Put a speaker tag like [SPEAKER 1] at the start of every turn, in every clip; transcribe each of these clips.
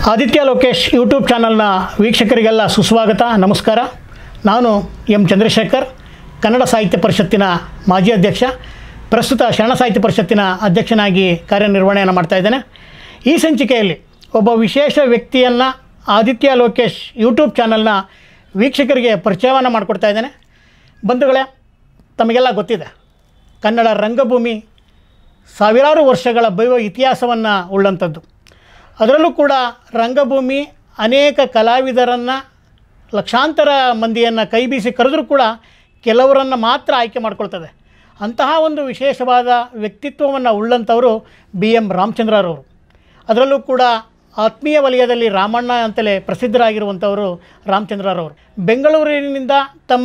[SPEAKER 1] Aditya Lokesh YouTube ಚಾನಲ್ನ ವೀಕ್ಷಕರಿಗೆಲ್ಲ ಸುಸ್ವಾಗತ ನಮಸ್ಕಾರ ನಾನು ಎಂ ಚಂದ್ರಶೇಖರ್ ಕನ್ನಡ ಸಾಹಿತ್ಯ ಪರಿಷತ್ತಿನ ಮಾಜಿ ಅಧ್ಯಕ್ಷ ಪ್ರಸ್ತುತ ಶರಣ ಸಾಹಿತ್ಯ ಪರಿಷತ್ತಿನ ಅಧ್ಯಕ್ಷನಾಗಿ ಕಾರ್ಯನಿರ್ವಹಣೆಯನ್ನು ಮಾಡ್ತಾ ಇದ್ದೇನೆ ಈ ಸಂಚಿಕೆಯಲ್ಲಿ ಒಬ್ಬ ವಿಶೇಷ ವ್ಯಕ್ತಿಯನ್ನು ಆದಿತ್ಯ ಲೋಕೇಶ್ ಯೂಟ್ಯೂಬ್ ಚಾನಲ್ನ ವೀಕ್ಷಕರಿಗೆ ಪರಿಚಯವನ್ನು ಮಾಡಿಕೊಡ್ತಾ ಇದ್ದೇನೆ ಬಂಧುಗಳೇ ತಮಗೆಲ್ಲ ಗೊತ್ತಿದೆ ಕನ್ನಡ ರಂಗಭೂಮಿ ಸಾವಿರಾರು ವರ್ಷಗಳ ಬೈವ ಇತಿಹಾಸವನ್ನು ಉಳ್ಳಂಥದ್ದು ಅದರಲ್ಲೂ ಕೂಡ ರಂಗಭೂಮಿ ಅನೇಕ ಕಲಾವಿದರನ್ನು ಲಕ್ಷಾಂತರ ಮಂದಿಯನ್ನು ಕೈ ಬೀಸಿ ಕರೆದರೂ ಕೂಡ ಕೆಲವರನ್ನು ಮಾತ್ರ ಆಯ್ಕೆ ಮಾಡ್ಕೊಳ್ತದೆ ಅಂತಹ ಒಂದು ವಿಶೇಷವಾದ ವ್ಯಕ್ತಿತ್ವವನ್ನು ಉಳ್ಳಂಥವರು ಬಿ ಎಂ ರಾಮಚಂದ್ರರವರು ಅದರಲ್ಲೂ ಕೂಡ ಆತ್ಮೀಯ ವಲಯದಲ್ಲಿ ರಾಮಣ್ಣ ಅಂತಲೇ ಪ್ರಸಿದ್ಧರಾಗಿರುವಂಥವರು ರಾಮಚಂದ್ರರವರು ಬೆಂಗಳೂರಿನಿಂದ ತಮ್ಮ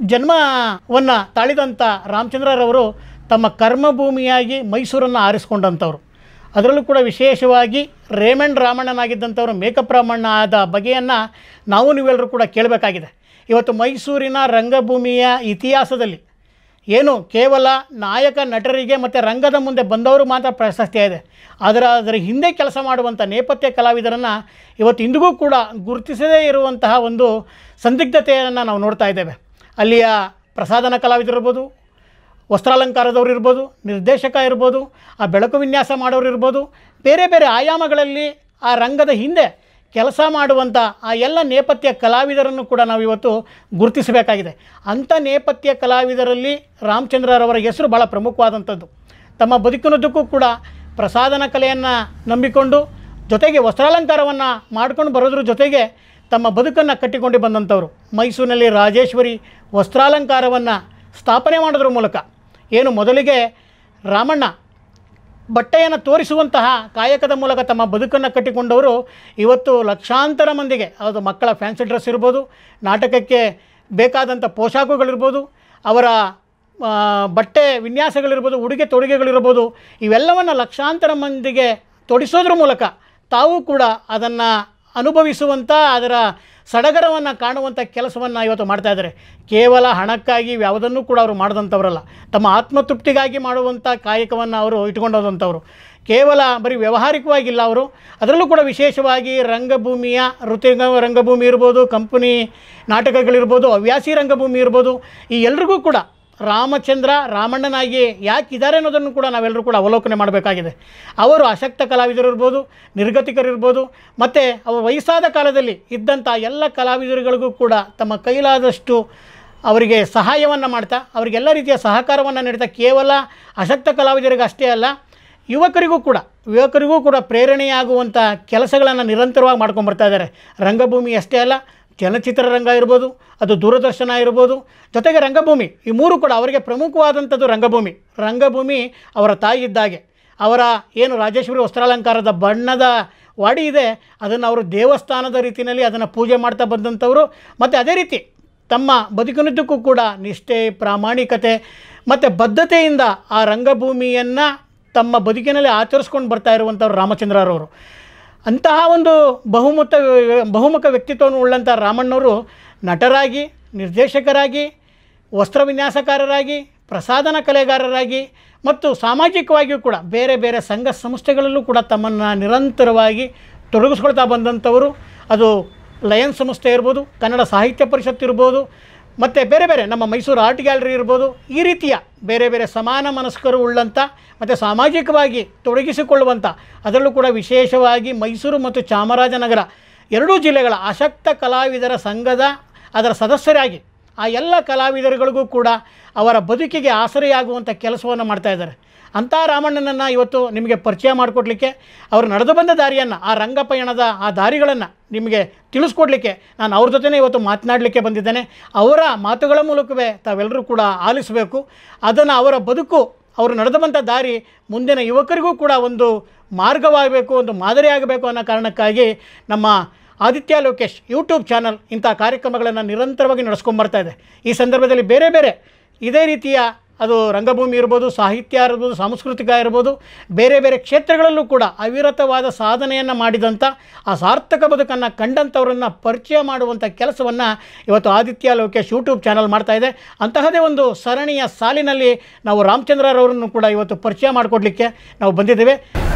[SPEAKER 1] ಜನ್ಮವನ್ನು ತಾಳಿದಂಥ ರಾಮಚಂದ್ರರವರು ತಮ್ಮ ಕರ್ಮಭೂಮಿಯಾಗಿ ಮೈಸೂರನ್ನು ಆರಿಸ್ಕೊಂಡಂಥವ್ರು ಅದರಲ್ಲೂ ಕೂಡ ವಿಶೇಷವಾಗಿ ರೇಮಂಡ್ ರಾಮಣ್ಣನಾಗಿದ್ದಂಥವ್ರು ಮೇಕಪ್ ರಾಮಣ್ಣ ಆದ ಬಗೆಯನ್ನು ನಾವು ನೀವೆಲ್ಲರೂ ಕೂಡ ಕೇಳಬೇಕಾಗಿದೆ ಇವತ್ತು ಮೈಸೂರಿನ ರಂಗಭೂಮಿಯ ಇತಿಹಾಸದಲ್ಲಿ ಏನು ಕೇವಲ ನಾಯಕ ನಟರಿಗೆ ಮತ್ತು ರಂಗದ ಮುಂದೆ ಬಂದವರು ಮಾತ್ರ ಪ್ರಶಸ್ತಿ ಇದೆ ಆದರೆ ಅದರ ಹಿಂದೆ ಕೆಲಸ ಮಾಡುವಂಥ ನೇಪಥ್ಯ ಕಲಾವಿದರನ್ನು ಇವತ್ತು ಇಂದಿಗೂ ಕೂಡ ಗುರುತಿಸದೇ ಇರುವಂತಹ ಒಂದು ಸಂದಿಗ್ಧತೆಯನ್ನು ನಾವು ನೋಡ್ತಾ ಇದ್ದೇವೆ ಅಲ್ಲಿಯ ಪ್ರಸಾದನ ಕಲಾವಿದರಿರ್ಬೋದು ವಸ್ತ್ರಾಲಂಕಾರದವ್ರು ಇರ್ಬೋದು ನಿರ್ದೇಶಕ ಇರ್ಬೋದು ಆ ಬೆಳಕು ವಿನ್ಯಾಸ ಮಾಡೋರು ಇರ್ಬೋದು ಬೇರೆ ಬೇರೆ ಆಯಾಮಗಳಲ್ಲಿ ಆ ರಂಗದ ಹಿಂದೆ ಕೆಲಸ ಮಾಡುವಂಥ ಆ ಎಲ್ಲ ನೇಪಥ್ಯ ಕಲಾವಿದರನ್ನು ಕೂಡ ನಾವು ಇವತ್ತು ಗುರುತಿಸಬೇಕಾಗಿದೆ ಅಂಥ ನೇಪಥ್ಯ ಕಲಾವಿದರಲ್ಲಿ ರಾಮಚಂದ್ರರವರ ಹೆಸರು ಭಾಳ ಪ್ರಮುಖವಾದಂಥದ್ದು ತಮ್ಮ ಬದುಕಿನುದ್ದಕ್ಕೂ ಕೂಡ ಪ್ರಸಾದನ ಕಲೆಯನ್ನು ನಂಬಿಕೊಂಡು ಜೊತೆಗೆ ವಸ್ತ್ರಾಲಂಕಾರವನ್ನು ಮಾಡ್ಕೊಂಡು ಬರೋದ್ರ ಜೊತೆಗೆ ತಮ್ಮ ಬದುಕನ್ನು ಕಟ್ಟಿಕೊಂಡು ಬಂದಂಥವ್ರು ಮೈಸೂರಿನಲ್ಲಿ ರಾಜೇಶ್ವರಿ ವಸ್ತ್ರಾಲಂಕಾರವನ್ನು ಸ್ಥಾಪನೆ ಮಾಡೋದ್ರ ಮೂಲಕ ಏನು ಮೊದಲಿಗೆ ರಾಮಣ್ಣ ಬಟ್ಟೆಯನ್ನು ತೋರಿಸುವಂತಹ ಕಾಯಕದ ಮೂಲಕ ತಮ್ಮ ಬದುಕನ್ನು ಕಟ್ಟಿಕೊಂಡವರು ಇವತ್ತು ಲಕ್ಷಾಂತರ ಮಂದಿಗೆ ಅದು ಮಕ್ಕಳ ಫ್ಯಾನ್ಸಿ ಡ್ರೆಸ್ ಇರ್ಬೋದು ನಾಟಕಕ್ಕೆ ಬೇಕಾದಂಥ ಪೋಷಾಕುಗಳಿರ್ಬೋದು ಅವರ ಆ, ಬಟ್ಟೆ ವಿನ್ಯಾಸಗಳಿರ್ಬೋದು ಉಡುಗೆ ತೊಡುಗೆಗಳಿರ್ಬೋದು ಇವೆಲ್ಲವನ್ನು ಲಕ್ಷಾಂತರ ಮಂದಿಗೆ ತೊಡಿಸೋದ್ರ ಮೂಲಕ ತಾವು ಕೂಡ ಅದನ್ನು ಅನುಭವಿಸುವಂಥ ಅದರ ಸಡಗರವನ್ನು ಕಾಣುವಂಥ ಕೆಲಸವನ್ನು ಇವತ್ತು ಮಾಡ್ತಾ ಇದ್ದಾರೆ ಕೇವಲ ಹಣಕ್ಕಾಗಿ ಯಾವುದನ್ನು ಕೂಡ ಅವರು ಮಾಡಿದಂಥವರಲ್ಲ ತಮ್ಮ ಆತ್ಮತೃಪ್ತಿಗಾಗಿ ಮಾಡುವಂಥ ಕಾಯಕವನ್ನು ಅವರು ಇಟ್ಕೊಂಡೋದಂಥವ್ರು ಕೇವಲ ಬರೀ ವ್ಯಾವಹಾರಿಕವಾಗಿಲ್ಲ ಅವರು ಅದರಲ್ಲೂ ಕೂಡ ವಿಶೇಷವಾಗಿ ರಂಗಭೂಮಿಯ ಋತುಗ ರಂಗಭೂಮಿ ಇರ್ಬೋದು ಕಂಪನಿ ನಾಟಕಗಳಿರ್ಬೋದು ಹವ್ಯಾಸಿ ರಂಗಭೂಮಿ ಇರ್ಬೋದು ಈ ಎಲ್ರಿಗೂ ಕೂಡ ರಾಮಚಂದ್ರ ರಾಮಣ್ಣನಾಗಿ ಯಾಕಿದ್ದಾರೆ ಅನ್ನೋದನ್ನು ಕೂಡ ನಾವೆಲ್ಲರೂ ಕೂಡ ಅವಲೋಕನೆ ಮಾಡಬೇಕಾಗಿದೆ ಅವರು ಅಶಕ್ತ ಕಲಾವಿದರಿರ್ಬೋದು ನಿರ್ಗತಿಕರಿರ್ಬೋದು ಮತ್ತು ಅವರು ವಯಸ್ಸಾದ ಕಾಲದಲ್ಲಿ ಇದ್ದಂಥ ಎಲ್ಲ ಕಲಾವಿದರುಗಳಿಗೂ ಕೂಡ ತಮ್ಮ ಕೈಲಾದಷ್ಟು ಅವರಿಗೆ ಸಹಾಯವನ್ನು ಮಾಡ್ತಾ ಅವರಿಗೆಲ್ಲ ರೀತಿಯ ಸಹಕಾರವನ್ನು ನೀಡ್ತಾ ಕೇವಲ ಅಶಕ್ತ ಕಲಾವಿದರಿಗೆ ಅಷ್ಟೇ ಅಲ್ಲ ಯುವಕರಿಗೂ ಕೂಡ ಯುವಕರಿಗೂ ಕೂಡ ಪ್ರೇರಣೆಯಾಗುವಂಥ ಕೆಲಸಗಳನ್ನು ನಿರಂತರವಾಗಿ ಮಾಡ್ಕೊಂಡು ಬರ್ತಾ ಇದ್ದಾರೆ ರಂಗಭೂಮಿ ಅಷ್ಟೇ ಅಲ್ಲ ಚಲನಚಿತ್ರ ರಂಗ ಇರ್ಬೋದು ಅದು ದೂರದರ್ಶನ ಇರ್ಬೋದು ಜೊತೆಗೆ ರಂಗಭೂಮಿ ಈ ಮೂರು ಕೂಡ ಅವರಿಗೆ ಪ್ರಮುಖವಾದಂಥದ್ದು ರಂಗಭೂಮಿ ರಂಗಭೂಮಿ ಅವರ ತಾಯಿ ಇದ್ದಾಗೆ ಅವರ ಏನು ರಾಜೇಶ್ವರಿ ವಸ್ತ್ರಾಲಂಕಾರದ ಬಣ್ಣದ ವಾಡಿ ಇದೆ ಅದನ್ನು ಅವರು ದೇವಸ್ಥಾನದ ರೀತಿಯಲ್ಲಿ ಅದನ್ನು ಪೂಜೆ ಮಾಡ್ತಾ ಬಂದಂಥವರು ಮತ್ತು ಅದೇ ರೀತಿ ತಮ್ಮ ಬದುಕಿನುದ್ದಕ್ಕೂ ಕೂಡ ನಿಷ್ಠೆ ಪ್ರಾಮಾಣಿಕತೆ ಮತ್ತು ಬದ್ಧತೆಯಿಂದ ಆ ರಂಗಭೂಮಿಯನ್ನು ತಮ್ಮ ಬದುಕಿನಲ್ಲಿ ಆಚರಿಸ್ಕೊಂಡು ಬರ್ತಾ ಇರುವಂಥವ್ರು ರಾಮಚಂದ್ರರವರು ಅಂತಹ ಒಂದು ಬಹುಮುಖ ಬಹುಮುಖ ವ್ಯಕ್ತಿತ್ವವನ್ನು ಉಳ್ಳಂಥ ರಾಮಣ್ಣವರು ನಟರಾಗಿ ನಿರ್ದೇಶಕರಾಗಿ ವಸ್ತ್ರ ವಿನ್ಯಾಸಕಾರರಾಗಿ ಪ್ರಸಾದನ ಕಲೆಗಾರರಾಗಿ ಮತ್ತು ಸಾಮಾಜಿಕವಾಗಿಯೂ ಕೂಡ ಬೇರೆ ಬೇರೆ ಸಂಘ ಸಂಸ್ಥೆಗಳಲ್ಲೂ ಕೂಡ ತಮ್ಮನ್ನು ನಿರಂತರವಾಗಿ ತೊಡಗಿಸ್ಕೊಳ್ತಾ ಬಂದಂಥವರು ಅದು ಲಯನ್ಸ್ ಸಂಸ್ಥೆ ಇರ್ಬೋದು ಕನ್ನಡ ಸಾಹಿತ್ಯ ಪರಿಷತ್ ಇರ್ಬೋದು ಮತ್ತು ಬೇರೆ ಬೇರೆ ನಮ್ಮ ಮೈಸೂರು ಆರ್ಟ್ ಗ್ಯಾಲರಿ ಇರ್ಬೋದು ಈ ರೀತಿಯ ಬೇರೆ ಬೇರೆ ಸಮಾನ ಮನಸ್ಕರು ಉಳ್ಳಂಥ ಮತ್ತು ಸಾಮಾಜಿಕವಾಗಿ ತೊಡಗಿಸಿಕೊಳ್ಳುವಂಥ ಅದರಲ್ಲೂ ಕೂಡ ವಿಶೇಷವಾಗಿ ಮೈಸೂರು ಮತ್ತು ಚಾಮರಾಜನಗರ ಎರಡೂ ಜಿಲ್ಲೆಗಳ ಅಶಕ್ತ ಕಲಾವಿದರ ಸಂಘದ ಅದರ ಸದಸ್ಯರಾಗಿ ಆ ಎಲ್ಲ ಕಲಾವಿದರುಗಳಿಗೂ ಕೂಡ ಅವರ ಬದುಕಿಗೆ ಆಸರೆಯಾಗುವಂಥ ಕೆಲಸವನ್ನು ಮಾಡ್ತಾ ಇದ್ದಾರೆ ಅಂಥ ರಾಮಣ್ಣನನ್ನು ಇವತ್ತು ನಿಮಗೆ ಪರಿಚಯ ಮಾಡಿಕೊಡ್ಲಿಕ್ಕೆ ಅವರು ನಡೆದು ಬಂದ ದಾರಿಯನ್ನು ಆ ರಂಗಪಯಣದ ಆ ದಾರಿಗಳನ್ನು ನಿಮಗೆ ತಿಳಿಸ್ಕೊಡ್ಲಿಕ್ಕೆ ನಾನು ಅವ್ರ ಜೊತೆನೇ ಇವತ್ತು ಮಾತನಾಡಲಿಕ್ಕೆ ಬಂದಿದ್ದೇನೆ ಅವರ ಮಾತುಗಳ ಮೂಲಕವೇ ತಾವೆಲ್ಲರೂ ಕೂಡ ಆಲಿಸಬೇಕು ಅದನ್ನು ಅವರ ಬದುಕು ಅವರು ನಡೆದು ಬಂದ ದಾರಿ ಮುಂದಿನ ಯುವಕರಿಗೂ ಕೂಡ ಒಂದು ಮಾರ್ಗವಾಗಬೇಕು ಒಂದು ಮಾದರಿಯಾಗಬೇಕು ಅನ್ನೋ ಕಾರಣಕ್ಕಾಗಿ ನಮ್ಮ ಆದಿತ್ಯ ಲೋಕೇಶ್ ಯೂಟ್ಯೂಬ್ ಚಾನಲ್ ಇಂಥ ಕಾರ್ಯಕ್ರಮಗಳನ್ನು ನಿರಂತರವಾಗಿ ನಡೆಸ್ಕೊಂಬರ್ತಾ ಇದೆ ಈ ಸಂದರ್ಭದಲ್ಲಿ ಬೇರೆ ಬೇರೆ ಇದೇ ರೀತಿಯ ಅದು ರಂಗಭೂಮಿ ಇರ್ಬೋದು ಸಾಹಿತ್ಯ ಇರ್ಬೋದು ಸಾಂಸ್ಕೃತಿಕ ಇರ್ಬೋದು ಬೇರೆ ಬೇರೆ ಕ್ಷೇತ್ರಗಳಲ್ಲೂ ಕೂಡ ಅವಿರತವಾದ ಸಾಧನೆಯನ್ನು ಮಾಡಿದಂಥ ಆ ಸಾರ್ಥಕ ಬದುಕನ್ನು ಕಂಡಂಥವ್ರನ್ನು ಪರಿಚಯ ಮಾಡುವಂಥ ಕೆಲಸವನ್ನು ಇವತ್ತು ಆದಿತ್ಯ ಲೋಕೇಶ್ ಯೂಟ್ಯೂಬ್ ಚಾನಲ್ ಮಾಡ್ತಾ ಇದೆ ಅಂತಹದೇ ಒಂದು ಸರಣಿಯ ಸಾಲಿನಲ್ಲಿ ನಾವು ರಾಮಚಂದ್ರರವರನ್ನು ಕೂಡ ಇವತ್ತು ಪರಿಚಯ ಮಾಡಿಕೊಡ್ಲಿಕ್ಕೆ ನಾವು ಬಂದಿದ್ದೇವೆ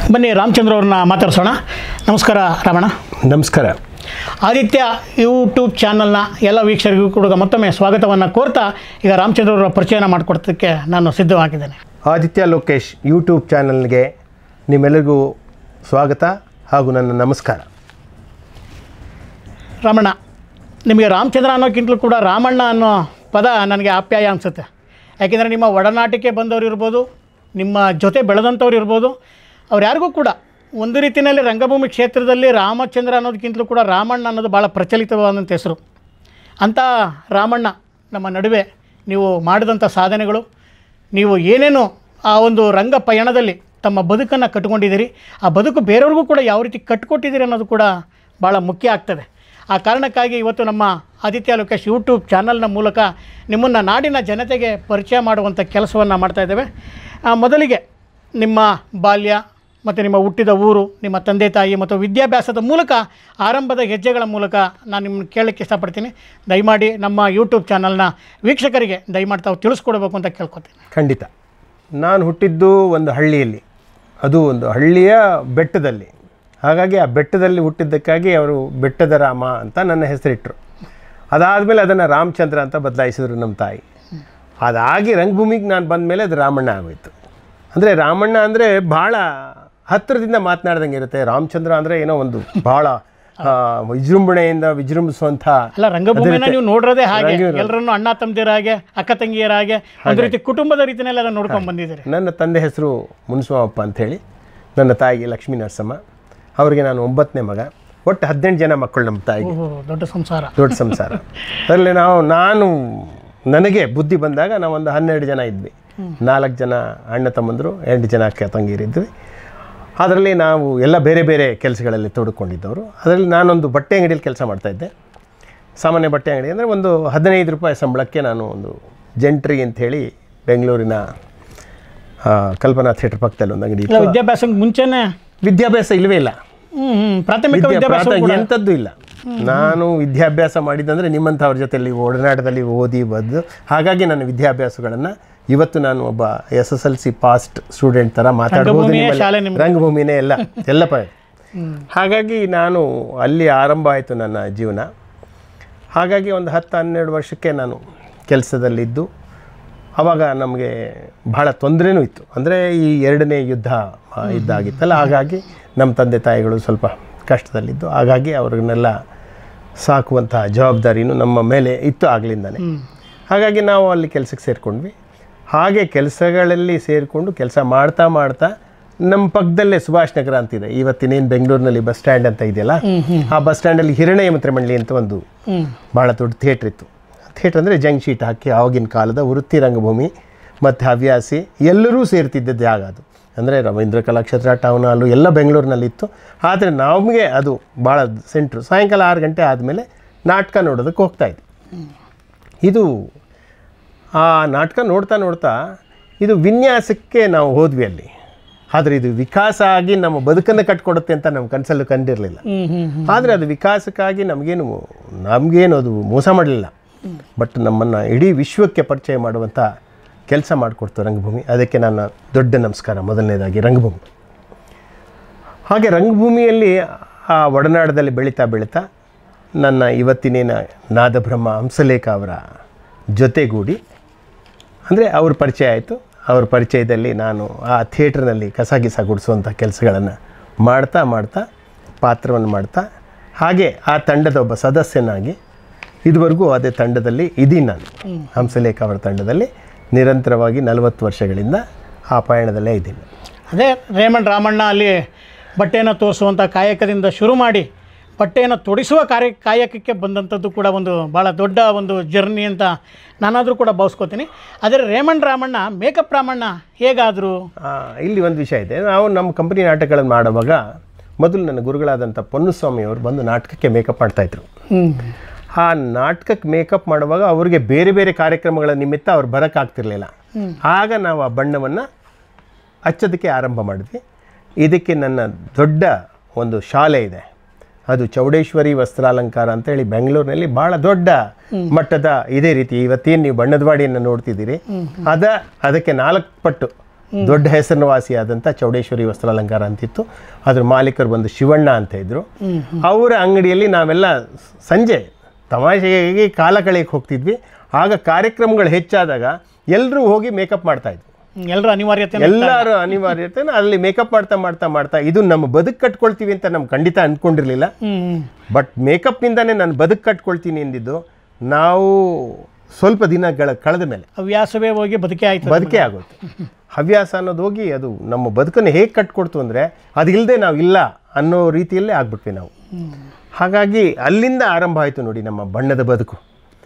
[SPEAKER 1] ಬನ್ನಿ ರಾಮಚಂದ್ರ ಅವ್ರನ್ನ ಮಾತಾಡ್ಸೋಣ ನಮಸ್ಕಾರ ರಾಮಣ್ಣ
[SPEAKER 2] ನಮಸ್ಕಾರ
[SPEAKER 1] ಆದಿತ್ಯ ಯೂಟ್ಯೂಬ್ ಚಾನಲ್ನ ಎಲ್ಲ ವೀಕ್ಷಕರಿಗೂ ಕೂಡ ಮತ್ತೊಮ್ಮೆ ಸ್ವಾಗತವನ್ನು ಕೋರ್ತಾ ಈಗ ರಾಮಚಂದ್ರ ಅವರ ಪರಿಚಯನ ಮಾಡಿಕೊಡ್ತಕ್ಕೆ ನಾನು ಸಿದ್ಧವಾಗಿದ್ದೇನೆ
[SPEAKER 2] ಆದಿತ್ಯ ಲೋಕೇಶ್ ಯೂಟ್ಯೂಬ್ ಚಾನಲ್ಗೆ ನಿಮ್ಮೆಲ್ಲರಿಗೂ ಸ್ವಾಗತ ಹಾಗೂ ನನ್ನ ನಮಸ್ಕಾರ
[SPEAKER 1] ರಾಮಣ್ಣ ನಿಮಗೆ ರಾಮಚಂದ್ರ ಅನ್ನೋಕ್ಕಿಂತಲೂ ಕೂಡ ರಾಮಣ್ಣ ಅನ್ನೋ ಪದ ನನಗೆ ಆಪ್ಯಾಯ ಅನಿಸುತ್ತೆ ಯಾಕೆಂದರೆ ನಿಮ್ಮ ಒಡನಾಟಕ್ಕೆ ಬಂದವರು ಇರ್ಬೋದು ನಿಮ್ಮ ಜೊತೆ ಬೆಳೆದಂಥವ್ರು ಇರ್ಬೋದು ಅವ್ರು ಯಾರಿಗೂ ಕೂಡ ಒಂದು ರೀತಿಯಲ್ಲಿ ರಂಗಭೂಮಿ ಕ್ಷೇತ್ರದಲ್ಲಿ ರಾಮಚಂದ್ರ ಅನ್ನೋದಕ್ಕಿಂತಲೂ ಕೂಡ ರಾಮಣ್ಣ ಅನ್ನೋದು ಭಾಳ ಪ್ರಚಲಿತವಾದಂಥ ಹೆಸರು ಅಂಥ ರಾಮಣ್ಣ ನಮ್ಮ ನಡುವೆ ನೀವು ಮಾಡಿದಂಥ ಸಾಧನೆಗಳು ನೀವು ಏನೇನು ಆ ಒಂದು ರಂಗ ಪಯಣದಲ್ಲಿ ತಮ್ಮ ಬದುಕನ್ನು ಕಟ್ಕೊಂಡಿದ್ದೀರಿ ಆ ಬದುಕು ಬೇರೆಯವ್ರಿಗೂ ಕೂಡ ಯಾವ ರೀತಿ ಕಟ್ಕೊಟ್ಟಿದ್ದೀರಿ ಅನ್ನೋದು ಕೂಡ ಭಾಳ ಮುಖ್ಯ ಆಗ್ತದೆ ಆ ಕಾರಣಕ್ಕಾಗಿ ಇವತ್ತು ನಮ್ಮ ಆದಿತ್ಯ ಲೋಕೇಶ್ ಯೂಟ್ಯೂಬ್ ಚಾನಲ್ನ ಮೂಲಕ ನಿಮ್ಮನ್ನು ನಾಡಿನ ಜನತೆಗೆ ಪರಿಚಯ ಮಾಡುವಂಥ ಕೆಲಸವನ್ನು ಮಾಡ್ತಾಯಿದ್ದೇವೆ ಆ, ಮೊದಲಿಗೆ ನಿಮ್ಮ ಬಾಲ್ಯ ಮತ್ತು ನಿಮ್ಮ ಹುಟ್ಟಿದ ಊರು ನಿಮ್ಮ ತಂದೆ ತಾಯಿ ಮತ್ತು ವಿದ್ಯಾಭ್ಯಾಸದ ಮೂಲಕ ಆರಂಭದ ಹೆಜ್ಜೆಗಳ ಮೂಲಕ ನಾನು ನಿಮ್ಮನ್ನು ಕೇಳಕ್ಕೆ ಇಷ್ಟಪಡ್ತೀನಿ ದಯಮಾಡಿ ನಮ್ಮ ಯೂಟ್ಯೂಬ್ ಚಾನಲ್ನ ವೀಕ್ಷಕರಿಗೆ ದಯಮಾಡಿ ತಾವು ತಿಳಿಸ್ಕೊಡ್ಬೇಕು ಅಂತ ಕೇಳ್ಕೊತೀನಿ
[SPEAKER 2] ಖಂಡಿತ ನಾನು ಹುಟ್ಟಿದ್ದು ಒಂದು ಹಳ್ಳಿಯಲ್ಲಿ ಅದು ಒಂದು ಹಳ್ಳಿಯ ಬೆಟ್ಟದಲ್ಲಿ ಹಾಗಾಗಿ ಆ ಬೆಟ್ಟದಲ್ಲಿ ಹುಟ್ಟಿದ್ದಕ್ಕಾಗಿ ಅವರು ಬೆಟ್ಟದ ರಾಮ ಅಂತ ನನ್ನ ಹೆಸರಿಟ್ಟರು ಅದಾದಮೇಲೆ ಅದನ್ನು ರಾಮಚಂದ್ರ ಅಂತ ಬದಲಾಯಿಸಿದ್ರು ನಮ್ಮ ತಾಯಿ ಅದಾಗಿ ರಂಗಭೂಮಿಗೆ ನಾನು ಬಂದ ಮೇಲೆ ಅದು ರಾಮಣ್ಣ ಆಗೋಯ್ತು ಅಂದರೆ ರಾಮಣ್ಣ ಅಂದರೆ ಭಾಳ ಹತ್ತಿರದಿಂದ ಮಾತನಾಡ್ದಂಗೆ ಇರುತ್ತೆ ರಾಮಚಂದ್ರ ಅಂದರೆ ಏನೋ ಒಂದು ಭಾಳ ಆ, ವಿಜೃಂಭಣೆಯಿಂದ ವಿಜೃಂಭಿಸುವಂಥ
[SPEAKER 1] ಅಲ್ಲ ರಂಗಭೂಮಿನ ನೀವು ನೋಡಿರೋದೇ ಹಾಗೆ ಎಲ್ಲರನ್ನು ಅಣ್ಣ ತಮ್ಮದಿರ ಹಾಗೆ ಅಕ್ಕ ತಂಗಿಯರ ಹಾಗೆ ಒಂದು ರೀತಿ ಕುಟುಂಬದ ರೀತಿಯಲ್ಲಿ ಅದನ್ನು ನೋಡ್ಕೊಂಡು ಬಂದಿದ್ದೀರಿ
[SPEAKER 2] ನನ್ನ ತಂದೆ ಹೆಸರು ಮುನ್ಸ್ವಾಮಪ್ಪ ಅಂಥೇಳಿ ನನ್ನ ತಾಯಿಗೆ ಲಕ್ಷ್ಮೀ ನರಸಮ್ಮ ಅವರಿಗೆ ನಾನು ಒಂಬತ್ತನೇ ಮಗ ಒಟ್ಟು ಹದಿನೆಂಟು ಜನ ಮಕ್ಕಳು ನಮ್ಮ ತಾಯಿಗೆ
[SPEAKER 1] ಓಹೋ ದೊಡ್ಡ ಸಂಸಾರ
[SPEAKER 2] ದೊಡ್ಡ ಸಂಸಾರ ಅದರಲ್ಲಿ ನಾವು ನಾನು ನನಗೆ ಬುದ್ಧಿ ಬಂದಾಗ ನಾವು ಒಂದು ಹನ್ನೆರಡು ಜನ ಇದ್ವಿ ನಾಲ್ಕು ಜನ ಅಣ್ಣ ತಮ್ಮಂದರು ಎಂಟು ಜನ ಅಕ್ಕ ತಂಗಿರಿದ್ವಿ ಅದರಲ್ಲಿ ನಾವು ಎಲ್ಲ ಬೇರೆ ಬೇರೆ ಕೆಲಸಗಳಲ್ಲಿ ತೊಡ್ಕೊಂಡಿದ್ದವರು ಅದರಲ್ಲಿ ನಾನೊಂದು ಬಟ್ಟೆ ಅಂಗಡಿಯಲ್ಲಿ ಕೆಲಸ ಮಾಡ್ತಾಯಿದ್ದೆ ಸಾಮಾನ್ಯ ಬಟ್ಟೆ ಅಂಗಡಿ ಅಂದರೆ ಒಂದು ಹದಿನೈದು ರೂಪಾಯಿ ಸಂಬಳಕ್ಕೆ ನಾನು ಒಂದು ಜಂಟ್ರಿ ಅಂಥೇಳಿ ಬೆಂಗಳೂರಿನ ಆ, ಕಲ್ಪನಾ ಥಿಯೇಟರ್ ಪಕ್ಕದಲ್ಲಿ ಒಂದು ಅಂಗಡಿ
[SPEAKER 1] ಇಲ್ಲ
[SPEAKER 2] ಇತ್ತು
[SPEAKER 1] ವಿದ್ಯಾಭ್ಯಾಸಕ್ಕೆ ಮುಂಚೆನೇ
[SPEAKER 2] ವಿದ್ಯಾಭ್ಯಾಸ ಇಲ್ಲವೇ ಇಲ್ಲ
[SPEAKER 1] ಹ್ಞೂ ಹ್ಞೂ ಪ್ರಾಥಮಿಕ
[SPEAKER 2] ವಿದ್ಯಾ-
[SPEAKER 1] ವಿದ್ಯಾಭ್ಯಾಸ
[SPEAKER 2] ಪ್ರಾತ- ಎಂಥದ್ದು ಇಲ್ಲ ನಾನು ವಿದ್ಯಾಭ್ಯಾಸ ಮಾಡಿದಂದರೆ ನಿಮ್ಮಂಥವ್ರ ಜೊತೆಲಿ ಒಡನಾಟದಲ್ಲಿ ಓದಿ ಬದ್ದು ಹಾಗಾಗಿ ನನ್ನ ವಿದ್ಯಾಭ್ಯಾಸಗಳನ್ನು ಇವತ್ತು ನಾನು ಒಬ್ಬ S S L C passed student ಥರ ಮಾತಾಡ್ಬೋದು
[SPEAKER 1] ರಂಗಭೂಮಿಯೇ
[SPEAKER 2] ನಿಮ್ಮಲ್ಲಿ.
[SPEAKER 1] ಶಾಲೆ ನಿಮ್ದು.
[SPEAKER 2] ರಂಗಭೂಮಿನೇ ಎಲ್ಲ ಎಲ್ಲ ಪ ಹಾಗಾಗಿ ನಾನು ಅಲ್ಲಿ ಆರಂಭ ಆಯಿತು ನನ್ನ ಜೀವನ ಹಾಗಾಗಿ ಒಂದು ಹತ್ತು ಹನ್ನೆರಡು ವರ್ಷಕ್ಕೆ ನಾನು ಕೆಲಸದಲ್ಲಿದ್ದು ಆವಾಗ ನಮಗೆ ಬಹಳ ತೊಂದರೆನೂ ಇತ್ತು ಅಂದರೆ ಈ ಎರಡನೇ ಯುದ್ಧ ಆ, ಇದ್ದಾಗಿತ್ತಲ್ಲ ಹಾಗಾಗಿ ನಮ್ಮ ತಂದೆ ತಾಯಿಗಳು ಸ್ವಲ್ಪ ಕಷ್ಟದಲ್ಲಿದ್ದು ಹಾಗಾಗಿ ಅವ್ರನ್ನೆಲ್ಲ ಸಾಕುವಂತಹ ಜವಾಬ್ದಾರಿನೂ ನಮ್ಮ ಮೇಲೆ ಇತ್ತು ಆಗಲಿಂದನೇ ಹಾಗಾಗಿ ನಾವು ಅಲ್ಲಿ ಕೆಲಸಕ್ಕೆ ಸೇರಿಕೊಂಡ್ವಿ ಹಾಗೆ ಕೆಲಸಗಳಲ್ಲಿ ಸೇರಿಕೊಂಡು ಕೆಲಸ ಮಾಡ್ತಾ ಮಾಡ್ತಾ ನಮ್ಮ ಪಕ್ಕದಲ್ಲೇ ಸುಭಾಷ್ ನಗರ ಅಂತಿದೆ ಇವತ್ತಿನೇನು ಬೆಂಗಳೂರಿನಲ್ಲಿ ಬಸ್ ಸ್ಟ್ಯಾಂಡ್ ಅಂತ ಇದೆಯಲ್ಲ ಆ ಬಸ್ ಸ್ಟ್ಯಾಂಡಲ್ಲಿ ಹಿರಣ್ಯ ಮಂತ್ರಿಮಂಡಲಿ ಅಂತ ಒಂದು
[SPEAKER 1] ಹ್ಞೂ
[SPEAKER 2] ಭಾಳ ದೊಡ್ಡ ಥಿಯೇಟ್ರ್ ಇತ್ತು ಥಿಯೇಟ್ರ್ ಅಂದರೆ ಜಂಗ್ ಶೀಟ್ ಹಾಕಿ ಆವಾಗಿನ ಕಾಲದ ವೃತ್ತಿ ರಂಗಭೂಮಿ ಮತ್ತು ಹವ್ಯಾಸಿ ಎಲ್ಲರೂ ಸೇರ್ತಿದ್ದ ಜಾಗ ಅದು ಅಂದರೆ ರವೀಂದ್ರ ಕಲಾಕ್ಷೇತ್ರ ಟೌನ್ ಹಾಲು ಎಲ್ಲ ಬೆಂಗಳೂರಿನಲ್ಲಿತ್ತು ಆದರೆ ನಮಗೆ ಅದು ಭಾಳ ಸೆಂಟ್ರು ಸಾಯಂಕಾಲ ಆರು ಗಂಟೆ ಆದಮೇಲೆ ನಾಟಕ ನೋಡೋದಕ್ಕೆ ಹೋಗ್ತಾಯಿದ್ವಿ ಇದು ಆ ನಾಟಕ ನೋಡ್ತಾ ನೋಡ್ತಾ ಇದು ವಿನ್ಯಾಸಕ್ಕೆ ನಾವು ಹೋದ್ವಿ ಅಲ್ಲಿ ಆದರೆ ಇದು ವಿಕಾಸ ಆಗಿ ನಮ್ಮ ಬದುಕನ್ನು ಕಟ್ಕೊಡುತ್ತೆ ಅಂತ ನಮ್ಮ ಕನಸಲ್ಲೂ ಕಂಡಿರಲಿಲ್ಲ
[SPEAKER 1] ಹ್ಞೂ ಹ್ಞೂ ಹ್ಞೂ
[SPEAKER 2] ಆದರೆ ಅದು ವಿಕಾಸಕ್ಕಾಗಿ ನಮಗೇನು ನಮಗೇನು ಅದು ಮೋಸ ಮಾಡಲಿಲ್ಲ ಬಟ್ ನಮ್ಮನ್ನು ಇಡೀ ವಿಶ್ವಕ್ಕೆ ಪರಿಚಯ ಮಾಡುವಂಥ ಕೆಲಸ ಮಾಡಿಕೊಡ್ತು ರಂಗಭೂಮಿ ಅದಕ್ಕೆ ನನ್ನ ದೊಡ್ಡ ನಮಸ್ಕಾರ ಮೊದಲನೇದಾಗಿ ರಂಗಭೂಮಿ ಹಾಗೆ ರಂಗಭೂಮಿಯಲ್ಲಿ ಆ ಒಡನಾಡದಲ್ಲಿ ಬೆಳೀತಾ ಬೆಳೀತಾ ನನ್ನ ಇವತ್ತಿನೇನ ನಾದಬ್ರಹ್ಮ ಹಂಸಲೇಖ ಅವರ ಜೊತೆಗೂಡಿ ಅಂದರೆ ಅವ್ರ ಪರಿಚಯ ಆಯಿತು ಅವ್ರ ಪರಿಚಯದಲ್ಲಿ ನಾನು ಆ ಥಿಯೇಟ್ರ್ನಲ್ಲಿ ಕಸ ಗಿಸ ಗುಡಿಸುವಂಥ ಕೆಲಸಗಳನ್ನು ಮಾಡ್ತಾ ಮಾಡ್ತಾ ಪಾತ್ರವನ್ನು ಮಾಡ್ತಾ ಹಾಗೆ ಆ ತಂಡದ ಒಬ್ಬ ಸದಸ್ಯನಾಗಿ ಇದುವರೆಗೂ ಅದೇ ತಂಡದಲ್ಲಿ ಇದ್ದೀನಿ ನಾನು ಹಂಸಲೇಖ ಅವರ ತಂಡದಲ್ಲಿ ನಿರಂತರವಾಗಿ ನಲವತ್ತು ವರ್ಷಗಳಿಂದ ಆ ಪಯಣದಲ್ಲೇ ಇದ್ದೀನಿ
[SPEAKER 1] ಅದೇ ರೇಮಂಡ್ ರಾಮಣ್ಣ ಅಲ್ಲಿ ಬಟ್ಟೆಯನ್ನು ತೋರಿಸುವಂಥ ಕಾಯಕದಿಂದ ಶುರು ಮಾಡಿ ಬಟ್ಟೆಯನ್ನು ತೊಡಿಸುವ ಕಾರ್ಯ ಕಾಯಕಕ್ಕೆ ಬಂದಂಥದ್ದು ಕೂಡ ಒಂದು ಭಾಳ ದೊಡ್ಡ ಒಂದು ಜರ್ನಿ ಅಂತ ನಾನಾದರೂ ಕೂಡ ಭಾವಿಸ್ಕೋತೀನಿ ಆದರೆ ರೇಮಂಡ್ ರಾಮಣ್ಣ ಮೇಕಪ್ ರಾಮಣ್ಣ ಹೇಗಾದರು
[SPEAKER 2] ಆ, ಇಲ್ಲಿ ಒಂದು ವಿಷಯ ಇದೆ ನಾವು ನಮ್ಮ ಕಂಪನಿ ನಾಟಕಗಳನ್ನು ಮಾಡುವಾಗ ಮೊದಲು ನನ್ನ ಗುರುಗಳಾದಂಥ ಪೊನ್ನುಸ್ವಾಮಿ ಅವರು ಬಂದು ನಾಟಕಕ್ಕೆ ಮೇಕಪ್ ಮಾಡ್ತಾಯಿದ್ರು
[SPEAKER 1] ಹ್ಞೂ
[SPEAKER 2] ಆ ನಾಟಕಕ್ಕೆ ಮೇಕಪ್ ಮಾಡುವಾಗ ಅವರಿಗೆ ಬೇರೆ ಬೇರೆ ಕಾರ್ಯಕ್ರಮಗಳ ನಿಮಿತ್ತ ಅವ್ರು ಬರೋಕ್ಕಾಗ್ತಿರ್ಲಿಲ್ಲ ಆಗ ನಾವು ಆ ಬಣ್ಣವನ್ನು ಹಚ್ಚೋದಕ್ಕೆ ಆರಂಭ ಮಾಡಿದ್ವಿ ಇದಕ್ಕೆ ನನ್ನ ದೊಡ್ಡ ಒಂದು ಶಾಲೆ ಇದೆ ಅದು ಚೌಡೇಶ್ವರಿ ವಸ್ತ್ರಾಲಂಕಾರ ಅಂತೇಳಿ ಬೆಂಗಳೂರಿನಲ್ಲಿ ಭಾಳ ದೊಡ್ಡ ಮಟ್ಟದ ಇದೇ ರೀತಿ ಇವತ್ತೇನು ನೀವು ಬಣ್ಣದ ವಾಡಿಯನ್ನು ನೋಡ್ತಿದ್ದೀರಿ ಅದ ಅದಕ್ಕೆ ನಾಲ್ಕು ಪಟ್ಟು ದೊಡ್ಡ ಹೆಸರುವಾಸಿಯಾದಂಥ ಚೌಡೇಶ್ವರಿ ವಸ್ತ್ರಾಲಂಕಾರ ಅಂತಿತ್ತು ಅದ್ರ ಮಾಲೀಕರು ಬಂದು ಶಿವಣ್ಣ ಅಂತ ಇದ್ರು ಅವರ ಅಂಗಡಿಯಲ್ಲಿ ನಾವೆಲ್ಲ ಸಂಜೆ ತಮಾಷೆಗೆ ಕಾಲ ಕಳೆಯಕ್ಕೆ ಹೋಗ್ತಿದ್ವಿ ಆಗ ಕಾರ್ಯಕ್ರಮಗಳು ಹೆಚ್ಚಾದಾಗ ಎಲ್ಲರೂ ಹೋಗಿ ಮೇಕಪ್ ಮಾಡ್ತಾ ಇದ್ವಿ
[SPEAKER 1] ಎಲ್ಲರ ಅನಿವಾರ್ಯತೆ
[SPEAKER 2] ಎಲ್ಲರೂ ಅನಿವಾರ್ಯತೆ ಅಲ್ಲಿ ಮೇಕಪ್ ಮಾಡ್ತಾ ಮಾಡ್ತಾ ಮಾಡ್ತಾ ಇದು ನಮ್ಮ ಬದುಕು ಕಟ್ಕೊಳ್ತೀವಿ ಅಂತ ನಮ್ಗೆ ಖಂಡಿತ ಅಂದ್ಕೊಂಡಿರಲಿಲ್ಲ
[SPEAKER 1] ಹ್ಮ್
[SPEAKER 2] ಬಟ್ ಮೇಕಪ್ನಿಂದನೇ ನಾನು ಬದುಕು ಕಟ್ಕೊಳ್ತೀನಿ ಎಂದಿದ್ದು ನಾವು ಸ್ವಲ್ಪ ದಿನಗಳ ಕಳೆದ ಮೇಲೆ
[SPEAKER 1] ಹವ್ಯಾಸವೇ ಹೋಗಿ ಬದುಕೆ ಆಯ್ತು
[SPEAKER 2] ಬದುಕೇ ಆಗುತ್ತೆ ಹವ್ಯಾಸ ಅನ್ನೋದು ಹೋಗಿ ಅದು ನಮ್ಮ ಬದುಕನ್ನು ಹೇಗೆ ಕಟ್ಕೊಡ್ತು ಅಂದರೆ ಅದು ಇಲ್ಲದೆ ನಾವು ಇಲ್ಲ ಅನ್ನೋ ರೀತಿಯಲ್ಲೇ ಆಗ್ಬಿಟ್ವಿ ನಾವು ಹಾಗಾಗಿ ಅಲ್ಲಿಂದ ಆರಂಭ ಆಯಿತು ನೋಡಿ ನಮ್ಮ ಬಣ್ಣದ ಬದುಕು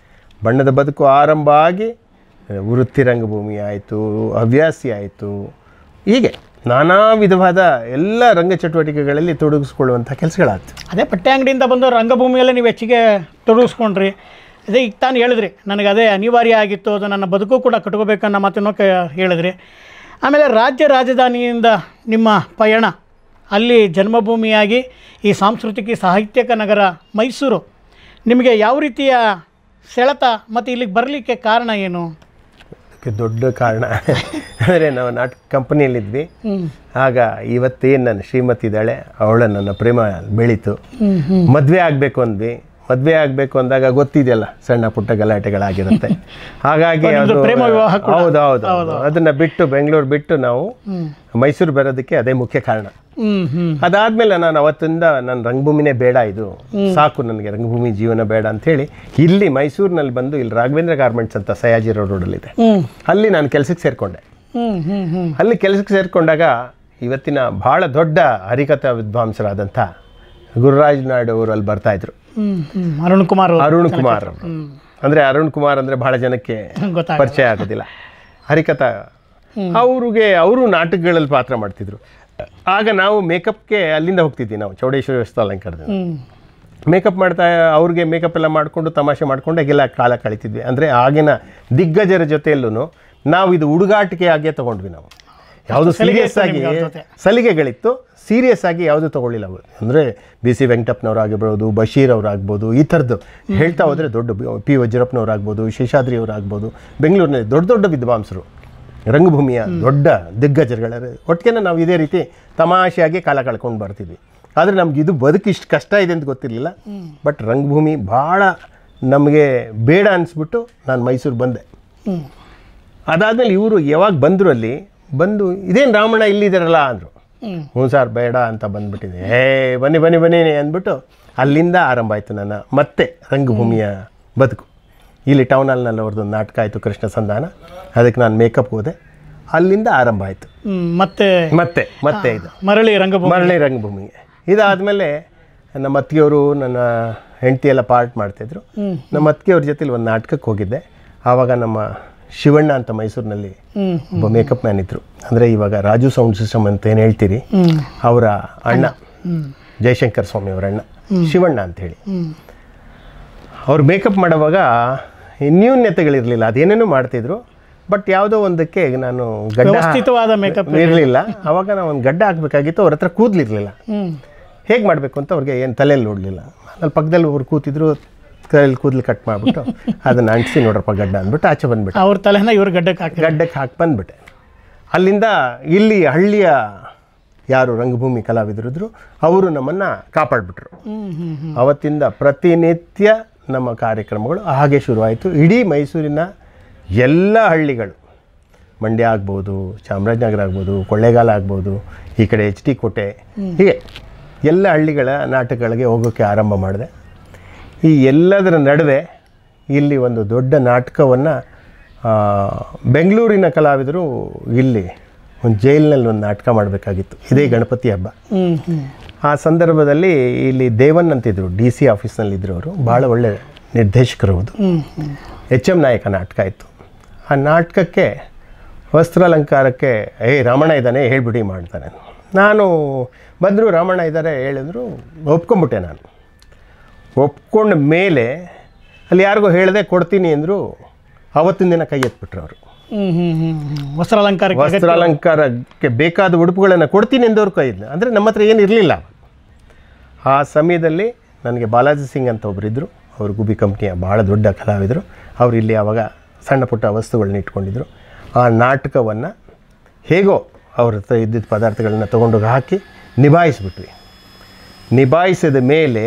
[SPEAKER 2] ಬಣ್ಣದ ಬದುಕು ಆರಂಭ ಆಗಿ ವೃತ್ತಿ ರಂಗಭೂಮಿ ಆಯಿತು ಹವ್ಯಾಸಿ ಆಯಿತು ಹೀಗೆ ನಾನಾ ವಿಧವಾದ ಎಲ್ಲ ರಂಗ ಚಟುವಟಿಕೆಗಳಲ್ಲಿ ತೊಡಗಿಸ್ಕೊಳ್ಳುವಂಥ ಕೆಲಸಗಳಾಯ್ತು
[SPEAKER 1] ಅದೇ ಬಟ್ಟೆ ಅಂಗಡಿಯಿಂದ ಬಂದು ರಂಗಭೂಮಿಯಲ್ಲೇ ನೀವು ಹೆಚ್ಚಿಗೆ ತೊಡಗಿಸ್ಕೊಂಡ್ರಿ ಅದೇ ಈಗ ತಾನು ಹೇಳಿದ್ರಿ ನನಗೆ ಅದೇ ಅನಿವಾರ್ಯ ಆಗಿತ್ತು ಅದು ನನ್ನ ಬದುಕು ಕೂಡ ಕಟ್ಕೋಬೇಕನ್ನೋ ಮಾತನ್ನು ಕ ಹೇಳಿದ್ರಿ ಆಮೇಲೆ ರಾಜ್ಯ ರಾಜಧಾನಿಯಿಂದ ನಿಮ್ಮ ಪಯಣ ಅಲ್ಲಿ ಜನ್ಮಭೂಮಿಯಾಗಿ ಈ ಸಾಂಸ್ಕೃತಿಕ ಸಾಹಿತ್ಯಕ ನಗರ ಮೈಸೂರು ನಿಮಗೆ ಯಾವ ರೀತಿಯ ಸೆಳೆತ ಮತ್ತು ಇಲ್ಲಿಗೆ ಬರಲಿಕ್ಕೆ ಕಾರಣ ಏನು
[SPEAKER 2] ಅದಕ್ಕೆ ದೊಡ್ಡ ಕಾರಣ ಅಂದರೆ ನಾವು ನಾಟಕ ಕಂಪನಿಯಲ್ಲಿದ್ವಿ
[SPEAKER 1] ಹ್ಞೂ
[SPEAKER 2] ಆಗ ಇವತ್ತೇನು ನನ್ನ ಶ್ರೀಮತಿ ಇದ್ದಾಳೆ ಅವಳ ನನ್ನ ಪ್ರೇಮ ಬೆಳೀತು ಮದುವೆ ಆಗಬೇಕು ಅಂದ್ವಿ ಮದುವೆ ಆಗಬೇಕು ಅಂದಾಗ ಗೊತ್ತಿದೆಯಲ್ಲ ಸಣ್ಣ ಪುಟ್ಟ ಗಲಾಟೆಗಳಾಗಿರುತ್ತೆ ಹಾಗಾಗಿ
[SPEAKER 1] ನಿಮ್ದು
[SPEAKER 2] ಅದು
[SPEAKER 1] ಪ್ರೇಮ ವಿವಾಹ ಕೂಡ.
[SPEAKER 2] ಹೌದು ಹೌದು ಹೌದು ಅದನ್ನು ಬಿಟ್ಟು ಬೆಂಗಳೂರು ಬಿಟ್ಟು ನಾವು ಮೈಸೂರು ಬರೋದಕ್ಕೆ ಅದೇ ಮುಖ್ಯ ಕಾರಣ
[SPEAKER 1] ಹ್ಞೂ ಹ್ಞೂ
[SPEAKER 2] ಅದಾದಮೇಲೆ ನಾನು ಅವತ್ತಿಂದ ನನ್ನ ರಂಗಭೂಮಿನೇ ಬೇಡ ಇದು ಸಾಕು ನನಗೆ ರಂಗಭೂಮಿ ಜೀವನ ಬೇಡ ಅಂಥೇಳಿ ಇಲ್ಲಿ ಮೈಸೂರಿನಲ್ಲಿ ಬಂದು ಇಲ್ಲಿ ರಾಘವೇಂದ್ರ ಗಾರ್ಮೆಂಟ್ಸ್ ಅಂತ ಸಯಾಜಿರೋ ರೋಡಲ್ಲಿದೆ
[SPEAKER 1] ಹ್ಞೂ
[SPEAKER 2] ಅಲ್ಲಿ ನಾನು ಕೆಲಸಕ್ಕೆ ಸೇರಿಕೊಂಡೆ
[SPEAKER 1] ಹ್ಞೂ ಹ್ಞೂ ಹ್ಞೂ
[SPEAKER 2] ಅಲ್ಲಿ ಕೆಲಸಕ್ಕೆ ಸೇರಿಕೊಂಡಾಗ ಇವತ್ತಿನ ಬಹಳ ದೊಡ್ಡ ಹರಿಕಥಾ ವಿದ್ವಾಂಸರಾದಂಥ ಗುರುರಾಜ್ ನಾಯ್ಡು ಅವರು ಅಲ್ಲಿ ಬರ್ತಾಯಿದ್ರು
[SPEAKER 1] ಹ್ಞೂ ಹ್ಞೂ ಅರುಣ್ ಕುಮಾರ್ ಅವರು
[SPEAKER 2] ಅರುಣ್ ಕುಮಾರ್ ಅವರು ಅಂದರೆ ಅರುಣ್ ಕುಮಾರ್ ಅಂದರೆ ಬಹಳ ಜನಕ್ಕೆ
[SPEAKER 1] ಗೊತ್ತಾಗ
[SPEAKER 2] ಪರಿಚಯ ಆಗೋದಿಲ್ಲ ಹರಿಕಥಾ ಅವ್ರಿಗೆ ಅವರು ನಾಟಕಗಳಲ್ಲಿ ಪಾತ್ರ ಮಾಡ್ತಿದ್ರು ಆಗ ನಾವು ಮೇಕಪ್ಗೆ ಅಲ್ಲಿಂದ ಹೋಗ್ತಿದ್ವಿ ನಾವು ಚೌಡೇಶ್ವರಿ ವಸ್ತಾಲಂಕಾರದಿಂದ
[SPEAKER 1] ಹ್ಞೂ
[SPEAKER 2] ಮೇಕಪ್ ಮಾಡ್ತಾ ಅವ್ರಿಗೆ ಮೇಕಪ್ ಎಲ್ಲ ಮಾಡಿಕೊಂಡು ತಮಾಷೆ ಮಾಡ್ಕೊಂಡು ಹಾಗೆಲ್ಲ ಕಾಲ ಕಳಿತಿದ್ವಿ ಅಂದರೆ ಆಗಿನ ದಿಗ್ಗಜರ ಜೊತೆಯಲ್ಲೂ ನಾವು ಇದು ಹುಡುಗಾಟಿಕೆ ಆಗೇ ತಗೊಂಡ್ವಿ ನಾವು ಯಾವುದು ಸೀರಿಯಸ್ ಆಗಿ
[SPEAKER 1] ನಿಮ್ಗೆ ಅವ್ರ ಜೊತೆ.
[SPEAKER 2] ಸಲಿಗೆಗಳಿತ್ತು ಸೀರಿಯಸ್ ಆಗಿ ಯಾವುದು ತಗೊಳ್ಳಿಲ್ಲ ಅವರು ಅಂದರೆ ಬಿ ಸಿ ವೆಂಕಟಪ್ಪನವ್ರು ಆಗಿರ್ಬೋದು ಬಶೀರ್ ಅವ್ರು ಆಗ್ಬೋದು ಈ ಥರದ್ದು ಹೇಳ್ತಾ ಹೋದರೆ ದೊಡ್ಡ ಪಿ ವಜ್ರಪ್ಪನವ್ರು ಆಗ್ಬೋದು ಶೇಷಾದ್ರಿ ಅವ್ರು ಆಗ್ಬೋದು ಬೆಂಗಳೂರಿನಲ್ಲಿ ದೊಡ್ಡ ದೊಡ್ಡ ವಿದ್ವಾಂಸರು ರಂಗಭೂಮಿಯ ದೊಡ್ಡ ದಿಗ್ಗಜರುಗಳ ಒಟ್ಟಿಗೆ ನಾವು ಇದೇ ರೀತಿ ತಮಾಷೆಯಾಗಿ ಕಾಲ ಕಳ್ಕೊಂಡು ಬರ್ತಿದ್ವಿ ಆದರೆ ನಮ್ಗೆ ಇದು ಬದುಕು ಇಷ್ಟು ಕಷ್ಟ ಇದೆ ಅಂತ ಗೊತ್ತಿರಲಿಲ್ಲ ಬಟ್ ರಂಗಭೂಮಿ ಭಾಳ ನಮಗೆ ಬೇಡ ಅನಿಸ್ಬಿಟ್ಟು ನಾನು ಮೈಸೂರು ಬಂದೆ
[SPEAKER 1] ಹ್ಞೂ
[SPEAKER 2] ಅದಾದಮೇಲೆ ಇವರು ಯಾವಾಗ ಬಂದರು ಅಲ್ಲಿ ಬಂದು ಇದೇನು ರಾಮಣ್ಣ ಇಲ್ಲಿದ್ದಾರಲ್ಲ ಅಂದರು
[SPEAKER 1] ಹ್ಞೂ
[SPEAKER 2] ಹ್ಞೂ ಸರ್ ಬೇಡ ಅಂತ ಬಂದ್ಬಿಟ್ಟಿದೆ ಏ ಬನ್ನಿ ಬನ್ನಿ ಬನ್ನಿ ಅಂದ್ಬಿಟ್ಟು ಅಲ್ಲಿಂದ ಆರಂಭ ಆಯಿತು ನನ್ನ ಮತ್ತೆ ರಂಗಭೂಮಿಯ ಬದುಕು ಇಲ್ಲಿ ಟೌನಲ್ಲಿ ಅವ್ರದ್ದೊಂದು ನಾಟಕ ಆಯಿತು ಕೃಷ್ಣ ಸಂಧಾನ ಅದಕ್ಕೆ ನಾನು ಮೇಕಪ್ ಹೋದೆ ಅಲ್ಲಿಂದ ಆರಂಭ ಆಯಿತು
[SPEAKER 1] ಹ್ಮ್, ಮತ್ತೆ
[SPEAKER 2] ಮತ್ತೆ ಮತ್ತೆ ಇದು
[SPEAKER 1] ಮರಳಿ ರಂಗಭೂಮಿ
[SPEAKER 2] ಮರಳಿ ರಂಗಭೂಮಿಗೆ ಇದಾದಮೇಲೆ ನಮ್ಮ ಅತ್ತಿಗೆಯವರು ನನ್ನ ಹೆಂಡತಿ ಎಲ್ಲ ಪಾರ್ಟ್ ಮಾಡ್ತಾಯಿದ್ರು
[SPEAKER 1] ಹ್ಮ್.
[SPEAKER 2] ನಮ್ಮ ಅತ್ತಿಗೆಯವ್ರ ಜೊತೆಲಿ ಒಂದು ನಾಟಕಕ್ಕೆ ಹೋಗಿದ್ದೆ ಆವಾಗ ನಮ್ಮ ಶಿವಣ್ಣ ಅಂತ ಮೈಸೂರಿನಲ್ಲಿ
[SPEAKER 1] ಹ್ಮ್
[SPEAKER 2] ಒಬ್ಬ ಮೇಕಪ್ ಮ್ಯಾನ್ ಇದ್ದರು ಅಂದರೆ ಇವಾಗ ರಾಜು ಸೌಂಡ್ ಸಿಸ್ಟಮ್ ಅಂತ ಏನು ಹೇಳ್ತೀರಿ
[SPEAKER 1] ಹ್ಮ್
[SPEAKER 2] ಅವರ ಅಣ್ಣ
[SPEAKER 1] ಹ್ಮ್
[SPEAKER 2] ಜಯಶಂಕರ್ ಸ್ವಾಮಿ ಅವರ ಅಣ್ಣ ಶಿವಣ್ಣ ಅಂತ ಹೇಳಿ
[SPEAKER 1] ಹ್ಮ್
[SPEAKER 2] ಅವ್ರು ಮೇಕಪ್ ಮಾಡುವಾಗ ನ್ಯೂನ್ಯತೆಗಳಿರಲಿಲ್ಲ ಅದೇನೇನೋ ಮಾಡ್ತಿದ್ರು ಬಟ್ ಯಾವುದೋ ಒಂದಕ್ಕೆ ನಾನು ಗಡ್ಡ
[SPEAKER 1] ವ್ಯವಸ್ಥಿತವಾದ ಮೇಕಪ್
[SPEAKER 2] ಇರಲಿಲ್ಲ ಅವಾಗ ನಾವು ಒಂದು ಗಡ್ಡ ಹಾಕಬೇಕಾಗಿತ್ತು ಅವ್ರ ಹತ್ರ ಕೂದಲಿರಲಿಲ್ಲ
[SPEAKER 1] ಹ್ಮ್
[SPEAKER 2] ಹೇಗೆ ಮಾಡಬೇಕು ಅಂತ ಅವ್ರಿಗೆ ಏನು ತಲೆಯಲ್ಲಿ ನೋಡಲಿಲ್ಲ ಅಲ್ಲಿ ಪಕ್ಕದಲ್ಲಿ ಒಬ್ರು ಕೂತಿದ್ರು ಕೈಯಲ್ಲಿ ಕೂದಲು ಕಟ್ ಮಾಡಿಬಿಟ್ಟು ಅದನ್ನು ಅಂಟಿಸಿ ನೋಡ್ರಪ್ಪ ಗಡ್ಡ ಅಂದ್ಬಿಟ್ಟು ಆಚೆ ಬಂದ್ಬಿಟ್ಟೆ
[SPEAKER 1] ಅವ್ರ ತಲೆನ ಇವ್ರ ಗಡ್ಡಕ್ಕೆ ಹಾಕಿ
[SPEAKER 2] ಗಡ್ಡಕ್ಕೆ ಹಾಕಿ ಬಂದ್ಬಿಟ್ಟೆ ಅಲ್ಲಿಂದ ಇಲ್ಲಿ ಹಳ್ಳಿಯ ಯಾರು ರಂಗಭೂಮಿ ಕಲಾವಿದರಿದ್ರು ಅವರು ನಮ್ಮನ್ನು ಕಾಪಾಡಿಬಿಟ್ರು
[SPEAKER 1] ಹ್ಮ್ ಹ್ಮ್ ಹ್ಮ್
[SPEAKER 2] ಅವತ್ತಿಂದ ಪ್ರತಿನಿತ್ಯ ನಮ್ಮ ಕಾರ್ಯಕ್ರಮಗಳು ಹಾಗೆ ಶುರುವಾಯಿತು ಇಡೀ ಮೈಸೂರಿನ ಎಲ್ಲ ಹಳ್ಳಿಗಳು ಮಂಡ್ಯ ಆಗ್ಬೋದು ಚಾಮರಾಜನಗರ ಆಗ್ಬೋದು ಕೊಳ್ಳೇಗಾಲ ಆಗ್ಬೋದು ಈ ಕಡೆ ಎಚ್ ಟಿ ಕೋಟೆ ಹೀಗೆ ಎಲ್ಲ ಹಳ್ಳಿಗಳ ನಾಟಕಗಳಿಗೆ ಹೋಗೋಕ್ಕೆ ಆರಂಭ ಮಾಡಿದೆ ಈ ಎಲ್ಲದರ ನಡುವೆ ಇಲ್ಲಿ ಒಂದು ದೊಡ್ಡ ನಾಟಕವನ್ನು ಬೆಂಗಳೂರಿನ ಕಲಾವಿದರು ಇಲ್ಲಿ ಒಂದು ಜೈಲಿನಲ್ಲಿ ಒಂದು ನಾಟಕ ಮಾಡಬೇಕಾಗಿತ್ತು ಇದೇ ಗಣಪತಿ ಹಬ್ಬ
[SPEAKER 1] ಹ್ಮ್ ಹ್ಮ್
[SPEAKER 2] ಆ ಸಂದರ್ಭದಲ್ಲಿ ಇಲ್ಲಿ ದೇವನ್ ಅಂತಿದ್ರು ಡಿ ಸಿ ಆಫೀಸ್ನಲ್ಲಿದ್ದರು ಅವರು ಭಾಳ ಒಳ್ಳೆ ನಿರ್ದೇಶಕರು ಹೌದು
[SPEAKER 1] ಹ್ಮ್ ಹ್ಮ್
[SPEAKER 2] ಎಚ್ ಎಮ್ ನಾಯಕ ನಾಟಕ ಇತ್ತು ಆ ನಾಟಕಕ್ಕೆ ವಸ್ತ್ರಾಲಂಕಾರಕ್ಕೆ ಏ ರಾಮಣ್ಣ ಇದ್ದಾನೆ ಹೇಳ್ಬಿಡಿ ಮಾಡ್ತಾನೆ ನಾನು ಬಂದರು ರಾಮಣ್ಣ ಇದ್ದಾರೆ ಹೇಳಿದ್ರು ಒಪ್ಕೊಂಬಿಟ್ಟೆ ನಾನು ಒಪ್ಕೊಂಡ ಮೇಲೆ ಅಲ್ಲಿ ಯಾರಿಗೋ ಹೇಳಿದೆ ಕೊಡ್ತೀನಿ ಅಂದರು ಅವತ್ತಿನ ದಿನ ಕೈ ಎತ್ಬಿಟ್ರು ಅವರು
[SPEAKER 1] ಹ್ಮ್ ಹ್ಮ್ ಹ್ಮ್ ಹ್ಮ್ ವಸ್ತ್ರಾಲಂಕಾರಕ್ಕೆ
[SPEAKER 2] ವಸ್ತ್ರಾಲಂಕಾರಕ್ಕೆ ಬೇಕಾದ ಉಡುಪುಗಳನ್ನು ಕೊಡ್ತೀನಿ ಎಂದವ್ರು ಕೈ ಇದ್ನ ಅಂದರೆ ನಮ್ಮ ಹತ್ರ ಏನು ಇರಲಿಲ್ಲ ಆ ಸಮಯದಲ್ಲಿ ನನಗೆ ಬಾಲಾಜಿ ಸಿಂಗ್ ಅಂತ ಒಬ್ಬರಿದ್ದರು ಅವರು ಗುಬಿ ಕಂಪ್ನಿಯ ಭಾಳ ದೊಡ್ಡ ಕಲಾವಿದರು ಅವರು ಇಲ್ಲಿ ಆವಾಗ ಸಣ್ಣ ಪುಟ್ಟ ವಸ್ತುಗಳನ್ನ ಇಟ್ಕೊಂಡಿದ್ರು ಆ ನಾಟಕವನ್ನು ಹೇಗೋ ಅವ್ರ ಹತ್ರ ಇದ್ದಿದ್ದ ಪದಾರ್ಥಗಳನ್ನ ತೊಗೊಂಡೋಗಿ ಹಾಕಿ ನಿಭಾಯಿಸ್ಬಿಟ್ವಿ ನಿಭಾಯಿಸಿದ ಮೇಲೆ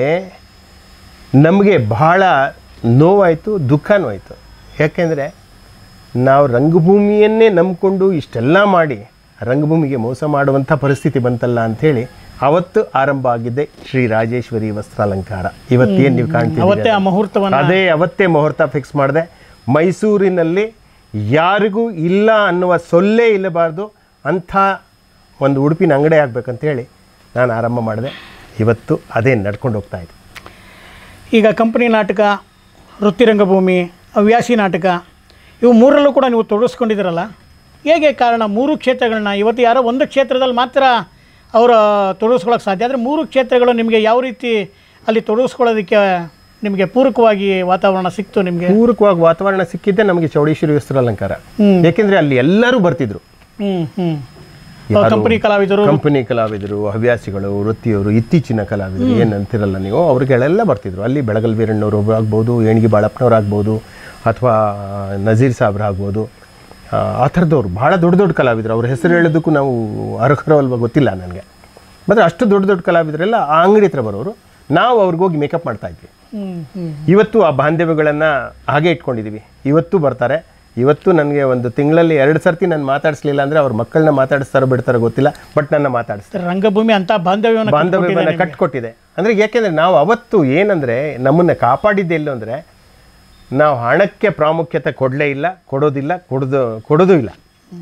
[SPEAKER 2] ನಮಗೆ ಬಹಳ ನೋವಾಯಿತು ದುಃಖನೂ ಆಯಿತು ಯಾಕೆಂದರೆ ನಾವು ರಂಗಭೂಮಿಯನ್ನೇ ನಂಬಿಕೊಂಡು ಇಷ್ಟೆಲ್ಲ ಮಾಡಿ ರಂಗಭೂಮಿಗೆ ಮೋಸ ಮಾಡುವಂಥ ಪರಿಸ್ಥಿತಿ ಬಂತಲ್ಲ ಅಂಥೇಳಿ ಅವತ್ತು ಆರಂಭ ಆಗಿದ್ದೆ ಶ್ರೀ ರಾಜೇಶ್ವರಿ ವಸ್ತ್ರಾಲಂಕಾರ ಇವತ್ತೇನು ನೀವು
[SPEAKER 1] ಅವತ್ತೇ
[SPEAKER 2] ಕಾಣ್ತೀವಿ
[SPEAKER 1] ಆ ಮುಹೂರ್ತವನ್ನು
[SPEAKER 2] ಅದೇ ಅವತ್ತೇ ಮುಹೂರ್ತ ಫಿಕ್ಸ್ ಮಾಡಿದೆ ಮೈಸೂರಿನಲ್ಲಿ ಯಾರಿಗೂ ಇಲ್ಲ ಅನ್ನುವ ಸೊಲ್ಲೇ ಇಲ್ಲಬಾರ್ದು ಅಂಥ ಒಂದು ಉಡುಪಿನ ಅಂಗಡಿ ಆಗಬೇಕಂತೇಳಿ ನಾನು ಆರಂಭ ಮಾಡಿದೆ ಇವತ್ತು ಅದೇ ನಡ್ಕೊಂಡು ಹೋಗ್ತಾ ಇದೆ
[SPEAKER 1] ಈಗ ಕಂಪನಿ ನಾಟಕ ವೃತ್ತಿರಂಗಭೂಮಿ ಹವ್ಯಾಸಿ ನಾಟಕ ಇವು ಮೂರಲ್ಲೂ ಕೂಡ ನೀವು ತೊಡಗಿಸ್ಕೊಂಡಿದ್ದೀರಲ್ಲ ಹೇಗೆ ಕಾರಣ ಮೂರು ಕ್ಷೇತ್ರಗಳನ್ನ ಇವತ್ತು ಯಾರೋ ಒಂದು ಕ್ಷೇತ್ರದಲ್ಲಿ ಮಾತ್ರ ಅವರು ತೊಡಗಿಸ್ಕೊಳ್ಳೋಕೆ ಸಾಧ್ಯ ಆದರೆ ಮೂರು ಕ್ಷೇತ್ರಗಳು ನಿಮಗೆ ಯಾವ ರೀತಿ ಅಲ್ಲಿ ತೊಡಗಿಸ್ಕೊಳ್ಳೋದಕ್ಕೆ ನಿಮಗೆ ಪೂರಕವಾಗಿ ವಾತಾವರಣ ಸಿಕ್ತು ನಿಮಗೆ
[SPEAKER 2] ಪೂರಕವಾಗಿ ವಾತಾವರಣ ಸಿಕ್ಕಿದ್ದೆ ನಮಗೆ ಚೌಡೇಶ್ವರಿ ವಸ್ತ್ರಾಲಂಕಾರ
[SPEAKER 1] ಹ್ಮ್.
[SPEAKER 2] ಯಾಕೆಂದರೆ ಅಲ್ಲಿ ಎಲ್ಲರೂ ಬರ್ತಿದ್ರು
[SPEAKER 1] ಹ್ಞೂ ಹ್ಞೂ ಕಂಪನಿ ಕಲಾವಿದರು
[SPEAKER 2] ಕಂಪನಿ ಕಲಾವಿದರು ಹವ್ಯಾಸಿಗಳು ವೃತ್ತಿಯವರು ಇತ್ತೀಚಿನ ಕಲಾವಿದರು ಏನಂತಿರಲ್ಲ ನೀವು ಅವ್ರಿಗಳೆಲ್ಲ ಬರ್ತಿದ್ರು ಅಲ್ಲಿ ಬೆಳಗಲ್ ವೀರಣ್ಣವರು ಒಬ್ರು ಆಗ್ಬೋದು ಏಣಿಗೆ ಬಾಳಪ್ಪನವ್ರು ಆಗ್ಬೋದು ಅಥವಾ ನಜೀರ್ ಸಾಬ್ರು ಆಗ್ಬೋದು ಆ, ಆ ಥರದವ್ರು ಭಾಳ ದೊಡ್ಡ ದೊಡ್ಡ ಕಲಾವಿದರು ಅವ್ರ ಹೆಸರು ಹೇಳೋದಕ್ಕೂ ನಾವು ಅರ್ಹರೋ ಅಲ್ವಾ ಗೊತ್ತಿಲ್ಲ ನನಗೆ ಮತ್ತು ಅಷ್ಟು ದೊಡ್ಡ ದೊಡ್ಡ ಕಲಾವಿದರೆಲ್ಲ ಆ ಅಂಗಡಿ ಹತ್ರ ಬರೋರು ನಾವು ಅವ್ರಿಗೋಗಿ ಮೇಕಪ್ ಮಾಡ್ತಾ ಇದ್ವಿ
[SPEAKER 1] ಹ್ಞೂ ಹ್ಞೂ
[SPEAKER 2] ಇವತ್ತು ಆ ಬಾಂಧವ್ಯಗಳನ್ನು ಹಾಗೆ ಇಟ್ಕೊಂಡಿದ್ದೀವಿ ಇವತ್ತು ಬರ್ತಾರೆ ಇವತ್ತು ನನಗೆ ಒಂದು ತಿಂಗಳಲ್ಲಿ ಎರಡು ಸರ್ತಿ ನಾನು ಮಾತಾಡಿಸ್ಲಿಲ್ಲ ಅಂದರೆ ಅವ್ರ ಮಕ್ಕಳನ್ನ ಮಾತಾಡಿಸ್ತಾರೋ ಬಿಡ್ತಾರೋ ಗೊತ್ತಿಲ್ಲ ಬಟ್ ನನ್ನ ಮಾತಾಡಿಸ್ತಾರೆ
[SPEAKER 1] ರಂಗಭೂಮಿ ಅಂತ ಬಾಂಧವ್ಯವನ್ನು
[SPEAKER 2] ಬಾಂಧವ್ಯವನ್ನು ಕಟ್ಕೊಟ್ಟಿದೆ ಅಂದರೆ ಯಾಕೆಂದರೆ ನಾವು ಅವತ್ತು ಏನಂದರೆ ನಮ್ಮನ್ನು ಕಾಪಾಡಿದ್ದೆ ಎಲ್ಲೋ ಅಂದರೆ ನಾವು ಹಣಕ್ಕೆ ಪ್ರಾಮುಖ್ಯತೆ ಕೊಡಲೇ ಇಲ್ಲ ಕೊಡೋದಿಲ್ಲ ಕೊಡೋದು ಕೊಡೋದು ಇಲ್ಲ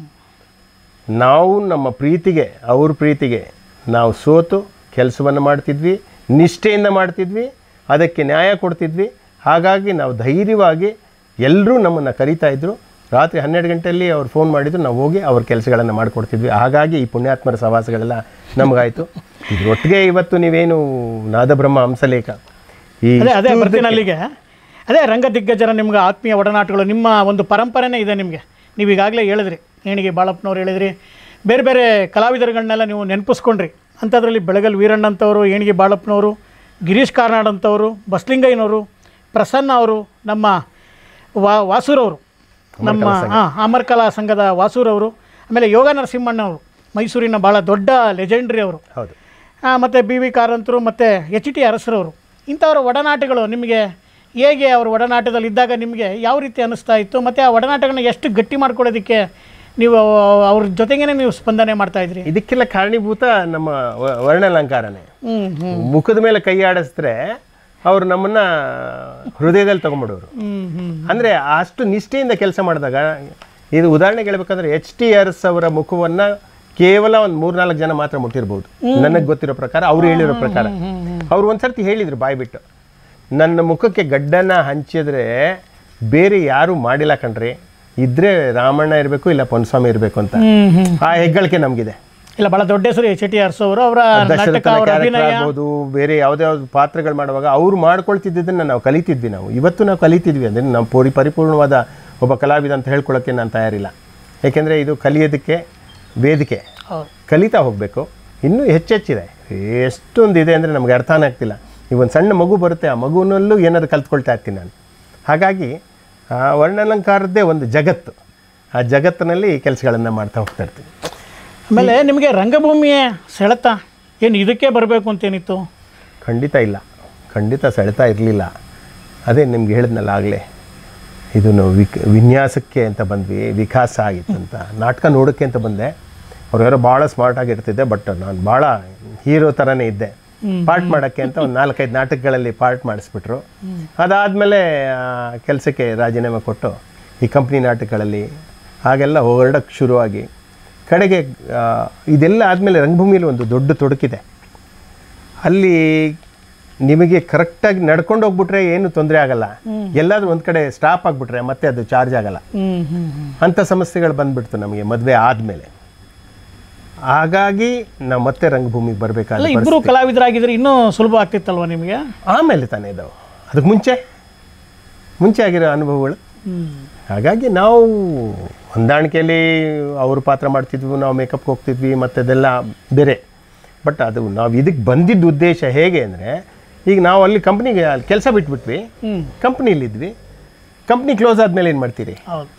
[SPEAKER 2] ನಾವು ನಮ್ಮ ಪ್ರೀತಿಗೆ ಅವ್ರ ಪ್ರೀತಿಗೆ ನಾವು ಸೋತು ಕೆಲಸವನ್ನು ಮಾಡ್ತಿದ್ವಿ ನಿಷ್ಠೆಯಿಂದ ಮಾಡ್ತಿದ್ವಿ ಅದಕ್ಕೆ ನ್ಯಾಯ ಕೊಡ್ತಿದ್ವಿ ಹಾಗಾಗಿ ನಾವು ಧೈರ್ಯವಾಗಿ ಎಲ್ಲರೂ ನಮ್ಮನ್ನು ಕರೀತಾ ಇದ್ದರು ರಾತ್ರಿ ಹನ್ನೆರಡು ಗಂಟೆಯಲ್ಲಿ ಅವ್ರು ಫೋನ್ ಮಾಡಿದ್ರು ನಾವು ಹೋಗಿ ಅವ್ರ ಕೆಲಸಗಳನ್ನು ಮಾಡಿಕೊಡ್ತಿದ್ವಿ ಹಾಗಾಗಿ ಈ ಪುಣ್ಯಾತ್ಮರ ಸವಾಸಗಳೆಲ್ಲ ನಮಗಾಯಿತು ಇದ್ರೊಟ್ಟಿಗೆ ಇವತ್ತು ನೀವೇನು ನಾದಬ್ರಹ್ಮ ಹಂಸಲೇಖ ಈ
[SPEAKER 1] ಅದೇ ಅದೇ ಬರ್ತೀನಿ ಅಲ್ಲಿಗೆ ಅದೇ ರಂಗ ದಿಗ್ಗಜರ ನಿಮ್ಗೆ ಆತ್ಮೀಯ ಒಡನಾಟಗಳು ನಿಮ್ಮ ಒಂದು ಪರಂಪರೆನೇ ಇದೆ ನಿಮಗೆ ನೀವು ಈಗಾಗಲೇ ಹೇಳಿದ್ರಿ ನೇಣಿಗೆ ಬಾಳಪ್ಪನವ್ರು ಹೇಳಿದ್ರಿ ಬೇರೆ ಬೇರೆ ಕಲಾವಿದರುಗಳನ್ನೆಲ್ಲ ನೀವು ನೆನಪಿಸ್ಕೊಂಡ್ರಿ ಅಂಥದ್ರಲ್ಲಿ ಬೆಳಗಲ್ ವೀರಣ್ಣ ಅಂತವರು ಏಣಿಗೆ ಬಾಳಪ್ಪನವರು ಗಿರೀಶ್ ಕಾರ್ನಾಡ್ ಅಂತವರು ಬಸ್ಲಿಂಗಯ್ಯನವರು ಪ್ರಸನ್ನ ಅವರು ನಮ್ಮ ವಾ ವಾಸೂರವರು ನಮ್ಮ ಹಾಂ ಅಮರ್ಕಲಾ ಸಂಘದ ವಾಸೂರವರು ಆಮೇಲೆ ಯೋಗ ನರಸಿಂಹಣ್ಣವರು ಮೈಸೂರಿನ ಭಾಳ ದೊಡ್ಡ ಲೆಜೆಂಡ್ರಿ ಅವರು
[SPEAKER 2] ಹೌದು
[SPEAKER 1] ಮತ್ತು ಬಿ ವಿ ಕಾರಂತರು ಮತ್ತು ಎಚ್ ಟಿ ಅರಸರವರು ಇಂಥವ್ರ ಒಡನಾಟಗಳು ನಿಮಗೆ ಹೇಗೆ ಅವ್ರ ಒಡನಾಟದಲ್ಲಿ ಇದ್ದಾಗ ನಿಮಗೆ ಯಾವ ರೀತಿ ಅನ್ನಿಸ್ತಾ ಇತ್ತು ಮತ್ತು ಆ ಒಡನಾಟಗಳನ್ನ ಎಷ್ಟು ಗಟ್ಟಿ ಮಾಡ್ಕೊಳ್ಳೋದಕ್ಕೆ ನೀವು ಅವ್ರ ಜೊತೆಗೇನೆ ನೀವು ಸ್ಪಂದನೆ ಮಾಡ್ತಾ ಇದ್ರಿ
[SPEAKER 2] ಇದಕ್ಕೆಲ್ಲ ಕಾರಣೀಭೂತ ನಮ್ಮ ವ- ವರ್ಣಾಲಂಕಾರನೇ
[SPEAKER 1] ಹ್ಞೂ ಹ್ಞೂ
[SPEAKER 2] ಮುಖದ ಮೇಲೆ ಕೈ ಆಡಿಸಿದ್ರೆ ಅವ್ರು ನಮ್ಮನ್ನ ಹೃದಯದಲ್ಲಿ ತಗೊಂಡ್ಬಿಡೋರು
[SPEAKER 1] ಹ್ಞೂ ಹ್ಞೂ
[SPEAKER 2] ಅಂದ್ರೆ ಅಷ್ಟು ನಿಷ್ಠೆಯಿಂದ ಕೆಲಸ ಮಾಡಿದಾಗ ಇದು ಉದಾಹರಣೆಗೆ ಹೇಳ್ಬೇಕಂದ್ರೆ ಎಚ್ ಟಿ ಅರಸ್ ಅವರ ಮುಖವನ್ನ ಕೇವಲ ಒಂದು ಮೂರ್ನಾಲ್ಕು ಜನ ಮಾತ್ರ ಮುಟ್ಟಿರ್ಬೋದು ನನಗೆ ಗೊತ್ತಿರೋ ಪ್ರಕಾರ ಅವ್ರು ಹೇಳಿರೋ ಪ್ರಕಾರ ಅವ್ರು ಒಂದ್ಸರ್ತಿ ಹೇಳಿದ್ರು ಬಾಯ್ ಬಿಟ್ಟು ನನ್ನ ಮುಖಕ್ಕೆ ಗಡ್ಡನ ಹಂಚಿದ್ರೆ ಬೇರೆ ಯಾರು ಮಾಡಿಲ್ಲ ಕಣ್ರಿ ಇದ್ರೆ ರಾಮಣ್ಣ ಇರಬೇಕು ಇಲ್ಲ ಪೊನ್ಸ್ವಾಮಿ ಇರಬೇಕು ಅಂತ
[SPEAKER 1] ಹ್ಞೂ ಹ್ಞೂ
[SPEAKER 2] ಆ ಹೆಗ್ಗಳಿಕೆ ನಮಗಿದೆ
[SPEAKER 1] ಇಲ್ಲ ಭಾಳ ದೊಡ್ಡ ಹೆಸರು ಎಚ್ ಟಿ ಅರಸು ಅವರು ಅವರ ನಾಟಕ
[SPEAKER 2] ದಶರಥನ
[SPEAKER 1] ಅವರ
[SPEAKER 2] ಕ್ಯಾರೆಕ್ಟರ್
[SPEAKER 1] ಅಭಿನಯ
[SPEAKER 2] ಆಗ್ಬೋದು ಬೇರೆ ಯಾವುದೇ ಯಾವ್ದು ಪಾತ್ರಗಳು ಮಾಡುವಾಗ ಅವ್ರು ಮಾಡ್ಕೊಳ್ತಿದ್ದದನ್ನ ನಾವು ಕಲಿತಿದ್ವಿ ನಾವು ಇವತ್ತು ನಾವು ಕಲಿತಿದ್ವಿ ಅಂದರೆ ನಾವು ಪೂರಿ ಪರಿಪೂರ್ಣವಾದ ಒಬ್ಬ ಕಲಾವಿದ ಅಂತ ಹೇಳ್ಕೊಳ್ಳೋಕ್ಕೆ ನಾನು ತಯಾರಿಲ್ಲ ಯಾಕೆಂದರೆ ಇದು ಕಲಿಯೋದಕ್ಕೆ ವೇದಿಕೆ
[SPEAKER 1] ಹೌದು
[SPEAKER 2] ಕಲಿತಾ ಹೋಗಬೇಕು ಇನ್ನೂ ಹೆಚ್ಚೆಚ್ಚಿದೆ ಎಷ್ಟೊಂದು ಇದೆ ಅಂದರೆ ನಮಗೆ ಅರ್ಥನೇ ಆಗ್ತಿಲ್ಲ ಈಗ ಒಂದು ಸಣ್ಣ ಮಗು ಬರುತ್ತೆ ಆ ಮಗುನಲ್ಲೂ ಏನಾದ್ರು ಕಲ್ತ್ಕೊಳ್ತಾ ಇರ್ತೀನಿ ನಾನು ಹಾಗಾಗಿ ಆ ವರ್ಣಾಲಂಕಾರದ್ದೇ ಒಂದು ಜಗತ್ತು ಆ ಜಗತ್ತಿನಲ್ಲಿ ಕೆಲಸಗಳನ್ನು ಮಾಡ್ತಾ ಹೋಗ್ತಾ ಇರ್ತೀನಿ
[SPEAKER 1] ಆಮೇಲೆ ನಿಮಗೆ ರಂಗಭೂಮಿಯ ಸೆಳೆತ ಏನು ಇದಕ್ಕೆ ಬರಬೇಕು ಅಂತೇನಿತ್ತು
[SPEAKER 2] ಖಂಡಿತ ಇಲ್ಲ ಖಂಡಿತ ಸೆಳೆತಾ ಇರಲಿಲ್ಲ ಅದೇ ನಿಮ್ಗೆ ಹೇಳಿದ್ನಲ್ಲ ಆಗಲೇ ಇದು ನಾವು ವಿಕ್ ವಿನ್ಯಾಸಕ್ಕೆ ಅಂತ ಬಂದ್ವಿ ವಿಕಾಸ ಆಗಿತ್ತು ಅಂತ ನಾಟಕ ನೋಡೋಕ್ಕೆ ಅಂತ ಬಂದೆ ಅವ್ರು ಯಾರೋ ಭಾಳ ಸ್ಮಾರ್ಟ್ ಆಗಿರ್ತಿದ್ದೆ ಬಟ್ ನಾನು ಭಾಳ ಹೀರೋ ಥರನೇ ಇದ್ದೆ ಪಾರ್ಟ್ ಮಾಡೋಕ್ಕೆ ಅಂತ ಒಂದು ನಾಲ್ಕೈದು ನಾಟಕಗಳಲ್ಲಿ ಪಾರ್ಟ್ ಮಾಡಿಸ್ಬಿಟ್ರು ಅದಾದಮೇಲೆ ಕೆಲಸಕ್ಕೆ ರಾಜೀನಾಮೆ ಕೊಟ್ಟು ಈ ಕಂಪ್ನಿ ನಾಟಕಗಳಲ್ಲಿ ಹಾಗೆಲ್ಲ ಹೊರಡಕ್ಕೆ ಶುರುವಾಗಿ ಕಡೆಗೆ ಆ, ಇದೆಲ್ಲ ಆದಮೇಲೆ ರಂಗಭೂಮಿಯಲ್ಲಿ ಒಂದು ದೊಡ್ಡ ತೊಡಕಿದೆ ಅಲ್ಲಿ ನಿಮಗೆ ಕರೆಕ್ಟಾಗಿ ನಡ್ಕೊಂಡು ಹೋಗ್ಬಿಟ್ರೆ ಏನು ತೊಂದರೆ ಆಗಲ್ಲ ಎಲ್ಲಾದ್ರೂ ಒಂದು ಕಡೆ ಸ್ಟಾಪ್ ಆಗಿಬಿಟ್ರೆ ಮತ್ತೆ ಅದು ಚಾರ್ಜ್ ಆಗಲ್ಲ
[SPEAKER 1] ಹ್ಞೂ ಹ್ಞೂ ಹ್ಞೂ
[SPEAKER 2] ಅಂಥ ಸಮಸ್ಯೆಗಳು ಬಂದ್ಬಿಡ್ತು ನಮಗೆ ಮದುವೆ ಆದಮೇಲೆ ಹಾಗಾಗಿ ನಾವು ಮತ್ತೆ ರಂಗಭೂಮಿಗೆ
[SPEAKER 1] ಅಲ್ಲ
[SPEAKER 2] ಬರಬೇಕಾದ್ರೆ
[SPEAKER 1] ಇಬ್ಬರು ಕಲಾವಿದರಾಗಿದ್ರೆ ಇನ್ನೂ ಸುಲಭ ಆಗ್ತಿತ್ತಲ್ವ ನಿಮಗೆ
[SPEAKER 2] ಆಮೇಲೆ ತಾನೇ ಇದಾವೆ ಅದಕ್ಕೆ ಮುಂಚೆ ಮುಂಚೆ ಆಗಿರೋ ಅನುಭವಗಳು
[SPEAKER 1] ಹ್ಞೂ
[SPEAKER 2] ಹಾಗಾಗಿ ನಾವು ಹೊಂದಾಣಿಕೆಯಲ್ಲಿ ಅವರು ಪಾತ್ರ ಮಾಡ್ತಿದ್ವಿ ನಾವು ಮೇಕಪ್ಗೆ ಹೋಗ್ತಿದ್ವಿ ಮತ್ತು ಅದೆಲ್ಲ ಬೇರೆ ಬಟ್ ಅದು ನಾವು ಇದಕ್ಕೆ ಬಂದಿದ್ದ ಉದ್ದೇಶ ಹೇಗೆ ಅಂದರೆ ಈಗ ನಾವು ಅಲ್ಲಿ ಕಂಪ್ನಿಗೆ ಅಲ್ಲಿ ಕೆಲಸ ಬಿಟ್ಬಿಟ್ವಿ
[SPEAKER 1] ಹ್ಞೂ
[SPEAKER 2] ಕಂಪ್ನಿಲಿದ್ವಿ ಕಂಪ್ನಿ ಕ್ಲೋಸ್ ಆದಮೇಲೆ ಏನು ಮಾಡ್ತೀರಿ
[SPEAKER 1] ಹೌದು